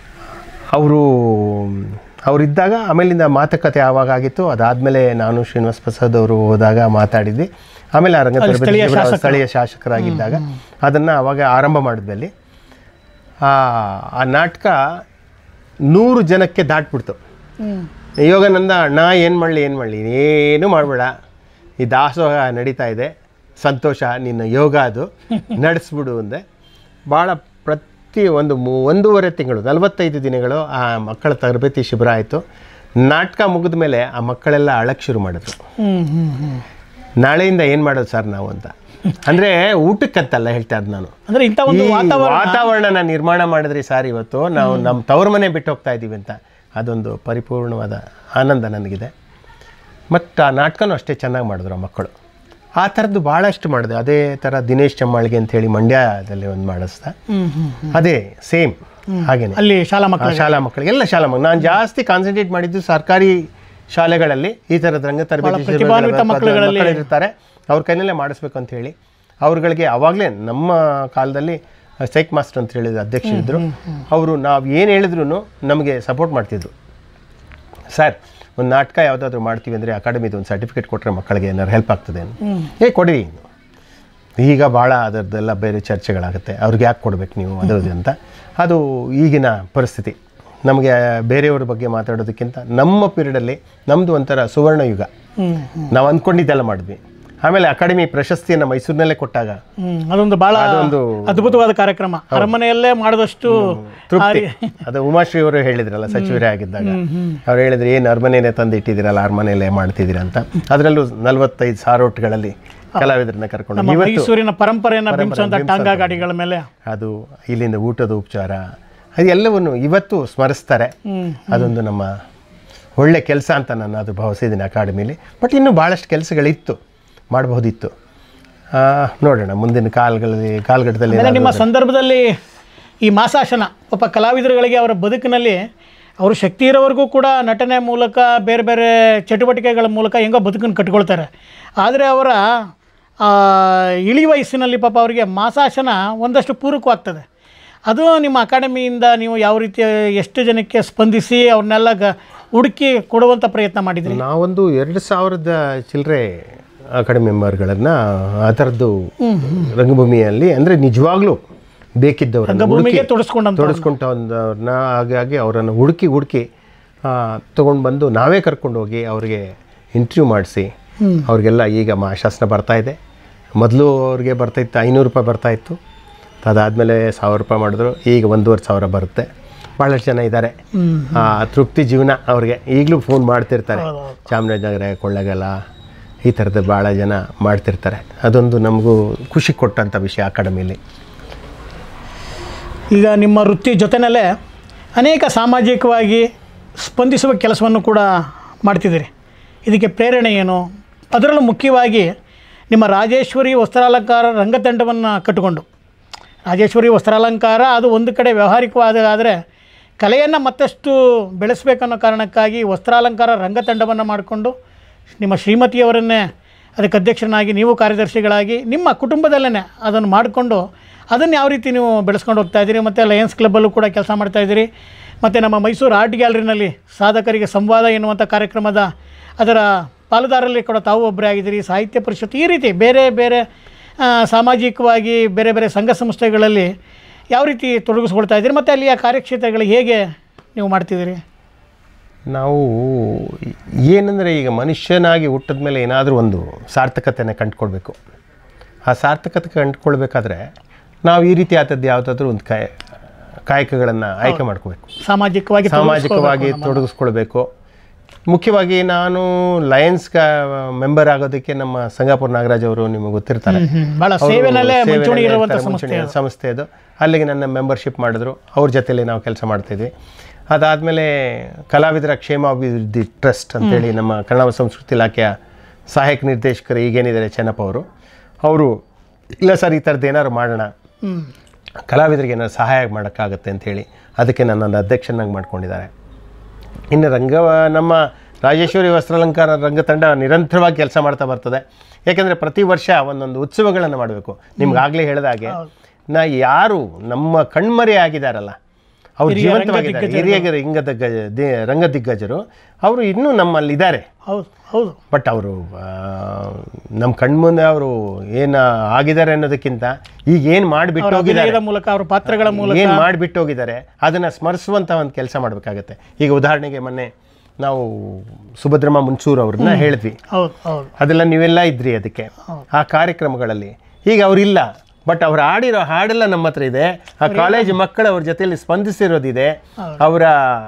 [SPEAKER 2] ಅವರು ಅವರಿದ್ದಾಗ ಆಮೇಲಿಂದ ಮಾತುಕತೆ ಆವಾಗ ಆಗಿತ್ತು ಅದಾದಮೇಲೆ ನಾನು ಶ್ರೀನಿವಾಸ್ ಪ್ರಸಾದ್ ಅವರು ಹೋದಾಗ ಮಾತಾಡಿದ್ವಿ ಆಮೇಲೆ ಆ ರಂಗ ತರಬೇತಿ
[SPEAKER 1] ಸ್ಥಳೀಯ
[SPEAKER 2] ಶಿಬಿರ
[SPEAKER 1] ಶಾಸಕರು.
[SPEAKER 2] ಸ್ಥಳೀಯ ಶಾಸಕರಾಗಿದ್ದಾಗ ಅದನ್ನು ಅವಾಗ ಆರಂಭ ಮಾಡಿದ್ವಿ ಅಲ್ಲಿ ಆ ಆ ನಾಟಕ ನೂರು ಜನಕ್ಕೆ ದಾಟ್ಬಿಡ್ತು
[SPEAKER 1] ಹ್ಮ್.
[SPEAKER 2] ಯೋಗಾನಂದ ನಾ ಏನು ಮಾಡಲಿ ಏನು ಮಾಡಲಿ ಏನು ಮಾಡಬೇಡ ಈ ದಾಸೋಹ ನಡೀತಾ ಇದೆ ಸಂತೋಷ ನಿನ್ನ ಯೋಗ ಅದು ನಡೆಸ್ಬಿಡು ಅಂದೆ ಭಾಳ ಪ್ರತಿ ಒಂದು ಮೂ- ಒಂದೂವರೆ ತಿಂಗಳು ನಲವತ್ತೈದು ದಿನಗಳು ಆ ಮಕ್ಕಳ ತರಬೇತಿ ಶಿಬಿರ ಆಯಿತು ನಾಟಕ ಮುಗಿದ ಮೇಲೆ ಆ ಮಕ್ಕಳೆಲ್ಲ ಅಳಕ್ಕೆ ಶುರು ಮಾಡಿದ್ರು
[SPEAKER 1] ಹ್ಮ್, ಹ್ಮ್, ಹ್ಮ್.
[SPEAKER 2] ನಾಳೆಯಿಂದ ಏನು ಮಾಡೋದು ಸರ್ ನಾವು ಅಂತ ಅಂದರೆ ಊಟಕ್ಕಂತಲ್ಲ ಹೇಳ್ತಾ ಇದ್ದು ನಾನು
[SPEAKER 1] ಅಂದ್ರೆ ಇಂಥ ಒಂದು
[SPEAKER 2] ಈ
[SPEAKER 1] ವಾತಾವರಣ
[SPEAKER 2] ವಾತಾವರಣನ ನಿರ್ಮಾಣ ಮಾಡಿದ್ರಿ ಸರ್ ಇವತ್ತು ನಾವು ನಮ್ಮ ತವ್ರ ಮನೆ ಬಿಟ್ಟು ಹೋಗ್ತಾ ಇದ್ದೀವಿ ಅಂತ ಅದೊಂದು ಪರಿಪೂರ್ಣವಾದ ಆನಂದ ನನಗಿದೆ ಮತ್ತು ಆ ನಾಟಕನೂ ಅಷ್ಟೇ ಚೆನ್ನಾಗಿ ಮಾಡಿದ್ರು ಆ ಮಕ್ಕಳು ಆ ಥರದ್ದು ಭಾಳಷ್ಟು ಮಾಡಿದೆ ಅದೇ ಥರ ದಿನೇಶ್ ಚಮ್ಮಾಳಿಗೆ ಅಂತೇಳಿ ಮಂಡ್ಯದಲ್ಲಿ ಒಂದು ಮಾಡಿಸ್ದ
[SPEAKER 1] ಹ್ಮ್, ಹ್ಮ್, ಹ್ಮ್.
[SPEAKER 2] ಅದೇ ಸೇಮ್ ಹಾಗೇನೆ
[SPEAKER 1] ಅಲ್ಲಿ ಶಾಲಾ
[SPEAKER 2] ಆ
[SPEAKER 1] ಮಕ್ಕಳು
[SPEAKER 2] ಶಾಲಾ ಮಕ್ಕಳಿಗೆ ಎಲ್ಲ ಶಾಲಾ ಮಕ್ಕಳು ನಾನು ಜಾಸ್ತಿ ಕಾನ್ಸಂಟ್ರೇಟ್ ಮಾಡಿದ್ದು ಸರ್ಕಾರಿ ಶಾಲೆಗಳಲ್ಲಿ ಈ ಥರದ ರಂಗ ತರಬೇತಿ
[SPEAKER 1] ಪ್ರತಿಭಾನ್ವಿತ
[SPEAKER 2] ಶಿಬಿರಗಳ
[SPEAKER 1] ಮಕ್ಕಳುಗಳಲ್ಲಿ-
[SPEAKER 2] ಮಕ್ಕಳು ಇರ್ತಾರೆ ಅವ್ರ ಕೈನಲ್ಲೇ ಮಾಡಿಸ್ಬೇಕು ಅಂತ ಹೇಳಿ ಅವ್ರುಗಳಿಗೆ ಅವಾಗಲೇ ನಮ್ಮ ಕಾಲದಲ್ಲಿ ಸೈಕ್ ಮಾಸ್ಟರ್ ಅಂತ ಹೇಳಿದ ಅಧ್ಯಕ್ಷರಿದ್ದರು ಅವರು ನಾವು ಏನು ಹೇಳಿದ್ರು ನಮಗೆ ಸಪೋರ್ಟ್ ಮಾಡ್ತಿದ್ರು ಸರ್ ಒಂದು ನಾಟಕ ಯಾವುದಾದ್ರೂ ಮಾಡ್ತೀವಿ ಅಂದರೆ ಅಕಾಡೆಮಿದು ಒಂದು ಸರ್ಟಿಫಿಕೇಟ್ ಕೊಟ್ಟರೆ ಮಕ್ಕಳಿಗೆ ಏನಾದ್ರು ಹೆಲ್ಪ್ ಆಗ್ತದೆ ಅಂತ. ಏ ಕೊಡಿ ಈಗ ಭಾಳ ಅದರದ್ದೆಲ್ಲ ಬೇರೆ ಚರ್ಚೆಗಳಾಗುತ್ತೆ ಅವ್ರಿಗೆ ಯಾಕೆ ಕೊಡ್ಬೇಕು ನೀವು ಅದು ಇದು ಅಂತ ಅದು ಈಗಿನ ಪರಿಸ್ಥಿತಿ ನಮಗೆ ಬೇರೆಯವ್ರ ಬಗ್ಗೆ ಮಾತಾಡೋದಕ್ಕಿಂತ ನಮ್ಮ ಪೀರಿಯಡಲ್ಲಿ ನಮ್ಮದು ಒಂಥರ ಸುವರ್ಣ ಯುಗ
[SPEAKER 1] ಹ್ಮ್, ಹ್ಮ್,
[SPEAKER 2] ನಾವು ಅಂದ್ಕೊಂಡಿದ್ದೆಲ್ಲ ಮಾಡಿದ್ವಿ ಆಮೇಲೆ ಅಕಾಡೆಮಿ ಪ್ರಶಸ್ತಿಯನ್ನು ಮೈಸೂರಿನಲ್ಲೇ ಕೊಟ್ಟಾಗ
[SPEAKER 1] ಹ್ಮ್. ಅದೊಂದು ಬಹಳ
[SPEAKER 2] ಅದೊಂದು
[SPEAKER 1] ಅದ್ಭುತವಾದ ಕಾರ್ಯಕ್ರಮ ಅರಮನೆಯಲ್ಲೇ ಮಾಡಿದಷ್ಟು
[SPEAKER 2] ತೃಪ್ತಿ ಅದು ಉಮಾಶ್ರೀ ಅವರು ಹೇಳಿದ್ರಲ್ಲ ಸಚಿವರೇ ಆಗಿದ್ದಾಗ ಅವ್ರು ಹೇಳಿದ್ರು ಏನು ಅರಮನೆಯಲ್ಲೇ ತಂದು ಇಟ್ಟಿದ್ದೀರಲ್ಲ ಅರಮನೆಯಲ್ಲೇ ಮಾಡ್ತಿದ್ದೀರಾ ಅಂತ ಅದರಲ್ಲೂ ನಲವತ್ತೈದು ಸಾರೋಟ್ಗಳಲ್ಲಿ ಕಲಾವಿದರನ್ನ ಕರ್ಕೊಂಡು
[SPEAKER 1] ನಮ್ಮ
[SPEAKER 2] ಇವತ್ತು
[SPEAKER 1] ಮೈಸೂರಿನ ಪರಂಪರೆಯನ್ನ ಬಿಂಬಿಸುವಂತ ಟಾಂಗಾ ಗಾಡಿಗಳ ಮೇಲೆ
[SPEAKER 2] ಅದು ಇಲ್ಲಿಂದ ಊಟದ ಉಪಚಾರ ಅದು ಎಲ್ಲವನ್ನು ಇವತ್ತು ಸ್ಮರಿಸ್ತಾರೆ
[SPEAKER 1] ಹ್ಮ್.
[SPEAKER 2] ಅದೊಂದು ನಮ್ಮ ಒಳ್ಳೆ ಕೆಲಸ ಅಂತ ನಾನು ಅದು ಭಾವಿಸಿದ್ದೀನಿ ಅಕಾಡೆಮಿಲಿ ಬಟ್ ಇನ್ನೂ ಭಾಳಷ್ಟು ಕೆಲಸಗಳಿತ್ತು ಮಾಡಬಹುದಿತ್ತು ಆ, ನೋಡೋಣ ಮುಂದಿನ ಕಾಲಗಳಲ್ಲಿ ಕಾಲಘಟ್ಟದಲ್ಲಿ
[SPEAKER 1] ಆಮೇಲೆ ನಿಮ್ಮ ಸಂದರ್ಭದಲ್ಲಿ ಈ ಮಾಸಾಶನ ಪಾಪ ಕಲಾವಿದರುಗಳಿಗೆ ಅವರ ಬದುಕಿನಲ್ಲಿ ಅವರು ಶಕ್ತಿ ಇರೋವರೆಗೂ ಕೂಡ ನಟನೆ ಮೂಲಕ ಬೇರೆ ಬೇರೆ ಚಟುವಟಿಕೆಗಳ ಮೂಲಕ ಹೆಂಗೋ ಬದುಕನ್ನು ಕಟ್ಕೊಳ್ತಾರೆ ಆದರೆ ಅವರ ಆ, ಇಳಿ ವಯಸ್ಸಿನಲ್ಲಿ ಪಾಪ ಅವರಿಗೆ ಮಾಸಾಶನ ಒಂದಷ್ಟು ಪೂರಕವಾಗ್ತದೆ ಅದು ನಿಮ್ಮ ಅಕಾಡೆಮಿಯಿಂದ ನೀವು ಯಾವ ರೀತಿ ಎಷ್ಟು ಜನಕ್ಕೆ ಸ್ಪಂದಿಸಿ ಅವ್ರನ್ನೆಲ್ಲ ಗ ಹುಡುಕಿ ಕೊಡುವಂಥ ಪ್ರಯತ್ನ ಮಾಡಿದ್ರಿ
[SPEAKER 2] ನಾವೊಂದು ಎರಡು ಸಾವಿರದ ಚಿಲ್ಲರೆ ಅಕಾಡೆಮಿ ಮೆಂಬರ್ಗಳನ್ನು ಆ ಥರದ್ದು ರಂಗಭೂಮಿಯಲ್ಲಿ ಅಂದರೆ ನಿಜವಾಗ್ಲೂ ಬೇಕಿದ್ದವರು
[SPEAKER 1] ರಂಗಭೂಮಿಗೆ ತೊಡಸ್ಕೊಂಡಂಥ
[SPEAKER 2] ತೊಡಸ್ಕೊಂಡವ್ರನ್ನ ಹಾಗಾಗಿ ಅವರನ್ನು ಹುಡುಕಿ ಹುಡುಕಿ ತೊಗೊಂಡು ಬಂದು ನಾವೇ ಕರ್ಕೊಂಡು ಹೋಗಿ ಅವರಿಗೆ ಇಂಟರ್ವ್ಯೂ ಮಾಡಿಸಿ ಅವ್ರಿಗೆಲ್ಲ ಈಗ ಮಾಶಾಸನ ಬರ್ತಾ ಇದೆ ಮೊದಲು ಅವ್ರಿಗೆ ಬರ್ತಾಯಿತ್ತು ಐನೂರು ರೂಪಾಯಿ ಬರ್ತಾಯಿತ್ತು ಅದಾದಮೇಲೆ ಸಾವಿರ ರೂಪಾಯಿ ಮಾಡಿದ್ರು ಈಗ ಒಂದೂವರೆ ಸಾವಿರ ಬರುತ್ತೆ ಭಾಳಷ್ಟು ಜನ ಇದ್ದಾರೆ ಆ, ತೃಪ್ತಿ ಜೀವನ ಅವ್ರಿಗೆ ಈಗಲೂ ಫೋನ್ ಮಾಡ್ತಿರ್ತಾರೆ ಚಾಮರಾಜನಗರ ಕೊಳ್ಳೆಗಾಲ ಈ ಥರದ ಭಾಳ ಜನ ಮಾಡ್ತಿರ್ತಾರೆ ಅದೊಂದು ನಮಗೂ ಖುಷಿ ಕೊಟ್ಟಂಥ ವಿಷಯ ಅಕಾಡೆಮಿಲಿ
[SPEAKER 1] ಈಗ ನಿಮ್ಮ ವೃತ್ತಿ ಜೊತೆಯಲ್ಲೇ ಅನೇಕ ಸಾಮಾಜಿಕವಾಗಿ ಸ್ಪಂದಿಸುವ ಕೆಲಸವನ್ನು ಕೂಡ ಮಾಡ್ತಿದ್ದೀರಿ ಇದಕ್ಕೆ ಪ್ರೇರಣೆ ಏನು ಅದರಲ್ಲೂ ಮುಖ್ಯವಾಗಿ ನಿಮ್ಮ ರಾಜೇಶ್ವರಿ ವಸ್ತ್ರಾಲಂಕಾರ ರಂಗತಂಡವನ್ನು ಕಟ್ಟಿಕೊಂಡು ರಾಜೇಶ್ವರಿ ವಸ್ತ್ರಾಲಂಕಾರ ಅದು ಒಂದು ಕಡೆ ವ್ಯಾವಹಾರಿಕವಾದ ಆದರೆ ಕಲೆಯನ್ನು ಮತ್ತಷ್ಟು ಬೆಳೆಸಬೇಕನ್ನೋ ಕಾರಣಕ್ಕಾಗಿ ವಸ್ತ್ರಾಲಂಕಾರ ರಂಗತಂಡವನ್ನು ಮಾಡಿಕೊಂಡು ನಿಮ್ಮ ಶ್ರೀಮತಿಯವರನ್ನೇ ಅದಕ್ಕೆ ಅಧ್ಯಕ್ಷನಾಗಿ ನೀವು ಕಾರ್ಯದರ್ಶಿಗಳಾಗಿ ನಿಮ್ಮ ಕುಟುಂಬದಲ್ಲೇ ಅದನ್ನು ಮಾಡಿಕೊಂಡು ಅದನ್ನು ಯಾವ ರೀತಿ ನೀವು ಬೆಳೆಸ್ಕೊಂಡು ಹೋಗ್ತಾ ಇದ್ದೀರಿ ಮತ್ತು ಲಯನ್ಸ್ ಕ್ಲಬ್ಬಲ್ಲೂ ಕೂಡ ಕೆಲಸ ಮಾಡ್ತಾ ಇದ್ದೀರಿ ಮತ್ತು ನಮ್ಮ ಮೈಸೂರು ಆರ್ಟ್ ಗ್ಯಾಲರಿನಲ್ಲಿ ಸಾಧಕರಿಗೆ ಸಂವಾದ ಎನ್ನುವಂಥ ಕಾರ್ಯಕ್ರಮದ ಅದರ ಪಾಲುದಾರರಲ್ಲಿ ಕೂಡ ತಾವು ಒಬ್ಬರೇ ಆಗಿದ್ದೀರಿ ಸಾಹಿತ್ಯ ಪರಿಷತ್ ಈ ರೀತಿ ಬೇರೆ ಬೇರೆ ಆ, ಸಾಮಾಜಿಕವಾಗಿ ಬೇರೆ ಬೇರೆ ಸಂಘ ಸಂಸ್ಥೆಗಳಲ್ಲಿ ಯಾವ ರೀತಿ ತೊಡಗಿಸ್ಕೊಳ್ತಾ ಇದ್ದೀರಿ ಮತ್ತು ಅಲ್ಲಿಯ ಕಾರ್ಯಕ್ಷೇತ್ರಗಳು ಹೇಗೆ ನೀವು ಮಾಡ್ತಿದ್ದೀರಿ
[SPEAKER 2] ನಾವು ಏನಂದರೆ ಈಗ ಮನುಷ್ಯನಾಗಿ ಹುಟ್ಟಿದ ಮೇಲೆ ಏನಾದರೂ ಒಂದು ಸಾರ್ಥಕತೆನ ಕಂಡುಕೊಳ್ಬೇಕು ಆ ಸಾರ್ಥಕತೆ ಕಂಡುಕೊಳ್ಬೇಕಾದ್ರೆ ನಾವು ಈ ರೀತಿ ಆದದ್ದು ಯಾವುದಾದ್ರೂ ಒಂದು ಕಾಯ ಕಾಯಕಗಳನ್ನು ಆಯ್ಕೆ ಮಾಡ್ಕೋಬೇಕು
[SPEAKER 1] ಸಾಮಾಜಿಕವಾಗಿ
[SPEAKER 2] ಸಾಮಾಜಿಕವಾಗಿ ತೊಡಗಿಸ್ಕೊಳ್ಬೇಕು ಮುಖ್ಯವಾಗಿ ನಾನು ಲಯನ್ಸ್ ಮೆಂಬರ್ ಆಗೋದಕ್ಕೆ ನಮ್ಮ ಸಂಗಾಪುರ ನಾಗರಾಜ್ ಅವರು ನಿಮಗೆ ಗೊತ್ತಿರ್ತಾರೆ
[SPEAKER 1] ಹ್ಮ್, ಭಾಳ
[SPEAKER 2] ಅವ್ರು
[SPEAKER 1] ಸೇವೆನಲ್ಲೇ
[SPEAKER 2] ಸೇವೆನಲ್ಲೇ
[SPEAKER 1] ಮುಂಚೂಣಿ ಇರುವಂಥ
[SPEAKER 2] ಇರ್ತಾರೆ,
[SPEAKER 1] ಸಂಸ್ಥೆ
[SPEAKER 2] ಮುಂಚೂಣಿ ಸಂಸ್ಥೆ ಅದು ಅಲ್ಲಿಗೆ ನನ್ನ ಮೆಂಬರ್ಶಿಪ್ ಮಾಡಿದ್ರು ಅವ್ರ ಜೊತೆಲಿ ನಾವು ಕೆಲಸ ಮಾಡ್ತಿದ್ವಿ ಅದಾದಮೇಲೆ ಕಲಾವಿದರ ಕ್ಷೇಮಾಭಿವೃದ್ಧಿ ಟ್ರಸ್ಟ್ ಅಂತೇಳಿ ನಮ್ಮ ಕನ್ನಡ ಸಂಸ್ಕೃತಿ ಇಲಾಖೆಯ ಸಹಾಯಕ ನಿರ್ದೇಶಕರು ಈಗೇನಿದ್ದಾರೆ ಚೆನ್ನಪ್ಪ ಅವರು ಅವರು ಇಲ್ಲ ಸರ್ ಈ ಥರದ್ದು ಏನಾದ್ರು ಮಾಡೋಣ
[SPEAKER 1] ಹ್ಞೂ
[SPEAKER 2] ಕಲಾವಿದರಿಗೆ ಏನಾದ್ರು ಸಹಾಯ ಮಾಡೋಕ್ಕಾಗತ್ತೆ ಅಂತೇಳಿ ಅದಕ್ಕೆ ನನ್ನನ್ನು ಅಧ್ಯಕ್ಷನಾಗಿ ಮಾಡ್ಕೊಂಡಿದ್ದಾರೆ ಇನ್ನು ರಂಗ ನಮ್ಮ ರಾಜೇಶ್ವರಿ ವಸ್ತ್ರಾಲಂಕಾರ ರಂಗತಂಡ ನಿರಂತರವಾಗಿ ಕೆಲಸ ಮಾಡ್ತಾ ಬರ್ತದೆ ಯಾಕೆಂದರೆ ಪ್ರತಿ ವರ್ಷ ಒಂದೊಂದು ಉತ್ಸವಗಳನ್ನು ಮಾಡಬೇಕು ನಿಮ್ಗಾಗಲೇ ಹೇಳಿದ ಹಾಗೆ ನಾ ಯಾರು ನಮ್ಮ ಕಣ್ಮರೆ ಆಗಿದಾರಲ್ಲ ಅವ್ರು ಜೀವಂತವಾಗಿದ್ದಾರೆ ಹಿರಿಯ ರಂಗ ದಿಗ್ಗಜ ದಿ- ರಂಗ ದಿಗ್ಗಜರು ಅವರು ಇನ್ನೂ ನಮ್ಮಲ್ಲಿ ಇದ್ದಾರೆ
[SPEAKER 1] ಹೌದು ಹೌದು
[SPEAKER 2] ಬಟ್ ಅವರು ನಮ್ಮ ಕಣ್ಮುಂದೆ ಅವರು ಏನು ಆಗಿದ್ದಾರೆ ಅನ್ನೋದಕ್ಕಿಂತ ಈಗ ಏನು ಮಾಡಿಬಿಟ್ಟು ಹೋಗಿದ್ದಾರೆ
[SPEAKER 1] ಅಭಿನಯದ ಮೂಲಕ ಅವ್ರ ಪಾತ್ರಗಳ ಮೂಲಕ
[SPEAKER 2] ಏನು ಮಾಡಿಬಿಟ್ಟು ಹೋಗಿದ್ದಾರೆ ಅದನ್ನು ಸ್ಮರಿಸುವಂಥ ಒಂದು ಕೆಲಸ ಮಾಡಬೇಕಾಗತ್ತೆ ಈಗ ಉದಾಹರಣೆಗೆ ಮೊನ್ನೆ ನಾವು ಸುಭದ್ರಮ್ಮ ಮುನ್ಸೂರ್ ಅವ್ರನ್ನ ಹೇಳಿದ್ವಿ
[SPEAKER 1] ಹೌದು ಹೌದು
[SPEAKER 2] ಅದೆಲ್ಲ ನೀವೆಲ್ಲ ಇದ್ರಿ ಅದಕ್ಕೆ ಆ ಕಾರ್ಯಕ್ರಮಗಳಲ್ಲಿ ಈಗ ಅವರಿಲ್ಲ ಬಟ್ ಅವ್ರು ಆಡಿರೋ ಹಾಡೆಲ್ಲ ನಮ್ಮ ಹತ್ರ ಇದೆ ಆ ಕಾಲೇಜ್ ಮಕ್ಕಳು ಅವ್ರ ಜೊತೆಯಲ್ಲಿ ಸ್ಪಂದಿಸಿರೋದಿದೆ ಅವರ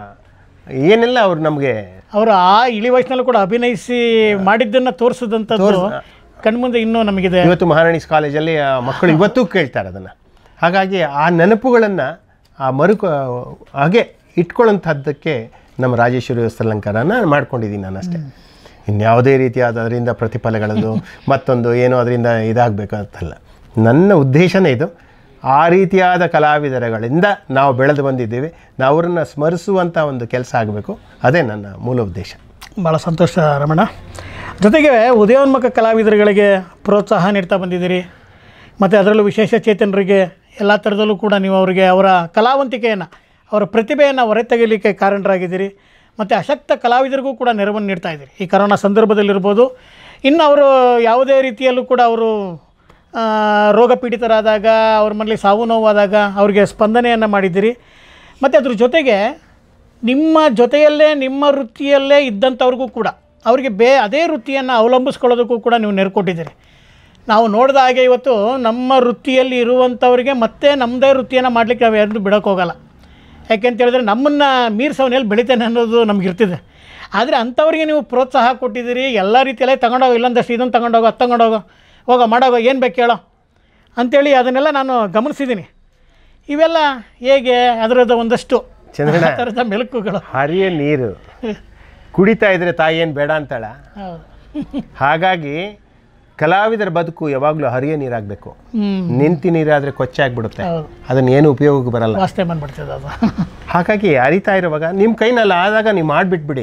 [SPEAKER 2] ಏನೆಲ್ಲ ಅವ್ರು ನಮಗೆ
[SPEAKER 1] ಅವರು ಆ ಇಳಿ ವಯಸ್ಸಿನಲ್ಲೂ ಕೂಡ ಅಭಿನಯಿಸಿ ಮಾಡಿದ್ದನ್ನು ತೋರಿಸಿದಂಥದ್ದು ಕಣ್ಮುಂದೆ ಇನ್ನೂ ನಮಗಿದೆ
[SPEAKER 2] ಇವತ್ತು ಮಹಾರಾಣೀಸ್ ಕಾಲೇಜಲ್ಲಿ ಆ ಮಕ್ಕಳು ಇವತ್ತೂ ಕೇಳ್ತಾರೆ ಅದನ್ನು ಹಾಗಾಗಿ ಆ ನೆನಪುಗಳನ್ನು ಆ ಮರುಕ ಹಾಗೆ ಇಟ್ಕೊಳ್ಳೋಂಥದ್ದಕ್ಕೆ ನಮ್ಮ ರಾಜೇಶ್ವರಿ ವಸ್ತ್ರಾಲಂಕಾರನ ಮಾಡ್ಕೊಂಡಿದ್ದೀನಿ ನಾನು ಅಷ್ಟೇ ಇನ್ಯಾವುದೇ ರೀತಿಯಾದ ಅದರಿಂದ ಪ್ರತಿಫಲಗಳದು ಮತ್ತೊಂದು ಏನೋ ಅದರಿಂದ ಇದಾಗಬೇಕು ಅಂತಲ್ಲ ನನ್ನ ಉದ್ದೇಶನೇ ಇದು ಆ ರೀತಿಯಾದ ಕಲಾವಿದರುಗಳಿಂದ ನಾವು ಬೆಳೆದು ಬಂದಿದ್ದೇವೆ ನಾವು ಅವರನ್ನು ಸ್ಮರಿಸುವಂಥ ಒಂದು ಕೆಲಸ ಆಗಬೇಕು ಅದೇ ನನ್ನ ಮೂಲ ಉದ್ದೇಶ
[SPEAKER 1] ಭಾಳ ಸಂತೋಷ ರಮಣ ಜೊತೆಗೆ ಉದಯೋನ್ಮುಖ ಕಲಾವಿದರುಗಳಿಗೆ ಪ್ರೋತ್ಸಾಹ ನೀಡ್ತಾ ಬಂದಿದ್ದೀರಿ ಮತ್ತು ಅದರಲ್ಲೂ ವಿಶೇಷ ಚೇತನರಿಗೆ ಎಲ್ಲ ಥರದಲ್ಲೂ ಕೂಡ ನೀವು ಅವರಿಗೆ ಅವರ ಕಲಾವಂತಿಕೆಯನ್ನು ಅವರ ಪ್ರತಿಭೆಯನ್ನು ಹೊರತೆಗೆಯಲಿಕ್ಕೆ ಕಾರಣರಾಗಿದ್ದೀರಿ ಮತ್ತು ಅಶಕ್ತ ಕಲಾವಿದರಿಗೂ ಕೂಡ ನೆರವನ್ನು ನೀಡ್ತಾ ಇದ್ದೀರಿ ಈ ಕರೋನಾ ಸಂದರ್ಭದಲ್ಲಿರ್ಬೋದು ಇನ್ನು ಅವರು ಯಾವುದೇ ರೀತಿಯಲ್ಲೂ ಕೂಡ ಅವರು ಆ, ರೋಗ ಪೀಡಿತರಾದಾಗ ಅವ್ರ ಮನೇಲಿ ಸಾವು ನೋವಾದಾಗ ಅವ್ರಿಗೆ ಸ್ಪಂದನೆಯನ್ನು ಮಾಡಿದ್ದೀರಿ ಮತ್ತು ಅದ್ರ ಜೊತೆಗೆ ನಿಮ್ಮ ಜೊತೆಯಲ್ಲೇ ನಿಮ್ಮ ವೃತ್ತಿಯಲ್ಲೇ ಇದ್ದಂಥವ್ರಿಗೂ ಕೂಡ ಅವರಿಗೆ ಬೇ ಅದೇ ವೃತ್ತಿಯನ್ನು ಅವಲಂಬಿಸ್ಕೊಳ್ಳೋದಕ್ಕೂ ಕೂಡ ನೀವು ನೆರಕೊಟ್ಟಿದ್ದೀರಿ ನಾವು ನೋಡಿದ ಹಾಗೆ ಇವತ್ತು ನಮ್ಮ ವೃತ್ತಿಯಲ್ಲಿ ಇರುವಂಥವ್ರಿಗೆ ಮತ್ತೆ ನಮ್ಮದೇ ವೃತ್ತಿಯನ್ನು ಮಾಡಲಿಕ್ಕೆ ನಾವು ಯಾರು ಬಿಡೋಕೆ ಹೋಗಲ್ಲ ಯಾಕೆಂತ ಹೇಳಿದ್ರೆ ನಮ್ಮನ್ನು ಮೀರ್ಸವನಲ್ಲಿ ಬೆಳಿತಾನೆ ಅನ್ನೋದು ನಮ್ಗೆ ಇರ್ತಿದೆ ಆದರೆ ಅಂಥವ್ರಿಗೆ ನೀವು ಪ್ರೋತ್ಸಾಹ ಕೊಟ್ಟಿದ್ದೀರಿ ಎಲ್ಲ ರೀತಿಯಲ್ಲೇ ತಗೊಂಡೋಗೋ ಇಲ್ಲೊಂದಷ್ಟು ಇದನ್ನು ತಗೊಂಡೋಗೋ ಅದು ತಗೊಂಡೋಗೋ ಹೋಗೋ ಮಾಡೋಗೋ ಏನು ಬೇಕು ಹೇಳೋ ಅಂಥೇಳಿ ಅದನ್ನೆಲ್ಲ ನಾನು ಗಮನಿಸಿದ್ದೀನಿ ಇವೆಲ್ಲ ಹೇಗೆ ಅದರದ ಒಂದಷ್ಟು
[SPEAKER 2] ಚಂದ್ರಣ್ಣ.
[SPEAKER 1] ಆ ಥರದ ಮೆಲುಕುಗಳು
[SPEAKER 2] ಹರಿಯ ನೀರು ಕುಡಿತಾ ಇದ್ರೆ ತಾಯಿ ಏನು ಬೇಡ ಅಂತಾಳ
[SPEAKER 1] ಹೌದು
[SPEAKER 2] ಹಾಗಾಗಿ ಕಲಾವಿದರ ಬದುಕು ಯಾವಾಗಲೂ ಹರಿಯ ನೀರಾಗಬೇಕು
[SPEAKER 1] ಹ್ಞೂ
[SPEAKER 2] ನಿಂತಿ ನೀರಾದರೆ ಕೊಚ್ಚೆ ಆಗ್ಬಿಡುತ್ತೆ
[SPEAKER 1] ಹೌದು
[SPEAKER 2] ಅದನ್ನ ಏನು ಉಪಯೋಗಕ್ಕೆ ಬರಲ್ಲ
[SPEAKER 1] ವಾಸನೆ ಬಂದ್ಬಿಡ್ತದೆ ಅದು
[SPEAKER 2] ಹಾಗಾಗಿ ಹರಿತಾ ಇರುವಾಗ ನಿಮ್ಮ ಕೈನಲ್ಲಿ ಆದಾಗ ನೀವು ಮಾಡಿಬಿಟ್ಬಿಡಿ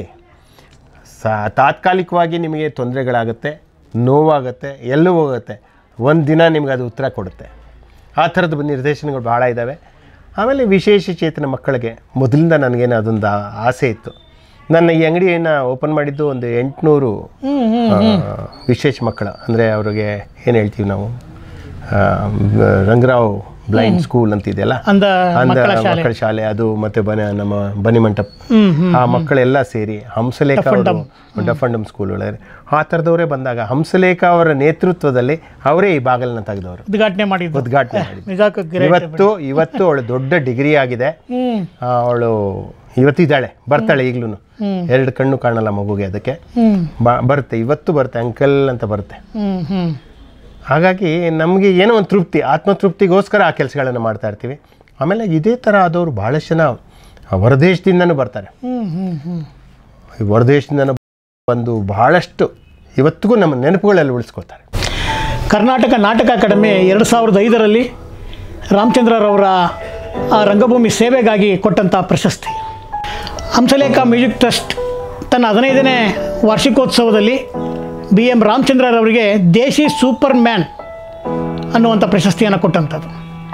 [SPEAKER 2] ಸಾ ತಾತ್ಕಾಲಿಕವಾಗಿ ನಿಮಗೆ ತೊಂದರೆಗಳಾಗುತ್ತೆ ನೋವಾಗುತ್ತೆ ಎಲ್ಲೂ ಹೋಗುತ್ತೆ ಒಂದು ದಿನ ನಿಮ್ಗೆ ಅದು ಉತ್ತರ ಕೊಡುತ್ತೆ ಆ ಥರದ ನಿರ್ದೇಶನಗಳು ಭಾಳ ಇದ್ದಾವೆ ಆಮೇಲೆ ವಿಶೇಷ ಚೇತನ ಮಕ್ಕಳಿಗೆ ಮೊದಲಿಂದ ನನಗೇನು ಅದೊಂದು ಆ- ಆಸೆ ಇತ್ತು ನನ್ನ ಈ ಅಂಗಡಿಯನ್ನು ಓಪನ್ ಮಾಡಿದ್ದು ಒಂದು ಎಂಟುನೂರು
[SPEAKER 1] ಹ್ಞೂ ಹ್ಞೂ
[SPEAKER 2] ವಿಶೇಷ ಮಕ್ಕಳು ಅಂದರೆ ಅವ್ರಿಗೆ ಏನು ಹೇಳ್ತೀವಿ ನಾವು ಆ, ಬ- ರಂಗರಾವ್ ಬ್ಲೈಂಡ್ ಸ್ಕೂಲ್ ಅಂತಿದೆಯಲ್ಲ
[SPEAKER 1] ಅಂದ
[SPEAKER 2] ಅಂದ
[SPEAKER 1] ಮಕ್ಕಳ ಶಾಲೆ
[SPEAKER 2] ಮಕ್ಕಳ ಶಾಲೆ ಅದು ಮತ್ತೆ ಬನ ನಮ್ಮ ಬನ್ನಿ ಮಂಟಪ
[SPEAKER 1] ಹ್ಞೂ ಹ್ಞೂ
[SPEAKER 2] ಆ ಮಕ್ಕಳೆಲ್ಲ ಸೇರಿ ಹಂಸಲೇಖ ಅವರು ಡಫಂಡಮ್ ಸ್ಕೂಲ್ ಒಳಗೆ ಆ ಥರದವರೇ ಬಂದಾಗ ಹಂಸಲೇಖ ಅವರ ನೇತೃತ್ವದಲ್ಲಿ ಅವರೇ ಈ ಬಾಗಿಲನ್ನ ತೆಗೆದವರು
[SPEAKER 1] ಉದ್ಘಾಟನೆ ಮಾಡಿದ್ದು
[SPEAKER 2] ಉದ್ಘಾಟನೆ ಮಾಡಿದ್ರು
[SPEAKER 1] ನಿಜಕ್ಕೂ ಗಿರೆ
[SPEAKER 2] ಇವತ್ತು ಇವತ್ತು ಅವಳು ದೊಡ್ಡ ಡಿಗ್ರಿ ಆಗಿದೆ
[SPEAKER 1] ಹ್ಞೂ
[SPEAKER 2] ಅವಳು ಇವತ್ತಿದ್ದಾಳೆ ಬರ್ತಾಳೆ ಈಗ್ಲೂ
[SPEAKER 1] ಹ್ಮ್.
[SPEAKER 2] ಎರಡು ಕಣ್ಣು ಕಾಣಲ್ಲ ಮಗುಗೆ ಅದಕ್ಕೆ
[SPEAKER 1] ಹ್ಞೂ
[SPEAKER 2] ಬ- ಬರುತ್ತೆ ಇವತ್ತು ಬರುತ್ತೆ ಅಂಕಲ್ ಅಂತ ಬರುತ್ತೆ
[SPEAKER 1] ಹ್ಞೂ ಹ್ಞೂ
[SPEAKER 2] ಹಾಗಾಗಿ ನಮಗೆ ಏನೋ ಒಂದು ತೃಪ್ತಿ ಆತ್ಮತೃಪ್ತಿಗೋಸ್ಕರ ಆ ಕೆಲಸಗಳನ್ನು ಮಾಡ್ತಾ ಇರ್ತೀವಿ ಆಮೇಲೆ ಇದೇ ಥರ ಆದವರು ಭಾಳಷ್ಟು ಜನ ಹೊರದೇಶದಿಂದನೂ ಬರ್ತಾರೆ
[SPEAKER 1] ಹ್ಞೂ ಹ್ಞೂ ಹ್ಞೂ
[SPEAKER 2] ಈ ಹೊರದೇಶದಿಂದನೂ ಬಂದು ಬಹಳಷ್ಟು ಇವತ್ತಿಗೂ ನಮ್ಮ ನೆನಪುಗಳಲ್ಲಿ ಉಳಿಸ್ಕೊತಾರೆ
[SPEAKER 1] ಕರ್ನಾಟಕ ನಾಟಕ ಅಕಾಡೆಮಿ ಎರಡು ಸಾವಿರದ ಐದರಲ್ಲಿ ರಾಮಚಂದ್ರರವರ ಆ ರಂಗಭೂಮಿ ಸೇವೆಗಾಗಿ ಕೊಟ್ಟಂಥ ಪ್ರಶಸ್ತಿ ಹಂಸಲೇಖ ಮ್ಯೂಸಿಕ್ ಟ್ರಸ್ಟ್ ತನ್ನ ಹದಿನೈದನೇ ವಾರ್ಷಿಕೋತ್ಸವದಲ್ಲಿ ಬಿ ಎಂ ರಾಮಚಂದ್ರರವರಿಗೆ ದೇಶಿ ಸೂಪರ್ ಮ್ಯಾನ್ ಅನ್ನುವಂಥ ಪ್ರಶಸ್ತಿಯನ್ನು ಕೊಟ್ಟಂಥದ್ದು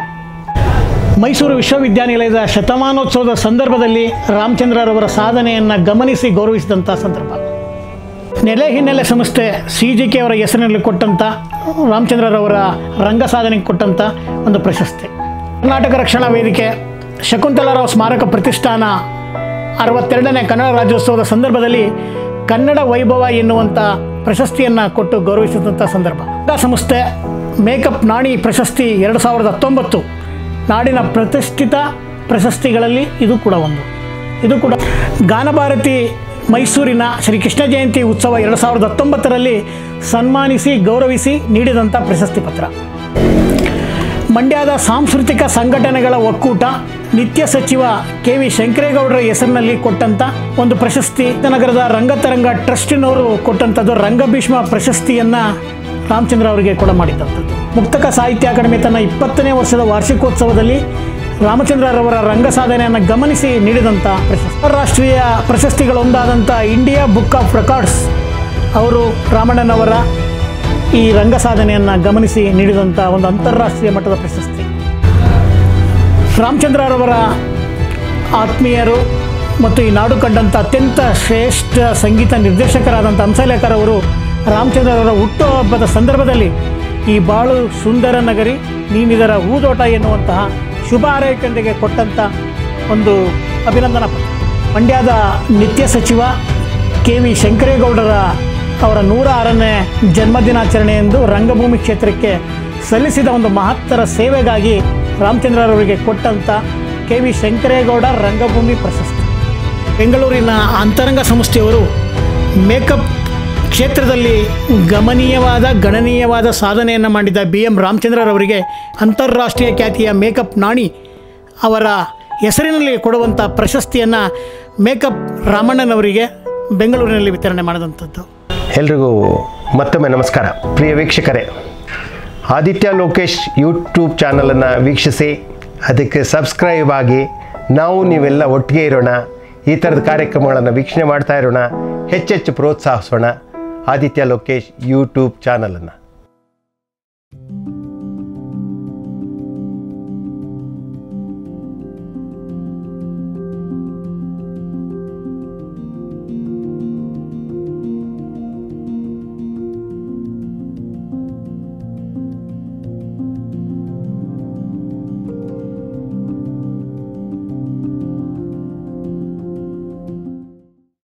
[SPEAKER 1] ಮೈಸೂರು ವಿಶ್ವವಿದ್ಯಾನಿಲಯದ ಶತಮಾನೋತ್ಸವದ ಸಂದರ್ಭದಲ್ಲಿ ರಾಮಚಂದ್ರರವರ ಸಾಧನೆಯನ್ನು ಗಮನಿಸಿ ಗೌರವಿಸಿದಂಥ ಸಂದರ್ಭ ನೆಲೆ ಹಿನ್ನೆಲೆ ಸಂಸ್ಥೆ ಸಿ ಜಿ ಕೆ ಅವರ ಹೆಸರಿನಲ್ಲಿ ಕೊಟ್ಟಂಥ ರಾಮಚಂದ್ರರವರ ರಂಗ ಸಾಧನೆಗೆ ಕೊಟ್ಟಂಥ ಒಂದು ಪ್ರಶಸ್ತಿ ಕರ್ನಾಟಕ ರಕ್ಷಣಾ ವೇದಿಕೆ ಶಕುಂತಲಾರಾವ್ ಸ್ಮಾರಕ ಪ್ರತಿಷ್ಠಾನ ಅರವತ್ತೆರಡನೇ ಕನ್ನಡ ರಾಜ್ಯೋತ್ಸವದ ಸಂದರ್ಭದಲ್ಲಿ ಕನ್ನಡ ವೈಭವ ಎನ್ನುವಂಥ ಪ್ರಶಸ್ತಿಯನ್ನು ಕೊಟ್ಟು ಗೌರವಿಸಿದಂಥ ಸಂದರ್ಭ ರಂಗ ಸಂಸ್ಥೆ ಮೇಕಪ್ ನಾಣಿ ಪ್ರಶಸ್ತಿ ಎರಡು ಸಾವಿರದ ಹತ್ತೊಂಬತ್ತು ನಾಡಿನ ಪ್ರತಿಷ್ಠಿತ ಪ್ರಶಸ್ತಿಗಳಲ್ಲಿ ಇದು ಕೂಡ ಒಂದು ಇದು ಕೂಡ ಗಾನಭಾರತಿ ಮೈಸೂರಿನ ಶ್ರೀ ಕೃಷ್ಣ ಜಯಂತಿ ಉತ್ಸವ ಎರಡು ಸಾವಿರದ ಹತ್ತೊಂಬತ್ತರಲ್ಲಿ ಸನ್ಮಾನಿಸಿ ಗೌರವಿಸಿ ನೀಡಿದಂಥ ಪ್ರಶಸ್ತಿ ಪತ್ರ ಮಂಡ್ಯದ ಸಾಂಸ್ಕೃತಿಕ ಸಂಘಟನೆಗಳ ಒಕ್ಕೂಟ ನಿತ್ಯ ಸಚಿವ ಕೆ ವಿ ಶಂಕರೇಗೌಡರ ಹೆಸರಿನಲ್ಲಿ ಕೊಟ್ಟಂಥ ಒಂದು ಪ್ರಶಸ್ತಿ ನಗರದ ರಂಗತರಂಗ ಟ್ರಸ್ಟಿನವರು ಕೊಟ್ಟಂಥದ್ದು ರಂಗಭೀಷ್ಮ ಪ್ರಶಸ್ತಿಯನ್ನು ರಾಮಚಂದ್ರ ಅವರಿಗೆ ಕೂಡ ಮಾಡಿದಂಥದ್ದು ಮುಕ್ತಕ ಸಾಹಿತ್ಯ ಅಕಾಡೆಮಿ ತನ್ನ ಇಪ್ಪತ್ತನೇ ವರ್ಷದ ವಾರ್ಷಿಕೋತ್ಸವದಲ್ಲಿ ರಾಮಚಂದ್ರರವರ ರಂಗ ಸಾಧನೆಯನ್ನು ಗಮನಿಸಿ ನೀಡಿದಂಥ ಪ್ರಶಸ್ತಿ ಅಂತಾರಾಷ್ಟ್ರೀಯ ಪ್ರಶಸ್ತಿಗಳೊಂದಾದಂಥ ಇಂಡಿಯಾ ಬುಕ್ ಆಫ್ ರೆಕಾರ್ಡ್ಸ್ ಅವರು ರಾಮಣ್ಣನವರ ಈ ರಂಗ ಸಾಧನೆಯನ್ನು ಗಮನಿಸಿ ನೀಡಿದಂಥ ಒಂದು ಅಂತಾರಾಷ್ಟ್ರೀಯ ಮಟ್ಟದ ಪ್ರಶಸ್ತಿ ರಾಮಚಂದ್ರರವರ ಆತ್ಮೀಯರು ಮತ್ತು ಈ ನಾಡು ಕಂಡಂಥ ಅತ್ಯಂತ ಶ್ರೇಷ್ಠ ಸಂಗೀತ ನಿರ್ದೇಶಕರಾದಂಥ ಹಂಸಲೇಖರವರು ರಾಮಚಂದ್ರರವರ ಹುಟ್ಟುಹಬ್ಬದ ಸಂದರ್ಭದಲ್ಲಿ ಈ ಬಾಳು ಸುಂದರ ನಗರಿ ನೀನಿದರ ಹೂದೋಟ ಎನ್ನುವಂತಹ ಶುಭ ಹಾರೈಕೆಯೊಂದಿಗೆ ಕೊಟ್ಟಂಥ ಒಂದು ಅಭಿನಂದನಾ ಪತ್ರ ಮಂಡ್ಯದ ನಿತ್ಯ ಸಚಿವ ಕೆ ವಿ ಶಂಕರೇಗೌಡರ ಅವರ ನೂರ ಆರನೇ ಜನ್ಮದಿನಾಚರಣೆ ಎಂದು ರಂಗಭೂಮಿ ಕ್ಷೇತ್ರಕ್ಕೆ ಸಲ್ಲಿಸಿದ ಒಂದು ಮಹತ್ತರ ಸೇವೆಗಾಗಿ ರಾಮಚಂದ್ರರವರಿಗೆ ಕೊಟ್ಟಂಥ ಕೆ ವಿ ಶಂಕರೇಗೌಡ ರಂಗಭೂಮಿ ಪ್ರಶಸ್ತಿ ಬೆಂಗಳೂರಿನ ಅಂತರಂಗ ಸಂಸ್ಥೆಯವರು ಮೇಕಪ್ ಕ್ಷೇತ್ರದಲ್ಲಿ ಗಮನೀಯವಾದ ಗಣನೀಯವಾದ ಸಾಧನೆಯನ್ನು ಮಾಡಿದ ಬಿ ಎಂ ರಾಮಚಂದ್ರರವರಿಗೆ ಅಂತಾರಾಷ್ಟ್ರೀಯ ಖ್ಯಾತಿಯ ಮೇಕಪ್ ನಾಣಿ ಅವರ ಹೆಸರಿನಲ್ಲಿ ಕೊಡುವಂಥ ಪ್ರಶಸ್ತಿಯನ್ನು ಮೇಕಪ್ ರಾಮಣ್ಣನವರಿಗೆ ಬೆಂಗಳೂರಿನಲ್ಲಿ ವಿತರಣೆ ಮಾಡಿದಂಥದ್ದು
[SPEAKER 2] ಎಲ್ರಿಗೂ ಮತ್ತೊಮ್ಮೆ ನಮಸ್ಕಾರ ಪ್ರಿಯ ವೀಕ್ಷಕರೇ ಆದಿತ್ಯ ಲೋಕೇಶ್ ಯೂಟ್ಯೂಬ್ ಚಾನಲನ್ನು ವೀಕ್ಷಿಸಿ ಅದಕ್ಕೆ ಸಬ್ಸ್ಕ್ರೈಬ್ ಆಗಿ ನಾವು ನೀವೆಲ್ಲ ಒಟ್ಟಿಗೆ ಇರೋಣ ಈ ಥರದ ಕಾರ್ಯಕ್ರಮಗಳನ್ನು ವೀಕ್ಷಣೆ ಮಾಡ್ತಾ ಇರೋಣ ಹೆಚ್ಚೆಚ್ಚು ಪ್ರೋತ್ಸಾಹಿಸೋಣ ಆದಿತ್ಯ ಲೋಕೇಶ್ ಯೂಟ್ಯೂಬ್ ಚಾನಲನ್ನು